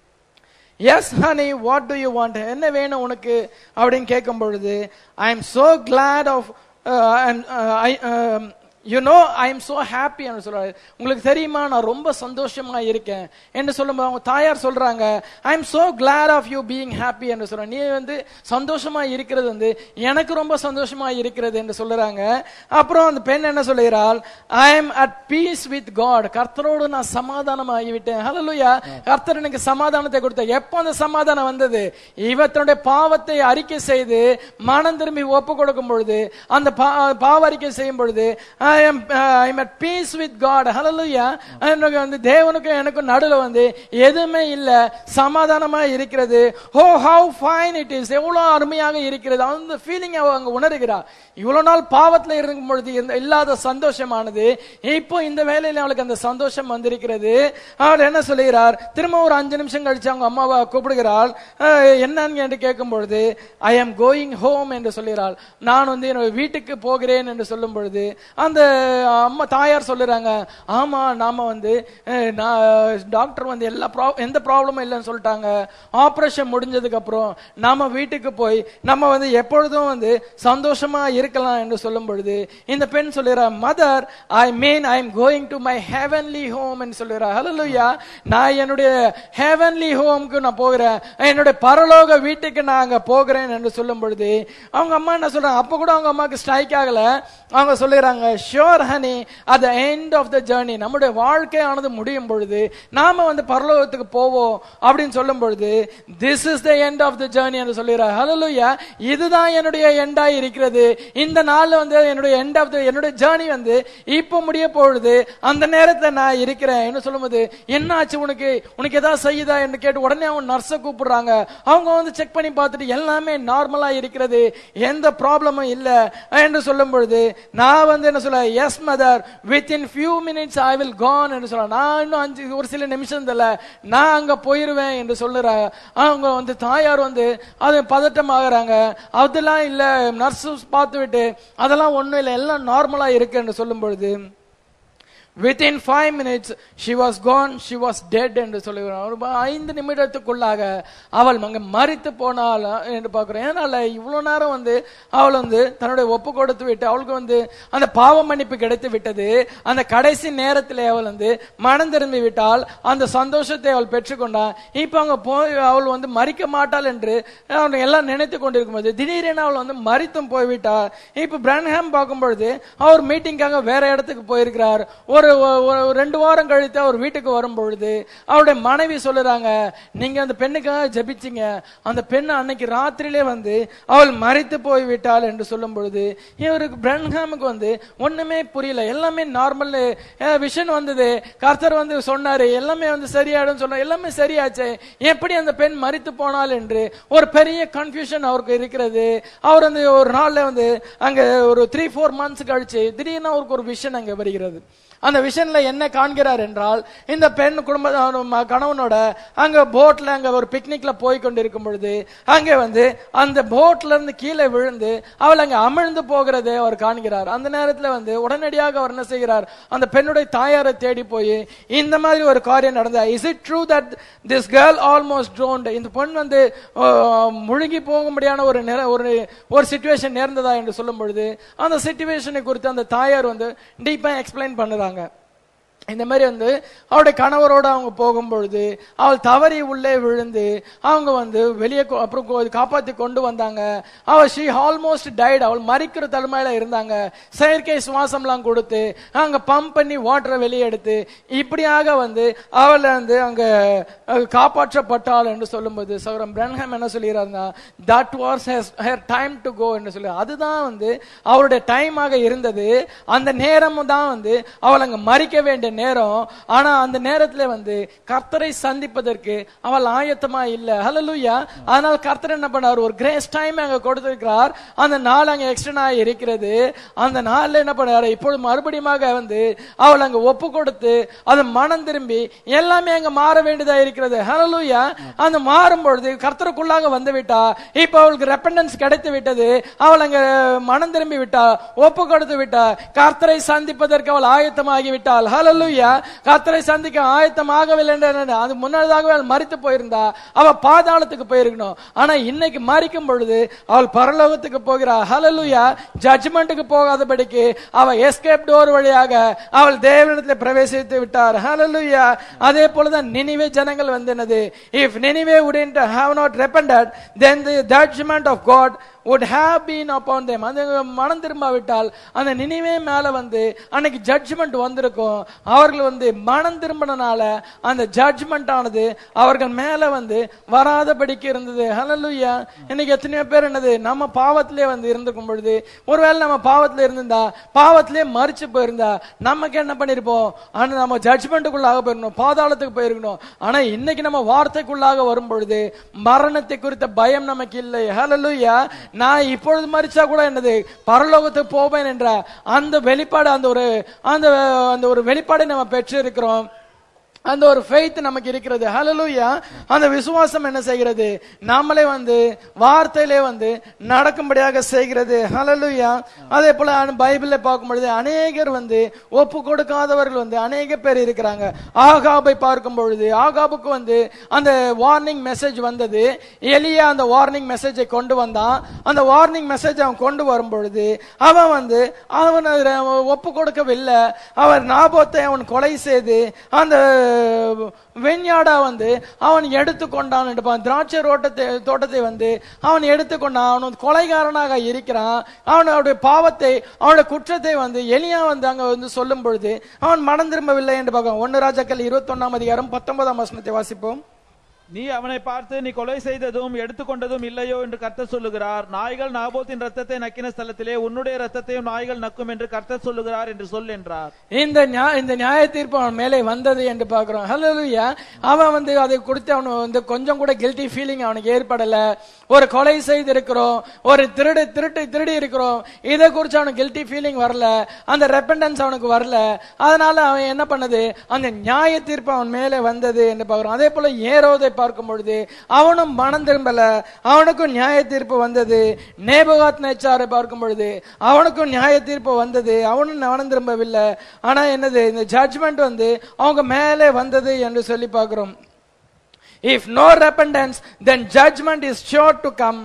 yes honey what do you want என்ன வேணும் உனக்கு அப்படின்னு கேட்கும் பொழுது I am so glad of I you know I am so happy என்று சொல்றாரு உங்களுக்கு தெரியுமா நான் ரொம்ப சந்தோஷமா இருக்கேன் என்று சொல்லும்போது அவங்க தாயார் சொல்றாங்க I am so glad of you being happy என்று சொல்றேன் நீ வந்து சந்தோஷமா இருக்கிறது வந்து எனக்கு ரொம்ப சந்தோஷமா இருக்கிறது என்று சொல்லுறாங்க அப்புறம் அந்த பெண் என்ன சொல்லுகிறாள் I am at peace with God கர்த்தரோடு நான் சமாதானம் ஆகிவிட்டேன் ஹalleluya கர்த்தர் எனக்கு சமாதானத்தை கொடுத்தார் எப்போ அந்த சமாதானம் வந்தது இவ தன்னுடைய பாவத்தை அறிக்கை செய்து மனம் திரும்பி ஒப்பு கொடுக்கும் பொழுது அந்த பா- பாவ அறிக்கை செய்யும் பொழுது I am I am at peace with God hallelujah எனக்கு வந்து தேவனுக்கும் எனக்கும் நடுவுல வந்து எதுவுமே இல்ல சமாதானமா இருக்கிறது oh how fine it is எவ்வளவு அருமையாக இருக்கிறது அந்த ஃபீலிங் அவ அங்க உணர்கிறார் இவ்வளவு நாள் பாவத்துல இருக்கும் பொழுது இருந்த- இல்லாத சந்தோஷமானது இப்போ இந்த வேலையில அவளுக்கு அந்த சந்தோஷம் வந்திருக்கிறது அவர் என்ன சொல்லுகிறார் திரும்ப ஒரு அஞ்சு நிமிஷம் கழிச்சு அவங்க அம்மாவை கூப்பிடுகிறாள் அஹ், என்னன்னு என்று கேட்கும் பொழுது ஐ am கோயிங் ஹோம் என்று சொல்லுகிறாள் நான் வந்து என்னோட வீட்டுக்கு போகிறேன் என்று சொல்லும் பொழுது அந்த அம்மா தாயார் சொல்லுறாங்க ஆமா நாம வந்து அஹ், நான் டாக்டர் வந்து எல்லா ப்ரா எந்த ப்ராப்ளமும் இல்லைன்னு சொல்லிட்டாங்க ஆபரேஷன் முடிஞ்சதுக்கு அப்புறம் நாம வீட்டுக்கு போய் நம்ம வந்து எப்பொழுதும் வந்து சந்தோஷமா இருக்கலாம் என்று சொல்லும் பொழுது இந்த பெண் சொல்லுறா mother I mean I am going to my heavenly home என்று சொல்லுறா ஹalleluya நான் என்னுடைய ஹெவன்லி ஹோம்க்கு நான் போகிறேன் என்னுடைய பரலோக வீட்டுக்கு நான் அங்க போகிறேன் என்று சொல்லும் பொழுது அவங்க அம்மா என்ன சொல்றாங்க அப்ப கூட அவங்க அம்மாக்கு ஸ்ட்ரைக் ஆகல அவங்க சொல்லுறாங்க sure honey at the end of the journey நம்முடைய வாழ்க்கையானது முடியும் பொழுது நாம வந்து பரலோகத்துக்கு போவோம் அப்படின்னு சொல்லும் பொழுது this is the end of the journey என்று சொல்லுகிறார் ஹalleluya இதுதான் என்னுடைய எண்டா இருக்கிறது இந்த நாள் வந்து என்னுடைய எண்ட் ஆஃப் த என்னுடைய ஜேர்னி வந்து இப்போ முடிய பொழுது அந்த நேரத்துல நான் இருக்கிறேன் என்ன சொல்லும்போது என்ன ஆச்சு உனக்கு உனக்கு ஏதாவது செய்யுதா என்று கேட்டு உடனே அவங்க நர்ஸை கூப்பிடுறாங்க அவங்க வந்து செக் பண்ணி பார்த்துட்டு எல்லாமே நார்மலா இருக்கிறது எந்த ப்ராப்ளமும் இல்ல என்று சொல்லும் பொழுது நான் வந்து என்ன சொல்ல yes mother within few minutes I will gone என்று சொல்ல நான் இன்னும் அஞ்சு ஒரு சில நிமிஷம் இல்ல நான் அங்க போயிருவேன் என்று சொல்லுற அவங்க வந்து தாயார் வந்து அது பதட்டம் ஆகுறாங்க அதெல்லாம் இல்ல நர்ஸ் பார்த்து விட்டு அதெல்லாம் ஒண்ணும் இல்லை எல்லாம் நார்மலா இருக்கு என்று சொல்லும் பொழுது within five minutes she was gone she was dead என்று சொல்லுகிறார் ஒரு ப- ஐந்து நிமிடத்துக்குள்ளாக அவள் அங்க மறித்து போனாள் என்று பார்க்கிறோம் ஏனால இவ்வளவு நேரம் வந்து அவள் வந்து தன்னுடைய ஒப்பு கொடுத்து விட்டு அவளுக்கு வந்து அந்த பாவ மன்னிப்பு கிடைத்து விட்டது அந்த கடைசி நேரத்திலே அவள் வந்து மனம் திரும்பி விட்டால் அந்த சந்தோஷத்தை அவள் பெற்றுக்கொண்டாள் இப்ப அங்க போய் அவள் வந்து மறிக்க மாட்டாள் என்று அவன் எல்லாம் நினைத்து கொண்டிருக்கும்போது திடீரென அவள் வந்து மறித்தும் போய்விட்டாள் இப்ப பிரன்ஹாம் பார்க்கும் பொழுது அவர் மீட்டிங்காக வேற இடத்துக்கு போயிருக்கிறார் ஒரு ஒரு- ஒரு ரெண்டு வாரம் கழித்து அவர் வீட்டுக்கு வரும் பொழுது அவருடைய மனைவி சொல்லுறாங்க நீங்க அந்த பெண்ணுக்காக ஜெபிச்சீங்க அந்த பெண் அன்னைக்கு ராத்திரியிலே வந்து அவள் மறித்து போய் விட்டாள் என்று சொல்லும் பொழுது இவருக்கு பிரன்ஹாமுக்கு வந்து ஒண்ணுமே புரியல எல்லாமே நார்மல் விஷன் வந்தது கர்த்தர் வந்து சொன்னாரு எல்லாமே வந்து சரியாயிடும் சொன்ன எல்லாமே சரியாச்சு எப்படி அந்த பெண் மறித்து போனாள் என்று ஒரு பெரிய கன்ஃபியூஷன் அவருக்கு இருக்கிறது அவர் வந்து ஒரு நாள்ல வந்து அங்க ஒரு த்ரீ ஃபோர் மந்த்ஸ் கழிச்சு திடீர்னு அவருக்கு ஒரு விஷன் அங்க வருகிறது அந்த விஷன்ல என்ன காண்கிறார் என்றால் இந்த பெண் குடும்ப ம- கணவனோட அங்க போட்ல அங்க ஒரு பிக்னிக்ல போய் கொண்டிருக்கும் பொழுது அங்கே வந்து அந்த போட்ல இருந்து கீழே விழுந்து அவள் அங்க அமிழ்ந்து போகிறதை அவர் காண்கிறார் அந்த நேரத்துல வந்து உடனடியாக அவர் என்ன செய்கிறார் அந்த பெண்ணுடைய தாயாரை தேடி போய் இந்த மாதிரி ஒரு காரியம் நடந்தா is it true that this girl almost drowned இந்த பெண் வந்து ஆஹ், முழுகி போகும்படியான ஒரு நிற- ஒரு ஒரு சுச்சுவேஷன் நேர்ந்ததா என்று சொல்லும் பொழுது அந்த சுச்சுவேஷனை குறித்து அந்த தாயார் வந்து டீப்பா எக்ஸ்பிளைன் பண்ணுறாங்க இந்த மாதிரி வந்து அவருடைய கணவரோட அவங்க போகும்பொழுது அவள் தவறி உள்ளே விழுந்து அவங்க வந்து வெளியே கொ- அப்புறம் கொ- காப்பாத்தி கொண்டு வந்தாங்க அவள் ஷீ ஆல்மோஸ்ட் டைட் அவள் மறிக்கிற தழுமையில இருந்தாங்க செயற்கை சுவாசம்லாம் கொடுத்து அங்க பம்ப் பண்ணி வாட்டரை வெளியே எடுத்து இப்படியாக வந்து அவள் வந்து அங்க அஹ், காப்பாற்றப்பட்டாள் என்று சொல்லும்போது சௌரம் பிரன்ஹாம் என்ன சொல்லிடுறாருன்னா that was her time to go என்று சொல்லி அதுதான் வந்து அவருடைய டைமாக இருந்தது அந்த நேரமும் தான் வந்து அவள் அங்க மறிக்க வேண்டிய நேரம் ஆனா அந்த நேரத்துல வந்து கர்த்தரை சந்திப்பதற்கு அவள் ஆயத்தமா இல்ல ஹalleluya அதனால கர்த்தர் என்ன பண்ணார் ஒரு கிரேஸ் டைம் அங்க கொடுத்திருக்கிறார் அந்த நாள் அங்க எக்ஸ்டன் ஆகி இருக்கிறது அந்த நாள்ல என்ன பண்ணாரு இப்பொழுது மறுபடியும் வந்து அவள் அங்க ஒப்பு கொடுத்து அது மனம் திரும்பி எல்லாமே அங்க மாற வேண்டியதா இருக்கிறது ஹalleluya அந்த மாறும் பொழுது கர்த்தருக்குள்ளாக வந்து விட்டா இப்ப அவளுக்கு ரெப்பண்டன்ஸ் கிடைத்து விட்டது அவள் அங்க மனம் திரும்பி விட்டா ஒப்பு கொடுத்து விட்டா கர்த்தரை சந்திப்பதற்கு அவள் ஆயத்தமாகி விட்டாள் ஹalleluya கர்த்தரை சந்திக்க ஆயத்தமாகவில்லை என்று என்ன? அது முன்னதாகவே அவள் மறித்து போயிருந்தா அவ பாதாளத்துக்கு போயிருக்கணும் ஆனா இன்னைக்கு மறிக்கும் பொழுது அவள் பரலோகத்துக்கு போகிறா ஹalleluya ஜட்ஜ்மெண்ட்டுக்கு போகாதபடிக்கு அவ எஸ்கேப் டோர் வழியாக அவள் தேவனிடத்தில் பிரவேசித்து விட்டார் ஹalleluya அதே போலதான் நினிவே ஜனங்கள் வந்து என்னது இஃப் Nineveh wouldn't have not repented then the judgment of god would have been upon them அந்த மனம் திரும்பாவிட்டால் அந்த நினைவே மேல வந்து அன்னைக்கு ஜட்ஜ்மெண்ட் வந்திருக்கும் அவர்கள் வந்து மனம் திரும்பினால அந்த ஜட்ஜ்மெண்ட் ஆனது அவர்கள் மேல வந்து வராதபடிக்கு இருந்தது ஹalleluya இன்னைக்கு எத்தனையோ பேர் என்னது நம்ம பாவத்திலே வந்து இருந்திருக்கும் பொழுது ஒருவேளை நம்ம பாவத்துல இருந்திருந்தா பாவத்திலே மறிச்சு போயிருந்தா நமக்கு என்ன பண்ணிருப்போம் ஆனா நம்ம ஜட்ஜ்மெண்ட்டுக்குள்ளாக போயிருக்கணும் பாதாளத்துக்கு போயிருக்கணும் ஆனா இன்னைக்கு நம்ம வார்த்தைக்குள்ளாக வரும் பொழுது மரணத்தை குறித்த பயம் நமக்கு இல்லை ஹalleluya நான் இப்பொழுது மறிச்சா கூட என்னது பரலோகத்துக்கு போவேன் என்ற அந்த வெளிப்பாடு அந்த ஒரு அந்த அந்த ஒரு வெளிப்பாடை நம்ம பெற்று இருக்கிறோம் அந்த ஒரு ஃபெய்த் நமக்கு இருக்கிறது ஹalleluya அந்த விசுவாசம் என்ன செய்கிறது நாமளே வந்து வார்த்தையிலே வந்து நடக்கும்படியாக செய்கிறது ஹalleluya அதே போல அன- பைபிள்ல பார்க்கும் பொழுது அநேகர் வந்து ஒப்பு கொடுக்காதவர்கள் வந்து அநேக பேர் இருக்கிறாங்க ஆகாபை பார்க்கும் பொழுது ஆகாபுக்கு வந்து அந்த வார்னிங் மெசேஜ் வந்தது எலியா அந்த வார்னிங் மெசேஜை கொண்டு வந்தான் அந்த வார்னிங் மெசேஜ் அவன் கொண்டு வரும் பொழுது அவன் வந்து அவன் அதுல ஒப்பு கொடுக்கவில்லை அவர் நாபோத்தை அவன் கொலை செய்து அந்த வெண்யாடா வந்து அவன் எடுத்துக்கொண்டான் என்று பா- திராட்சை ரோட்டத்தை தோட்டத்தை வந்து அவன் எடுத்துக்கொண்டான் அவன் வந்து கொலைகாரனாக இருக்கிறான் அவனுடைய பாவத்தை அவனுடைய குற்றத்தை வந்து எலியா வந்து அங்க வந்து சொல்லும் பொழுது அவன் மனம் திரும்பவில்லை என்று பார்க்கலாம் ஒன்னு ராஜாக்கள் இருபத்தி ஒன்னாம் அதிகாரம் பத்தொன்பதாம் வசனத்தை வாசிப்போம் நீ அவனை பார்த்து நீ கொலை செய்ததும் எடுத்துக்கொண்டதும் இல்லையோ என்று கர்த்தர் சொல்லுகிறார் நாய்கள் நாபோத்தின் ரத்தத்தை நக்கின ஸ்தலத்திலே உன்னுடைய ரத்தத்தையும் நாய்கள் நக்கும் என்று கர்த்தர் சொல்லுகிறார் என்று சொல் என்றார் இந்த நியா- இந்த நியாய தீர்ப்பு அவன் மேலே வந்தது என்று பார்க்கிறோம் ஹalleluya அவன் வந்து அதை கொடுத்து அவன் வந்து கொஞ்சம் கூட கில்ட்டி ஃபீலிங் அவனுக்கு ஏற்படல ஒரு கொலை செய்திருக்கிறோம் ஒரு திருடு திருட்டு திருடி இருக்கிறோம் இதை குறித்து அவனுக்கு கில்ட்டி ஃபீலிங் வரல அந்த ரெப்பண்டன்ஸ் அவனுக்கு வரல அதனால அவன் என்ன பண்ணது அந்த நியாய தீர்ப்பு அவன் மேலே வந்தது என்று பார்க்கிறோம் அதே போல ஏரோதை பார்க்கும் பொழுது அவனும் மனம் திரும்பல அவனுக்கும் நியாய தீர்ப்பு வந்தது நேபகாத் நேச்சாரை பார்க்கும் பொழுது அவனுக்கும் நியாய தீர்ப்பு வந்தது அவனும் மனம் திரும்பவில்லை ஆனா என்னது இந்த ஜட்ஜ்மெண்ட் வந்து அவங்க மேலே வந்தது என்று சொல்லி பார்க்கிறோம் if no repentance then judgment is sure to come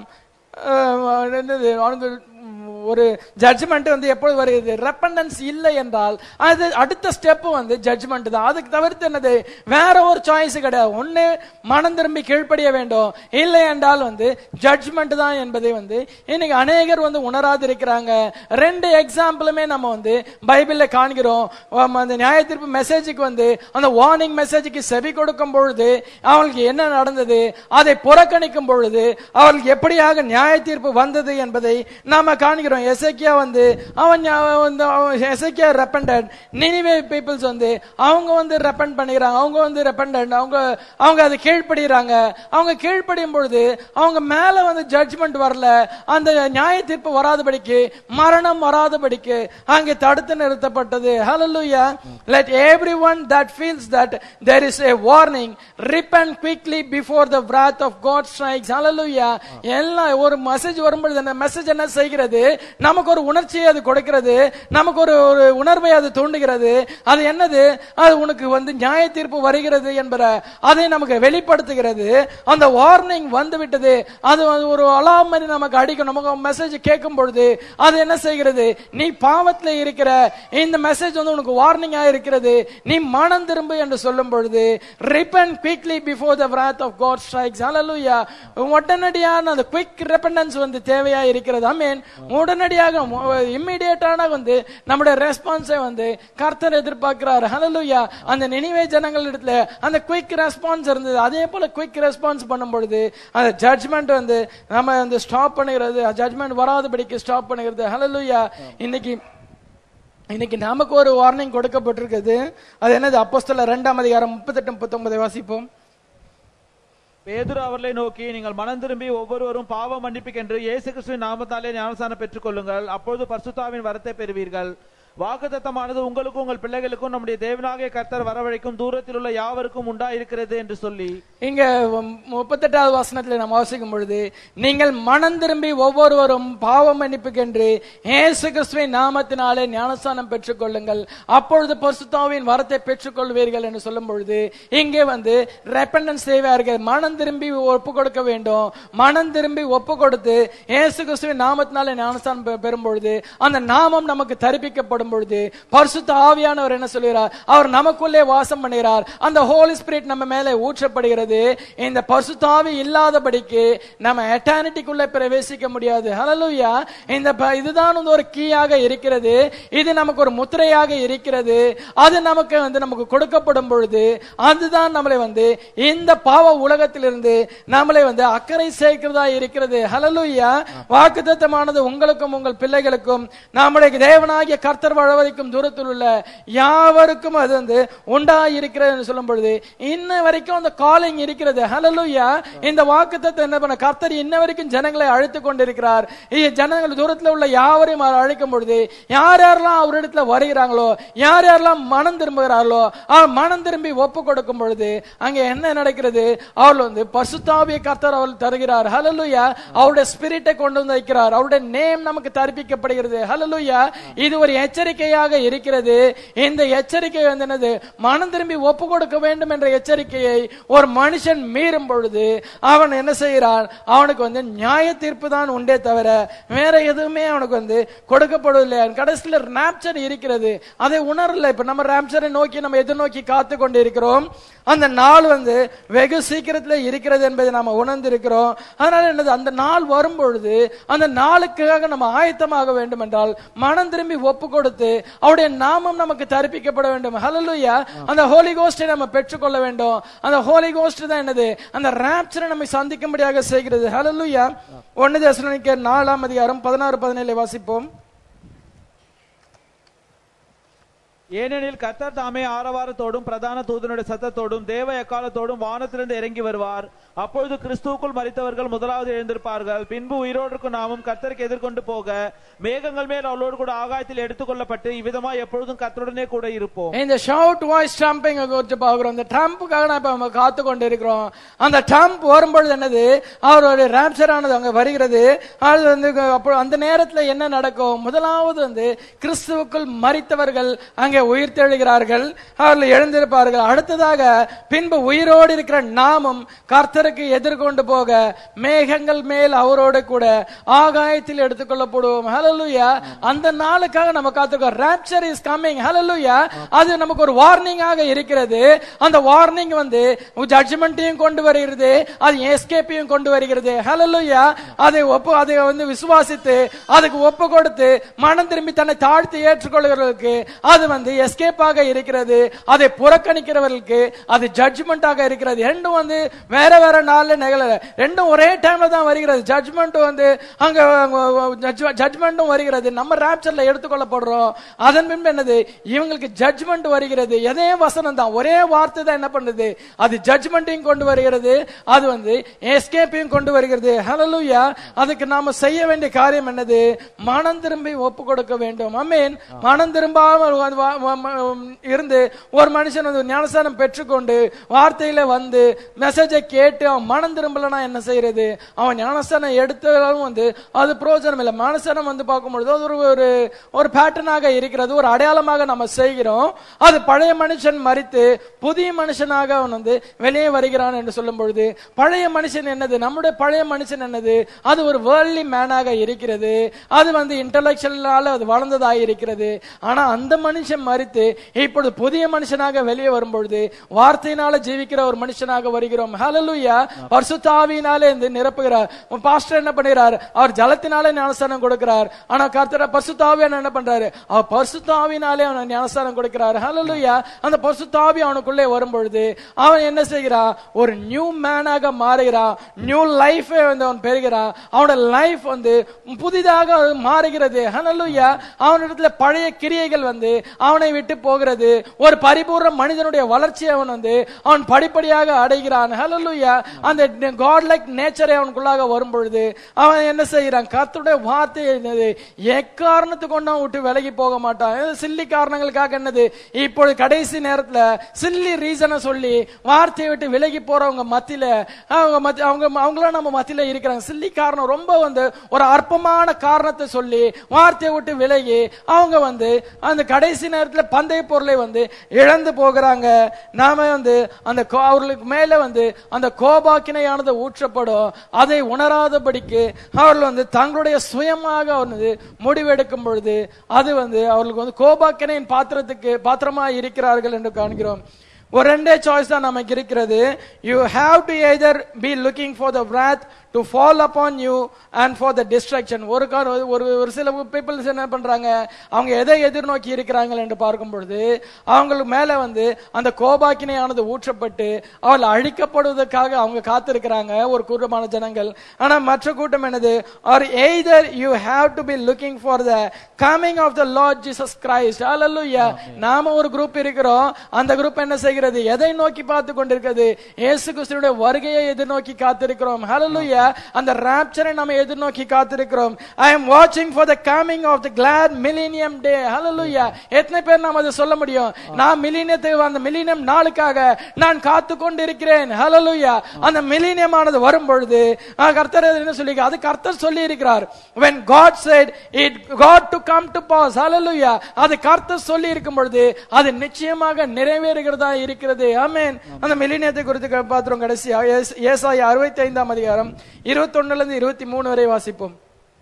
அஹ், என்னது அவனுக்கு ஒரு ஜட்ஜ்மெண்ட் வந்து எப்பொழுது வருகிறது ரெப்பண்டன்ஸ் இல்லை என்றால் அது அடுத்த ஸ்டெப் வந்து ஜட்ஜ்மெண்ட் தான் அதுக்கு தவிர்த்து என்னது வேற ஒரு சாய்ஸ் கிடையாது ஒண்ணு மனம் திரும்பி கீழ்ப்படிய வேண்டும் இல்லை என்றால் வந்து ஜட்ஜ்மெண்ட் தான் என்பதை வந்து இன்னைக்கு அநேகர் வந்து உணராது இருக்கிறாங்க ரெண்டு எக்ஸாம்பிளுமே நம்ம வந்து பைபிள்ல காண்கிறோம் ஆம், அந்த நியாய தீர்ப்பு மெசேஜுக்கு வந்து அந்த வார்னிங் மெசேஜுக்கு செவி கொடுக்கும் பொழுது அவங்களுக்கு என்ன நடந்தது அதை புறக்கணிக்கும் பொழுது அவர்களுக்கு எப்படியாக நியாய தீர்ப்பு வந்தது என்பதை நாம காண்கிறோம் எசேக்கியா வந்து அவன் ஞா- வந்து எசேக்கியா ரெப்பண்டட் நினிவே பீப்புள்ஸ் வந்து அவங்க வந்து ரெப்பண்ட் பண்ணிக்கிறாங்க அவங்க வந்து ரெப்பண்டட் அவங்க அவங்க அதை கீழ்ப்படுகிறாங்க அவங்க கீழ்ப்படியும் பொழுது அவங்க மேல வந்து ஜட்ஜ்மெண்ட் வரல அந்த நியாய தீர்ப்பு வராதபடிக்கு மரணம் வராதபடிக்கு அங்கே தடுத்து நிறுத்தப்பட்டது ஹalleluya let everyone that feels that there is a warning repent quickly before the wrath of god strikes hallelujah எல்லாம் ஒரு மெசேஜ் வரும்பொழுது அந்த மெசேஜ் என்ன செய்கிறது நமக்கு ஒரு உணர்ச்சியை அது கொடுக்கிறது நமக்கு ஒரு ஒரு உணர்வை அது தூண்டுகிறது அது என்னது அது உனக்கு வந்து நியாய தீர்ப்பு வருகிறது என்பத அதை நமக்கு வெளிப்படுத்துகிறது அந்த வார்னிங் வந்து விட்டது அது வந்து ஒரு அலாம் மாதிரி நமக்கு அடிக்கும் நமக்கு மெசேஜ் கேட்கும் பொழுது அது என்ன செய்கிறது நீ பாவத்துல இருக்கிற இந்த மெசேஜ் வந்து உனக்கு வார்னிங்கா இருக்கிறது நீ மனம் திரும்பு என்று சொல்லும் பொழுது repent quickly before the wrath of God strikes hallelujah உடனடியான அந்த குவிக் repentance வந்து தேவையா இருக்கிறது ஐ மீன் உடனடியாக இம்மிடியேட்டான வந்து நம்முடைய ரெஸ்பான்ஸை வந்து கர்த்தர் எதிர்பார்க்கிறார் ஹalleluya அந்த நினைவே ஜனங்கள் இடத்துல அந்த குயிக் ரெஸ்பான்ஸ் இருந்தது அதே போல குயிக் ரெஸ்பான்ஸ் பண்ணும் பொழுது அந்த ஜட்ஜ்மெண்ட் வந்து நம்ம வந்து ஸ்டாப் பண்ணுகிறது ஜட்ஜ்மெண்ட் வராதபடிக்கு ஸ்டாப் பண்ணுகிறது ஹalleluya இன்னைக்கு இன்னைக்கு நமக்கு ஒரு வார்னிங் கொடுக்கப்பட்டிருக்குது அது என்னது அப்போஸ்தலர் ரெண்டாம் அதிகாரம் முப்பத்தெட்டு முப்பத்தொன்பதை வாசிப்போம் பேதுரு அவர்களை நோக்கி நீங்கள் மனம் திரும்பி ஒவ்வொருவரும் பாவ மன்னிப்புக்கென்று இயேசு கிறிஸ்துவின் நாமத்தாலே ஞானசானம் பெற்றுக் கொள்ளுங்கள் அப்பொழுது பரிசுத்தாவின் வரத்தை பெறுவீர்கள் வாக்குத்தத்தமானது உங்களுக்கும் உங்கள் பிள்ளைகளுக்கும் நம்முடைய தேவனாகிய கர்த்தர் வரவழைக்கும் தூரத்தில் உள்ள யாவருக்கும் உண்டாயிருக்கிறது என்று சொல்லி இங்க முப்பத்தெட்டாவது வசனத்துல நம்ம வாசிக்கும் பொழுது நீங்கள் மனம் திரும்பி ஒவ்வொருவரும் பாவ மன்னிப்புக்கென்று இயேசு கிறிஸ்துவின் நாமத்தினாலே ஞானஸ்தானம் பெற்றுக்கொள்ளுங்கள் அப்பொழுது பரிசுத்தாவின் வரத்தை பெற்றுக்கொள்வீர்கள் என்று சொல்லும் பொழுது இங்கே வந்து ரெப்பண்டன்ஸ் தேவையா இருக்கு மனம் திரும்பி ஒப்பு கொடுக்க வேண்டும் மனம் திரும்பி ஒப்பு கொடுத்து இயேசு கிறிஸ்துவின் நாமத்தினாலே ஞானஸ்தானம் பெ- பெறும் பொழுது அந்த நாமம் நமக்கு தரிப்பிக்கப்படும் பொழுது பரிசுத்த ஆவியானவர் என்ன சொல்கிறார் அவர் நமக்குள்ளே வாசம் பண்ணுகிறார் அந்த ஹோலி ஸ்பிரிட் நம்ம மேலே ஊற்றப்படுகிறது இந்த பரிசுத்த ஆவி இல்லாதபடிக்கு நம்ம எட்டர்னிட்டிக்குள்ளே பிரவேசிக்க முடியாது ஹalleluya இந்த ப- இதுதான் வந்து ஒரு கீயாக இருக்கிறது இது நமக்கு ஒரு முத்திரையாக இருக்கிறது அது நமக்கு வந்து நமக்கு கொடுக்கப்படும் பொழுது அதுதான் நம்மளை வந்து இந்த பாவ உலகத்திலிருந்து நம்மளை வந்து அக்கறை சேர்க்கிறதா இருக்கிறது ஹalleluya வாக்குத்தத்தமானது உங்களுக்கும் உங்கள் பிள்ளைகளுக்கும் நம்முடைய தேவனாகிய கர்த்தர் வழவதைக்கும் தூரத்தில் உள்ள யாவருக்கும் அது வந்து உண்டா இருக்கிறது என்று சொல்லும் பொழுது இன்ன வரைக்கும் அந்த காலிங் இருக்கிறது ஹalleluya இந்த வாக்குத்தத்தை என்ன பண்ண கர்த்தர் இன்ன வரைக்கும் ஜனங்களை அழைத்து கொண்டிருக்கிறார் இ- ஜனங்கள் தூரத்தில் உள்ள யாவரையும் அவர் அழைக்கும் பொழுது யார் யாரெல்லாம் அவரிடத்துல வருகிறாங்களோ யார் யாரெல்லாம் மனம் திரும்புகிறார்களோ அவர் மனம் திரும்பி ஒப்பு கொடுக்கும் பொழுது அங்க என்ன நடக்கிறது அவர்கள் வந்து பசுத்தாவிய கர்த்தர் அவர்கள் தருகிறார் ஹalleluya அவருடைய ஸ்பிரிட்டை கொண்டு வந்து வைக்கிறார் அவருடைய நேம் நமக்கு தரிப்பிக்கப்படுகிறது ஹalleluya இது ஒரு எச்சரிக்கையாக இருக்கிறது இந்த எச்சரிக்கை வந்து என்னது மனம் திரும்பி ஒப்பு கொடுக்க வேண்டும் என்ற எச்சரிக்கையை ஒரு மனுஷன் மீறும் பொழுது அவன் என்ன செய்கிறான் அவனுக்கு வந்து நியாய தீர்ப்பு தான் உண்டே தவிர வேற எதுவுமே அவனுக்கு வந்து கொடுக்கப்படுவதில்லை கடைசியில் ராப்சர் இருக்கிறது அதை உணரல இப்ப நம்ம ராப்சரை நோக்கி நம்ம எதிர்நோக்கி காத்து கொண்டு இருக்கிறோம் அந்த நாள் வந்து வெகு சீக்கிரத்தில் இருக்கிறது என்பதை நாம உணர்ந்திருக்கிறோம் அதனால என்னது அந்த நாள் வரும் பொழுது அந்த நாளுக்காக நம்ம ஆயத்தமாக வேண்டும் என்றால் மனம் திரும்பி ஒப்பு கொடுத்து அவருடைய நாமம் நமக்கு தரிப்பிக்கப்பட வேண்டும் ஹalleluya அந்த ஹோலி கோஸ்டை நம்ம பெற்றுக்கொள்ள வேண்டும் அந்த ஹோலி கோஸ்ட் தான் என்னது அந்த ராப்சரை நம்மை சந்திக்கும்படியாக செய்கிறது ஹalleluya ஒன்னு தெசலோனிக்கர் நாலாம் அதிகாரம் பதினாறு பதினேழு வாசிப்போம் ஏனெனில் கர்த்தர் தாமே ஆரவாரத்தோடும் பிரதான தூதனுடைய சத்தத்தோடும் தேவ எக்காலத்தோடும் வானத்திலிருந்து இறங்கி வருவார் அப்பொழுது கிறிஸ்துவுக்குள் மரித்தவர்கள் முதலாவது எழுந்திருப்பார்கள் பின்பு உயிரோடு இருக்கும் நாமும் கர்த்தருக்கு எதிர்கொண்டு போக மேகங்கள் மேல் அவளோடு கூட ஆகாயத்தில் எடுத்துக்கொள்ளப்பட்டு இவ்விதமாய் எப்பொழுதும் கர்த்தருடனே கூட இருப்போம் இந்த ஷவுட் வாய்ஸ் ட்ரம்பிங் குறித்து பார்க்கிறோம் இந்த ட்ரம்ப்புக்காக நான் இப்ப நம்ம காத்து கொண்டு இருக்கிறோம் அந்த ட்ரம்ப் வரும்பொழுது என்னது அவருடைய ராப்சர் ஆனது அங்க வருகிறது அது வந்து அப்போ அந்த நேரத்துல என்ன நடக்கும் முதலாவது வந்து கிறிஸ்துவுக்குள் மரித்தவர்கள் அங்கே உயிர் தெழுகிறார்கள் அவர்கள் எழுந்திருப்பார்கள் அடுத்ததாக பின்பு உயிரோடு இருக்கிற நாமும் கர்த்தருக்கு எதிர்கொண்டு போக மேகங்கள் மேல் அவரோடு கூட ஆகாயத்தில் எடுத்துக்கொள்ளப்படுவோம் ஹalleluya அந்த நாளுக்காக நம்ம காத்திருக்கோம் ராப்சர் இஸ் கம்மிங் ஹalleluya அது நமக்கு ஒரு வார்னிங்காக இருக்கிறது அந்த வார்னிங் வந்து ஜட்ஜ்மெண்ட்டையும் கொண்டு வருகிறது அது எஸ்கேப்பையும் கொண்டு வருகிறது ஹalleluya அதை ஒப்பு அதை வந்து விசுவாசித்து அதுக்கு ஒப்பு கொடுத்து மனம் திரும்பி தன்னை தாழ்த்தி ஏற்றுக்கொள்கிறவர்களுக்கு அது வந்து எஸ்கேப்பாக இருக்கிறது அதை புறக்கணிக்கிறவர்களுக்கு அது ஜட்ஜ்மெண்டாக இருக்கிறது ரெண்டும் வந்து வேற வேற நாள்ல நிகழல ரெண்டும் ஒரே டைம்ல தான் வருகிறது ஜட்ஜ்மெண்ட் வந்து அங்க ஜட்ஜ்மெண்ட்டும் வருகிறது நம்ம ராப்சர்ல எடுத்துக்கொள்ளப்படுறோம் அதன் பின்பு என்னது இவங்களுக்கு ஜட்ஜ்மெண்ட் வருகிறது எதே வசனம் தான் ஒரே வார்த்தை தான் என்ன பண்ணுது அது ஜட்ஜ்மெண்ட்டையும் கொண்டு வருகிறது அது வந்து எஸ்கேப்பையும் கொண்டு வருகிறது ஹalleluya அதுக்கு நாம செய்ய வேண்டிய காரியம் என்னது மனம் திரும்பி ஒப்பு கொடுக்க வேண்டும் அமீன் மனம் திரும்பாமல் வந்து வா- வா- ம- இருந்து ஒரு மனுஷன் வந்து ஞானஸ்தானம் பெற்றுக்கொண்டு வார்த்தையில வந்து மெசேஜை கேட்டு அவன் மனம் திரும்பலனா என்ன செய்யறது அவன் ஞானஸ்தானம் எடுத்தாலும் வந்து அது பிரயோஜனம் இல்லை ஞானஸ்தானம் வந்து பார்க்கும்பொழுது அது ஒரு ஒரு ஒரு பேட்டர்னாக இருக்கிறது ஒரு அடையாளமாக நம்ம செய்கிறோம் அது பழைய மனுஷன் மறித்து புதிய மனுஷனாக அவன் வந்து வெளியே வருகிறான் என்று சொல்லும் பொழுது பழைய மனுஷன் என்னது நம்முடைய பழைய மனுஷன் என்னது அது ஒரு வேர்ல்ட்லி மேனாக இருக்கிறது அது வந்து இன்டலெக்சுவலால அது வளர்ந்ததாக இருக்கிறது ஆனா அந்த மனுஷன் மறித்து இப்பொழுது புதிய மனுஷனாக வெளியே வரும்பொழுது வார்த்தையினால ஜீவிக்கிற ஒரு மனுஷனாக வருகிறோம் ஹalleluya பரிசுத்தாவியினாலே இந்த நிரப்புகிறார் உன் பாஸ்டர் என்ன பண்ணுகிறார் அவர் ஜலத்தினாலே ஞானஸ்தானம் கொடுக்கிறார் ஆனா கர்த்தர் பரிசுத்தாவியான என்ன பண்றாரு அவர் பரிசுத்தாவினாலே அவன் ஞானஸ்தானம் கொடுக்கிறார் ஹalleluya அந்த பரிசுத்தாவி அவனுக்குள்ளே வரும்பொழுது அவன் என்ன செய்கிறான் ஒரு நியூ மேனாக மாறுகிறான் நியூ லைஃப் வந்து அவன் பெறுகிறான் அவனோட லைஃப் வந்து புதிதாக மாறுகிறது ஹalleluya அவனிடத்துல பழைய கிரியைகள் வந்து அவனை விட்டு போகிறது ஒரு பரிபூர்ண மனிதனுடைய வளர்ச்சியை அவன் வந்து அவன் படிப்படியாக அடைகிறான் ஹalleluya அந்த காட் லைக் நேச்சரை அவனுக்குள்ளாக வரும் பொழுது அவன் என்ன செய்யறான் கர்த்தருடைய வார்த்தை என்னது எக்காரணத்து கொண்டு அவன் விட்டு விலகி போக மாட்டான் இது சில்லி காரணங்களுக்காக என்னது இப்பொழுது கடைசி நேரத்துல சில்லி ரீசனை சொல்லி வார்த்தையை விட்டு விலகி போறவங்க மத்தியில அவங்க மத்தி- அவங்க அவங்களாம் நம்ம மத்தியில இருக்கிறாங்க சில்லி காரணம் ரொம்ப வந்து ஒரு அற்பமான காரணத்தை சொல்லி வார்த்தையை விட்டு விலகி அவங்க வந்து அந்த கடைசி நேரத்துல பந்தய பொருளை வந்து இழந்து போகிறாங்க நாம வந்து அந்த கோ- அவர்களுக்கு மேல வந்து அந்த கோபாக்கினையானது ஊற்றப்படும் அதை உணராதபடிக்கு அவர்கள் வந்து தங்களுடைய சுயமாக வந்து முடிவெடுக்கும் பொழுது அது வந்து அவர்களுக்கு வந்து கோபாக்கினையின் பாத்திரத்துக்கு பாத்திரமா இருக்கிறார்கள் என்று காண்கிறோம் ஒரு ரெண்டே சாய்ஸ் தான் நமக்கு இருக்கிறது you have to either be looking for the wrath to fall upon you and for the destruction ஒரு கார் ஒரு ஒரு சில பீப்புள்ஸ் என்ன பண்றாங்க அவங்க எதை எதிர்நோக்கி இருக்கிறாங்க என்று பார்க்கும் பொழுது அவங்களுக்கு மேல வந்து அந்த கோபாக்கினையானது ஊற்றப்பட்டு அவள் அழிக்கப்படுவதற்காக அவங்க காத்திருக்கிறாங்க ஒரு கூட்டமான ஜனங்கள் ஆனா மற்ற கூட்டம் என்னது are either you have to be looking for the coming of the Lord Jesus Christ hallelujah நாம ஒரு குரூப் இருக்கிறோம் அந்த குரூப் என்ன செய்கிறது எதை நோக்கி பார்த்து கொண்டிருக்கிறது இயேசு கிறிஸ்துவினுடைய வருகையை எதிர்நோக்கி காத்திருக்கிறோம் ஹalleluya அந்த ராப்சரை நம்ம எதிர்நோக்கி காத்திருக்கிறோம் ஐ அம் வாட்சிங் for the coming of the glad millennium day hallelujah எத்தனை பேர் நாம் அதை சொல்ல முடியும் நான் மில்லேனியத்துக்கு அந்த மில்லேனியம் நாளுக்காக நான் காத்து கொண்டிருக்கிறேன் ஹalleluya அந்த மில்லேனியம் ஆனது வரும் பொழுது ஆ, கர்த்தர் என்ன சொல்லி அது கர்த்தர் சொல்லி இருக்கிறார் when god said it god to come to pass hallelujah அது கர்த்தர் சொல்லி இருக்கும் பொழுது அது நிச்சயமாக நிறைவேறுகிறதா இருக்கிறது ஆமென் அந்த மில்லேனியத்தை குறித்து க- பார்க்கிறோம் கடைசியா ஏஸ்- ஏசாயா அறுபத்தி ஐந்தாம் அதிகாரம் இருபத்தொன்னுல இருந்து இருபத்தி மூணு வரை வாசிப்போம்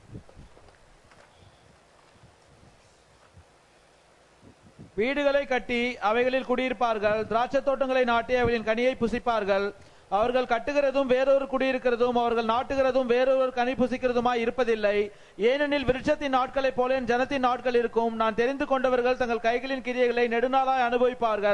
வீடுகளை கட்டி அவைகளில் குடியிருப்பார்கள் திராட்சை தோட்டங்களை நாட்டி அவைகளின் கனியை புசிப்பார்கள் அவர்கள் கட்டுகிறதும் வேறொரு குடியிருக்கிறதும் அவர்கள் நாட்டுகிறதும் வேறொரு கனி புசிக்கிறதுமாய் இருப்பதில்லை ஏனெனில் விருட்சத்தின் நாட்களைப் போல என் ஜனத்தின் நாட்கள் இருக்கும் நான் தெரிந்து கொண்டவர்கள் தங்கள் கைகளின் கிரியைகளை நெடுநாளாய் அனுபவிப்பார்கள்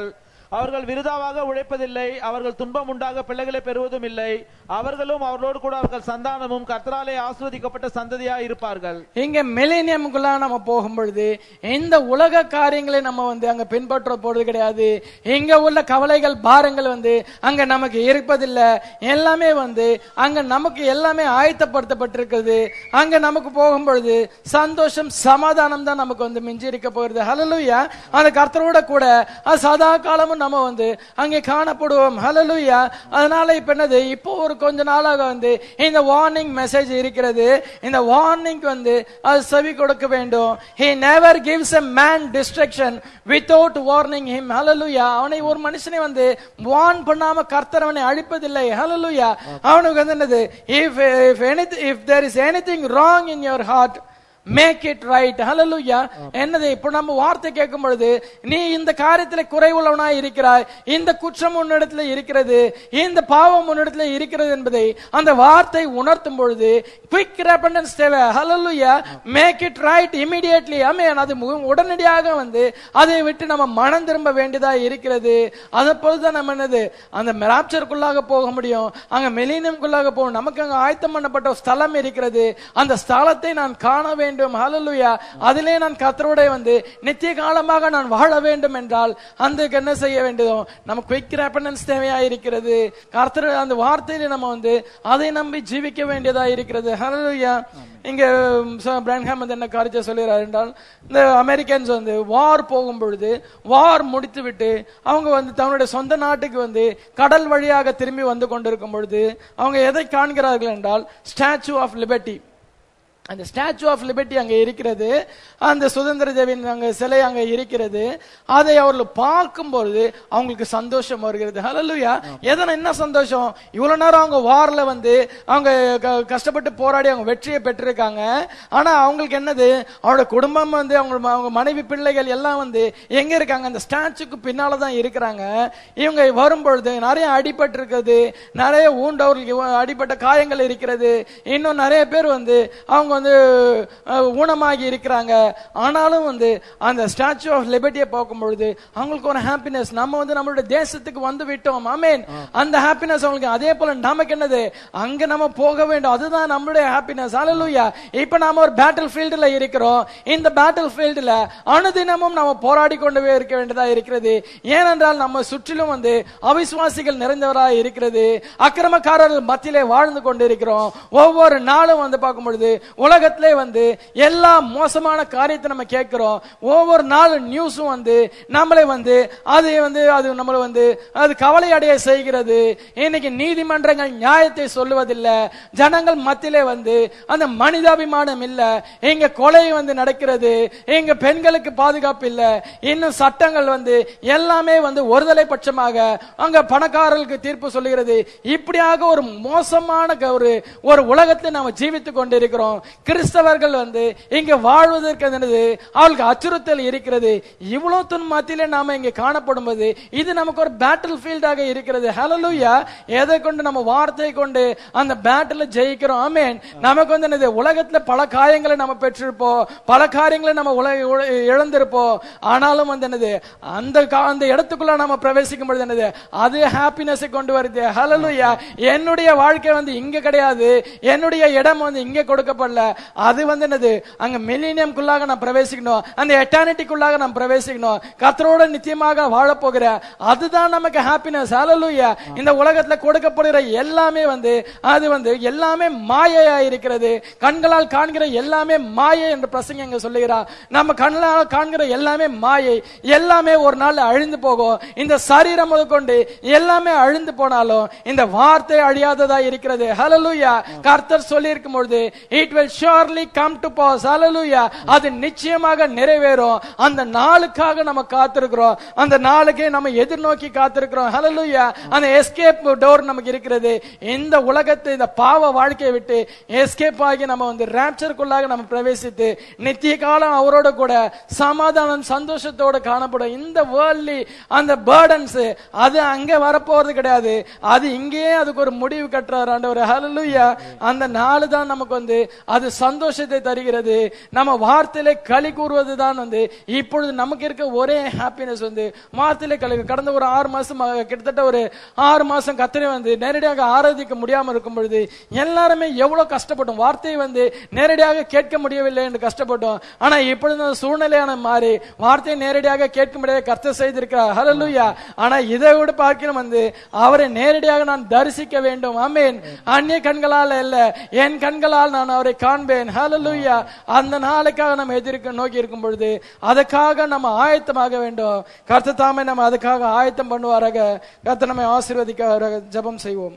அவர்கள் விருதாவாக உழைப்பதில்லை அவர்கள் துன்பம் உண்டாக பிள்ளைகளை பெறுவதும் இல்லை அவர்களும் அவர்களோடு கூட அவர்கள் சந்தானமும் கர்த்தராலே ஆஸ்வதிக்கப்பட்ட சந்ததியாய் இருப்பார்கள் இங்க மிலேனியமுக்குள்ள நம்ம போகும் பொழுது இந்த உலக காரியங்களை நம்ம வந்து அங்க பின்பற்ற போறது கிடையாது இங்க உள்ள கவலைகள் பாரங்கள் வந்து அங்க நமக்கு இருப்பதில்லை எல்லாமே வந்து அங்க நமக்கு எல்லாமே ஆயத்தப்படுத்தப்பட்டிருக்கிறது அங்க நமக்கு போகும் பொழுது சந்தோஷம் சமாதானம் தான் நமக்கு வந்து மிஞ்சி இருக்க போகிறது ஹலலுயா அந்த கர்த்தரோட கூட அது சதா காலமும் நம்ம வந்து அங்கே காணப்படுவோம் ஹலலுயா அதனால இப்ப என்னது இப்போ ஒரு கொஞ்ச நாளாக வந்து இந்த வார்னிங் மெசேஜ் இருக்கிறது இந்த வார்னிங் வந்து அது செவி கொடுக்க வேண்டும் he never gives a man destruction without warning him hallelujah அவனை ஒரு மனுஷனை வந்து வார்ன் பண்ணாம கர்த்தர் அவனை அழிப்பதில்லை hallelujah அவனுக்கு வந்து என்னது if if anything if there is anything wrong in your heart make it right hallelujah என்னது இப்போ நம்ம வார்த்தை கேட்கும் பொழுது நீ இந்த காரியத்துல குறைவுள்ளவனாய் இருக்கிறாய் இந்த குற்றம் உன்னிடத்துல இருக்கிறது இந்த பாவம் உன்னிடத்துல இருக்கிறது என்பதை அந்த வார்த்தை உணர்த்தும் பொழுது குவிக் ரெபண்டன்ஸ் தேவை hallelujah make it right immediately amen அது மு- உடனடியாக வந்து அதை விட்டு நம்ம மனம் திரும்ப வேண்டியதா இருக்கிறது அதை பொழுதுதான் நம்ம என்னது அந்த ராப்சருக்குள்ளாக போக முடியும் அங்க மெலினம்குள்ளாக போகும் நமக்கு அங்க ஆயத்தம் பண்ணப்பட்ட ஒரு ஸ்தலம் இருக்கிறது அந்த ஸ்தலத்தை நான் காண வேண்டும் ஹalleluya அதிலே நான் கர்த்தரோட வந்து நித்திய காலமாக நான் வாழ வேண்டும் என்றால் அந்த என்ன செய்ய வேண்டியதும் நம்ம குயிக் ரெப்பனன்ஸ் தேவையா இருக்கிறது கர்த்தர் அந்த வார்த்தையில நம்ம வந்து அதை நம்பி ஜீவிக்க வேண்டியதா இருக்கிறது ஹalleluya இங்க பிரான்ஹாம் வந்து என்ன காரியத்தை சொல்லுகிறார் என்றால் இந்த அமெரிக்கன்ஸ் வந்து வார் போகும் பொழுது வார் முடித்து விட்டு அவங்க வந்து தன்னுடைய சொந்த நாட்டுக்கு வந்து கடல் வழியாக திரும்பி வந்து கொண்டிருக்கும் பொழுது அவங்க எதை காண்கிறார்கள் என்றால் ஸ்டாச்சு ஆஃப் லிபர்ட்டி அந்த ஸ்டாச்சு ஆஃப் லிபர்ட்டி அங்க இருக்கிறது அந்த சுதந்திர தேவின் அங்க சிலை அங்க இருக்கிறது அதை அவர்கள் பார்க்கும்பொழுது அவங்களுக்கு சந்தோஷம் வருகிறது ஹalleluya எதனா என்ன சந்தோஷம் இவ்வளவு நேரம் அவங்க வார்ல வந்து அவங்க க- கஷ்டப்பட்டு போராடி அவங்க வெற்றியை பெற்றிருக்காங்க ஆனா அவங்களுக்கு என்னது அவங்களோட குடும்பம் வந்து அவங்க ம- அவங்க மனைவி பிள்ளைகள் எல்லாம் வந்து எங்க இருக்காங்க அந்த ஸ்டாச்சுக்கு பின்னால தான் இருக்கிறாங்க இவங்க வரும்பொழுது நிறைய அடிபட்டு இருக்குது நிறைய ஊண்டவர்களுக்கு அடிப்பட்ட காயங்கள் இருக்கிறது இன்னும் நிறைய பேர் வந்து அவங்க வந்து அஹ், ஊனமாகி இருக்கிறாங்க ஆனாலும் வந்து அந்த ஸ்டாச்சு ஆஃப் லிபர்ட்டியை பார்க்கும் பொழுது அவங்களுக்கு ஒரு ஹாப்பினஸ் நம்ம வந்து நம்மளுடைய தேசத்துக்கு வந்து விட்டோம் ஆமென் அந்த ஹாப்பினஸ் அவங்களுக்கு அதே போல நமக்கு என்னது அங்க நம்ம போக வேண்டும் அதுதான் நம்மளுடைய ஹாப்பினஸ் ஹalleluya இப்ப நாம ஒரு பேட்டில் ஃபீல்டுல இருக்கிறோம் இந்த பேட்டில் ஃபீல்டுல அனுதினமும் நம்ம போராடி கொண்டு இருக்க வேண்டியதா இருக்கிறது ஏனென்றால் நம்ம சுற்றிலும் வந்து அவிசுவாசிகள் நிறைந்தவராக இருக்கிறது அக்கிரமக்காரர்கள் மத்தியிலே வாழ்ந்து கொண்டு இருக்கிறோம் ஒவ்வொரு நாளும் வந்து பார்க்கும் பொழுது உலகத்திலே வந்து எல்லா மோசமான காரியத்தை நம்ம கேட்கிறோம் ஒவ்வொரு நாளும் நியூஸும் வந்து நம்மளை வந்து அது வந்து அது நம்மளை வந்து அது கவலை அடைய செய்கிறது இன்னைக்கு நீதிமன்றங்கள் நியாயத்தை சொல்லுவதில்லை ஜனங்கள் மத்தியிலே வந்து அந்த மனிதாபிமானம் இல்ல இங்க கொலை வந்து நடக்கிறது இங்க பெண்களுக்கு பாதுகாப்பு இல்ல இன்னும் சட்டங்கள் வந்து எல்லாமே வந்து ஒருதலை பட்சமாக அங்க பணக்காரர்களுக்கு தீர்ப்பு சொல்லுகிறது இப்படியாக ஒரு மோசமான க- ஒரு ஒரு உலகத்தை நாம ஜீவித்துக் கொண்டிருக்கிறோம் கிறிஸ்தவர்கள் வந்து இங்க வாழ்வதற்கு என்னது அவளுக்கு அச்சுறுத்தல் இருக்கிறது இவ்வளவு துன் மத்தியிலே நாம இங்க காணப்படும்போது இது நமக்கு ஒரு பேட்டில் ஃபீல்டாக இருக்கிறது ஹalleluya எதை கொண்டு நம்ம வார்த்தையை கொண்டு அந்த பேட்டில் ஜெயிக்கிறோம் ஆமென் நமக்கு வந்து என்னது உலகத்துல பல காயங்களை நம்ம பெற்றிருப்போம் பல காரியங்களை நம்ம உலக உல- இழந்திருப்போம் ஆனாலும் வந்து என்னது அந்த கா- அந்த இடத்துக்குள்ள நம்ம பிரவேசிக்கும் பொழுது என்னது அது ஹாப்பினஸ் கொண்டு வருது ஹalleluya என்னுடைய வாழ்க்கை வந்து இங்க கிடையாது என்னுடைய இடம் வந்து இங்க கொடுக்கப்படல அது வந்து என்னது அங்க மில்லினியம்குள்ளாக நான் பிரவேசிக்கணும் அந்த எட்டானிட்டிக்குள்ளாக நான் பிரவேசிக்கணும் கத்தரோட நிச்சயமாக வாழ போகிறேன் அதுதான் நமக்கு ஹாப்பினஸ் ஹalleluya இந்த உலகத்துல கொடுக்கப்படுகிற எல்லாமே வந்து அது வந்து எல்லாமே மாயையா இருக்கிறது கண்களால் காண்கிற எல்லாமே மாயை என்று பிரசங்க இங்க சொல்லுகிறார் நம்ம கண்ணால் காண்கிற எல்லாமே மாயை எல்லாமே ஒரு நாள் அழிந்து போகும் இந்த சரீரம் முதற்கொண்டு எல்லாமே அழிந்து போனாலும் இந்த வார்த்தை அழியாததா இருக்கிறது ஹalleluya கர்த்தர் சொல்லி இருக்கும் பொழுது it will surely come to pass hallelujah அது நிச்சயமாக நிறைவேறும் அந்த நாளுக்காக நம்ம காத்திருக்கிறோம் அந்த நாளுக்கே நம்ம எதிர்நோக்கி காத்திருக்கிறோம் ஹalleluya அந்த எஸ்கேப் டோர் நமக்கு இருக்கிறது இந்த உலகத்தை இந்த பாவ வாழ்க்கையை விட்டு எஸ்கேப் ஆகி நம்ம வந்து ராப்சருக்குள்ளாக நம்ம பிரவேசித்து நித்திய காலம் அவரோட கூட சமாதானம் சந்தோஷத்தோட காணப்படும் இந்த வேர்ல்ட்லி அந்த பேர்டன்ஸ் அது அங்க வரப்போறது கிடையாது அது இங்கேயே அதுக்கு ஒரு முடிவு கட்டுறாரு ஆண்டவர் ஹalleluya அந்த நாள் தான் நமக்கு வந்து அது சந்தோஷத்தை தருகிறது நம்ம வார்த்தையிலே களி கூறுவதுதான் வந்து இப்பொழுது நமக்கு இருக்க ஒரே ஹாப்பினஸ் வந்து வார்த்தையிலே களி கடந்த ஒரு ஆறு மாசம் ஆக- கிட்டத்தட்ட ஒரு ஆறு மாசம் கத்திரை வந்து நேரடியாக ஆராதிக்க முடியாம இருக்கும் பொழுது எல்லாருமே எவ்வளவு கஷ்டப்பட்டோம் வார்த்தையை வந்து நேரடியாக கேட்க முடியவில்லை என்று கஷ்டப்பட்டோம் ஆனா இப்பொழுது அந்த சூழ்நிலையான மாறி வார்த்தையை நேரடியாக கேட்க முடியாத கர்த்தர் செய்திருக்கிறார் ஹalleluya ஆனா இதை விட பார்க்கிறோம் வந்து அவரை நேரடியாக நான் தரிசிக்க வேண்டும் ஆமென் அந்நிய கண்களால் அல்ல என் கண்களால் நான் அவரை காண்பேன் ஹalleluya அந்த நாளுக்காக நம்ம எதிர்க்க நோக்கி இருக்கும் பொழுது அதுக்காக நம்ம ஆயத்தமாக வேண்டும் கர்த்தர் தாமே நம்ம அதுக்காக ஆயத்தம் பண்ணுவாராக கர்த்தர் நம்மை ஆசீர்வதிக்க ஜெபம் செய்வோம்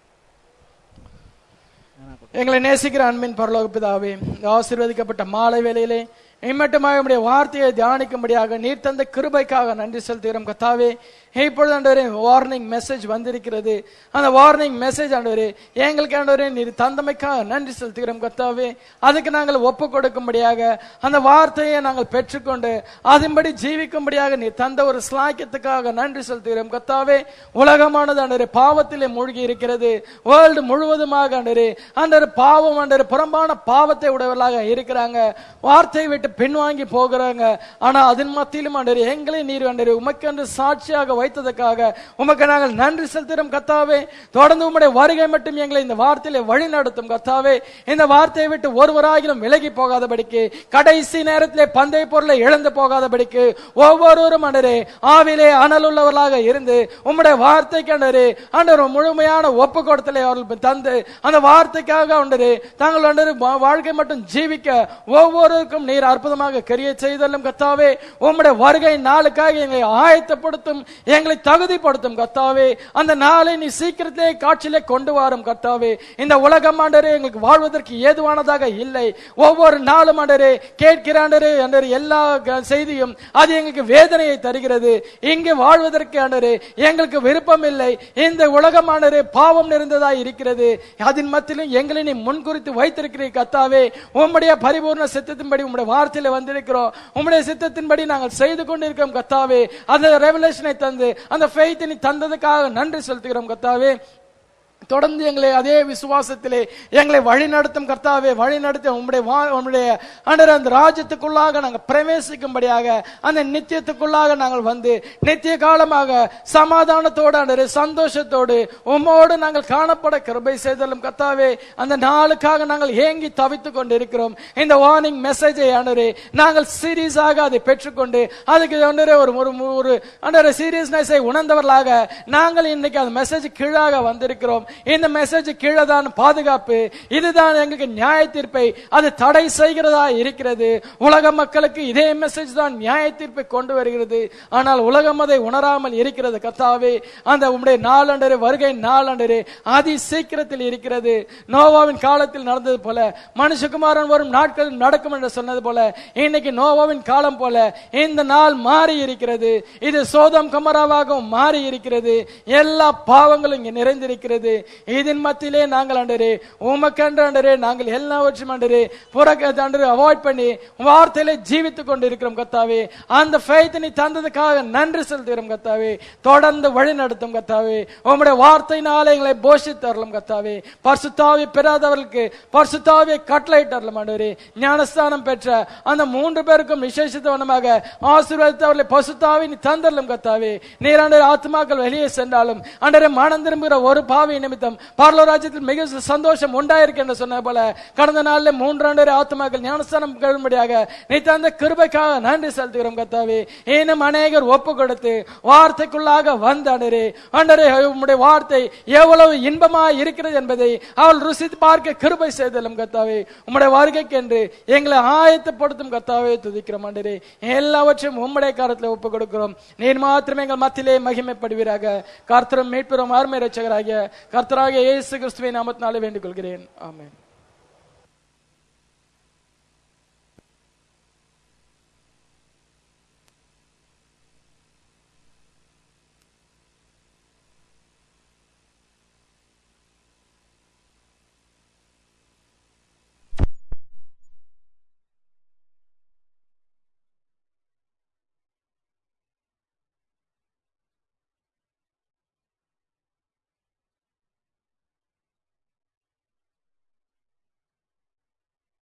எங்களை நேசிக்கிற அன்பின் பரலோக பிதாவே இந்த ஆசீர்வதிக்கப்பட்ட மாலை வேளையிலே இம்மட்டுமாக உம்முடைய வார்த்தையை தியானிக்கும்படியாக நீர் தந்த கிருபைக்காக நன்றி செலுத்துகிறோம் கத்தாவே இப்பொழுது ஆண்டவரே வார்னிங் மெசேஜ் வந்திருக்கிறது அந்த வார்னிங் மெசேஜ் ஆண்டவரே எங்களுக்கு ஆண்டவரே நீர் தந்தமைக்காக நன்றி செலுத்துகிறோம் கத்தாவே அதுக்கு நாங்கள் ஒப்பு கொடுக்கும்படியாக அந்த வார்த்தையை நாங்கள் பெற்றுக்கொண்டு அதன்படி ஜீவிக்கும்படியாக நீர் தந்த ஒரு ஸ்லாக்கியத்துக்காக நன்றி செலுத்துகிறோம் கத்தாவே உலகமானது ஆண்டவரே பாவத்திலே மூழ்கி இருக்கிறது வேர்ல்டு முழுவதுமாக ஆண்டவரே ஆண்டவர் பாவம் ஆண்டவர் புறம்பான பாவத்தை உடையவர்களாக இருக்கிறாங்க வார்த்தையை விட்டு பின்வாங்கி போகிறாங்க ஆனா அதன் மத்தியிலும் ஆண்டவரே எங்களை நீர் ஆண்டவரே உமக்கென்று சாட்சியாக வைத்ததற்காக உமக்கு நாங்கள் நன்றி செலுத்துகிறோம் கத்தாவே தொடர்ந்து உம்முடைய வருகை மட்டும் எங்களை இந்த வார்த்தையிலே வழி நடத்தும் கத்தாவே இந்த வார்த்தையை விட்டு ஒருவராகிலும் விலகி போகாதபடிக்கு கடைசி நேரத்திலே பந்தய பொருளை இழந்து போகாதபடிக்கு ஒவ்வொருவரும் ஆண்டரே ஆவிலே அனலுள்ளவர்களாக இருந்து உம்முடைய வார்த்தைக்கு ஆண்டரே ஆண்டவர் முழுமையான ஒப்பு கொடுத்தலை அவர்கள் தந்து அந்த வார்த்தைக்காக ஆண்டரே தாங்கள் ஆண்டரே வா- வாழ்க்கை மட்டும் ஜீவிக்க ஒவ்வொருவருக்கும் நீர் அற்புதமாக கரிய செய்தலும் கத்தாவே உம்முடைய வருகை நாளுக்காக எங்களை ஆயத்தப்படுத்தும் எங்களை தகுதிப்படுத்தும் கத்தாவே அந்த நாளை நீ சீக்கிரத்திலே காட்சியிலே கொண்டு வரும் கத்தாவே இந்த உலகம் ஆண்டரே எங்களுக்கு வாழ்வதற்கு ஏதுவானதாக இல்லை ஒவ்வொரு நாளும் ஆண்டரே கேட்கிற ஆண்டரே ஆண்டரே எல்லா க- செய்தியும் அது எங்களுக்கு வேதனையை தருகிறது இங்கே வாழ்வதற்கு ஆண்டரே எங்களுக்கு விருப்பம் இல்லை இந்த உலகம் ஆண்டரே பாவம் நிறைந்ததாய் இருக்கிறது அதன் மத்தியிலும் எங்களை நீ முன்குறித்து வைத்திருக்கிறீர் கத்தாவே உம்முடைய பரிபூர்ண சித்தத்தின்படி உம்முடைய வார்த்தையில வந்திருக்கிறோம் உம்முடைய சித்தத்தின்படி நாங்கள் செய்து கொண்டிருக்கிறோம் கத்தாவே அந்த ரெவலேஷனை தந்து அந்த ஃபெய்த் நீ தந்ததுக்காக நன்றி செலுத்துகிறோம் கத்தாவே தொடர்ந்து எங்களை அதே விசுவாசத்திலே எங்களை வழி நடத்தும் கர்த்தாவே வழி நடத்தி உம்முடைய வா- உம்முடைய ஆண்டவரே, அந்த ராஜ்யத்துக்குள்ளாக நாங்கள் பிரவேசிக்கும்படியாக அந்த நித்தியத்துக்குள்ளாக நாங்கள் வந்து நித்திய காலமாக சமாதானத்தோடு ஆண்டவரே சந்தோஷத்தோடு உம்மோடு நாங்கள் காணப்பட கிருபை செய்தலும் கர்த்தாவே அந்த நாளுக்காக நாங்கள் ஏங்கி தவித்துக் கொண்டு இருக்கிறோம் இந்த வார்னிங் மெசேஜை ஆண்டவரே நாங்கள் சீரியஸாக அதை பெற்றுக்கொண்டு அதுக்கு ஆண்டவரே ஒரு ஒரு ஒரு ஆண்டவரே சீரியஸ்னஸை உணர்ந்தவர்களாக நாங்கள் இன்னைக்கு அந்த மெசேஜ் கீழாக வந்திருக்கிறோம் இந்த மெசேஜ் கீழே தான் பாதுகாப்பு இதுதான் எங்களுக்கு நியாய தீர்ப்பை அது தடை செய்கிறதா இருக்கிறது உலக மக்களுக்கு இதே மெசேஜ் தான் நியாய தீர்ப்பை கொண்டு வருகிறது ஆனால் உலகம் அதை உணராமல் இருக்கிறது கர்த்தாவே அந்த உம்முடைய நாளண்டரு வருகை நாளண்டரு அதி சீக்கிரத்தில் இருக்கிறது நோவாவின் காலத்தில் நடந்தது போல மனுஷகுமாரன் வரும் நாட்கள் நடக்கும் என்று சொன்னது போல இன்னைக்கு நோவாவின் காலம் போல இந்த நாள் மாறி இருக்கிறது இது சோதம் கமராவாகவும் மாறி இருக்கிறது எல்லா பாவங்களும் இங்கே நிறைந்திருக்கிறது இதன் மத்தியிலே நாங்கள் ஆண்டரே உமக்கென்று ஆண்டரே நாங்கள் எல்லாவற்றும் ஆண்டரே புறக்க ஆண்டரே அவாய்ட் பண்ணி வார்த்தையிலே ஜீவித்துக் கொண்டு இருக்கிறோம் கத்தாவே அந்த ஃபெய்த் நீ தந்ததுக்காக நன்றி செலுத்துகிறோம் கத்தாவே தொடர்ந்து வழி நடத்தும் கத்தாவே உம்முடைய வார்த்தையினாலே எங்களை போஷித்தரலாம் கத்தாவே பரிசுத்தாவி பெறாதவர்களுக்கு பரிசுத்தாவியை கட்டளையிட்டரலாம் ஆண்டவரே ஞானஸ்தானம் பெற்ற அந்த மூன்று பேருக்கும் விசேஷித்தவனமாக ஆசீர்வதித்தவர்களை பசுத்தாவி நீ தந்தரலும் கத்தாவே நீராண்டர் ஆத்மாக்கள் வெளியே சென்றாலும் அண்டரை மனம் திரும்புகிற ஒரு பாவி நிமித்தம் பார்லோராஜ்யத்தில் மிக சந்தோஷம் உண்டாயிருக்கு என்று சொன்ன போல கடந்த நாள்ல மூன்றாண்டு ஆத்மாக்கள் ஞானஸ்தானம் கழும்படியாக நீ தந்த கிருபைக்காக நன்றி செலுத்துகிறோம் கத்தாவே இன்னும் அநேகர் ஒப்பு கொடுத்து வார்த்தைக்குள்ளாக வந்த அண்டரே அண்டரே உம்முடைய வார்த்தை எவ்வளவு இன்பமா இருக்கிறது என்பதை அவள் ருசித்து பார்க்க கிருபை செய்தலும் கத்தாவே உம்முடைய வருகைக்கு என்று எங்களை ஆயத்தப்படுத்தும் கத்தாவே துதிக்கிறோம் ஆண்டரே எல்லாவற்றையும் உம்முடைய காரத்தில் ஒப்பு கொடுக்கிறோம் நீர் மாத்திரமே எங்கள் மத்தியிலே மகிமைப்படுவீராக கர்த்தரும் மீட்பெறும் அருமை ரட்சகராகிய கர்த்தராகிய இயேசு கிறிஸ்துவை நாமத்தினாலே வேண்டிக் கொள்கிறேன் ஆமென்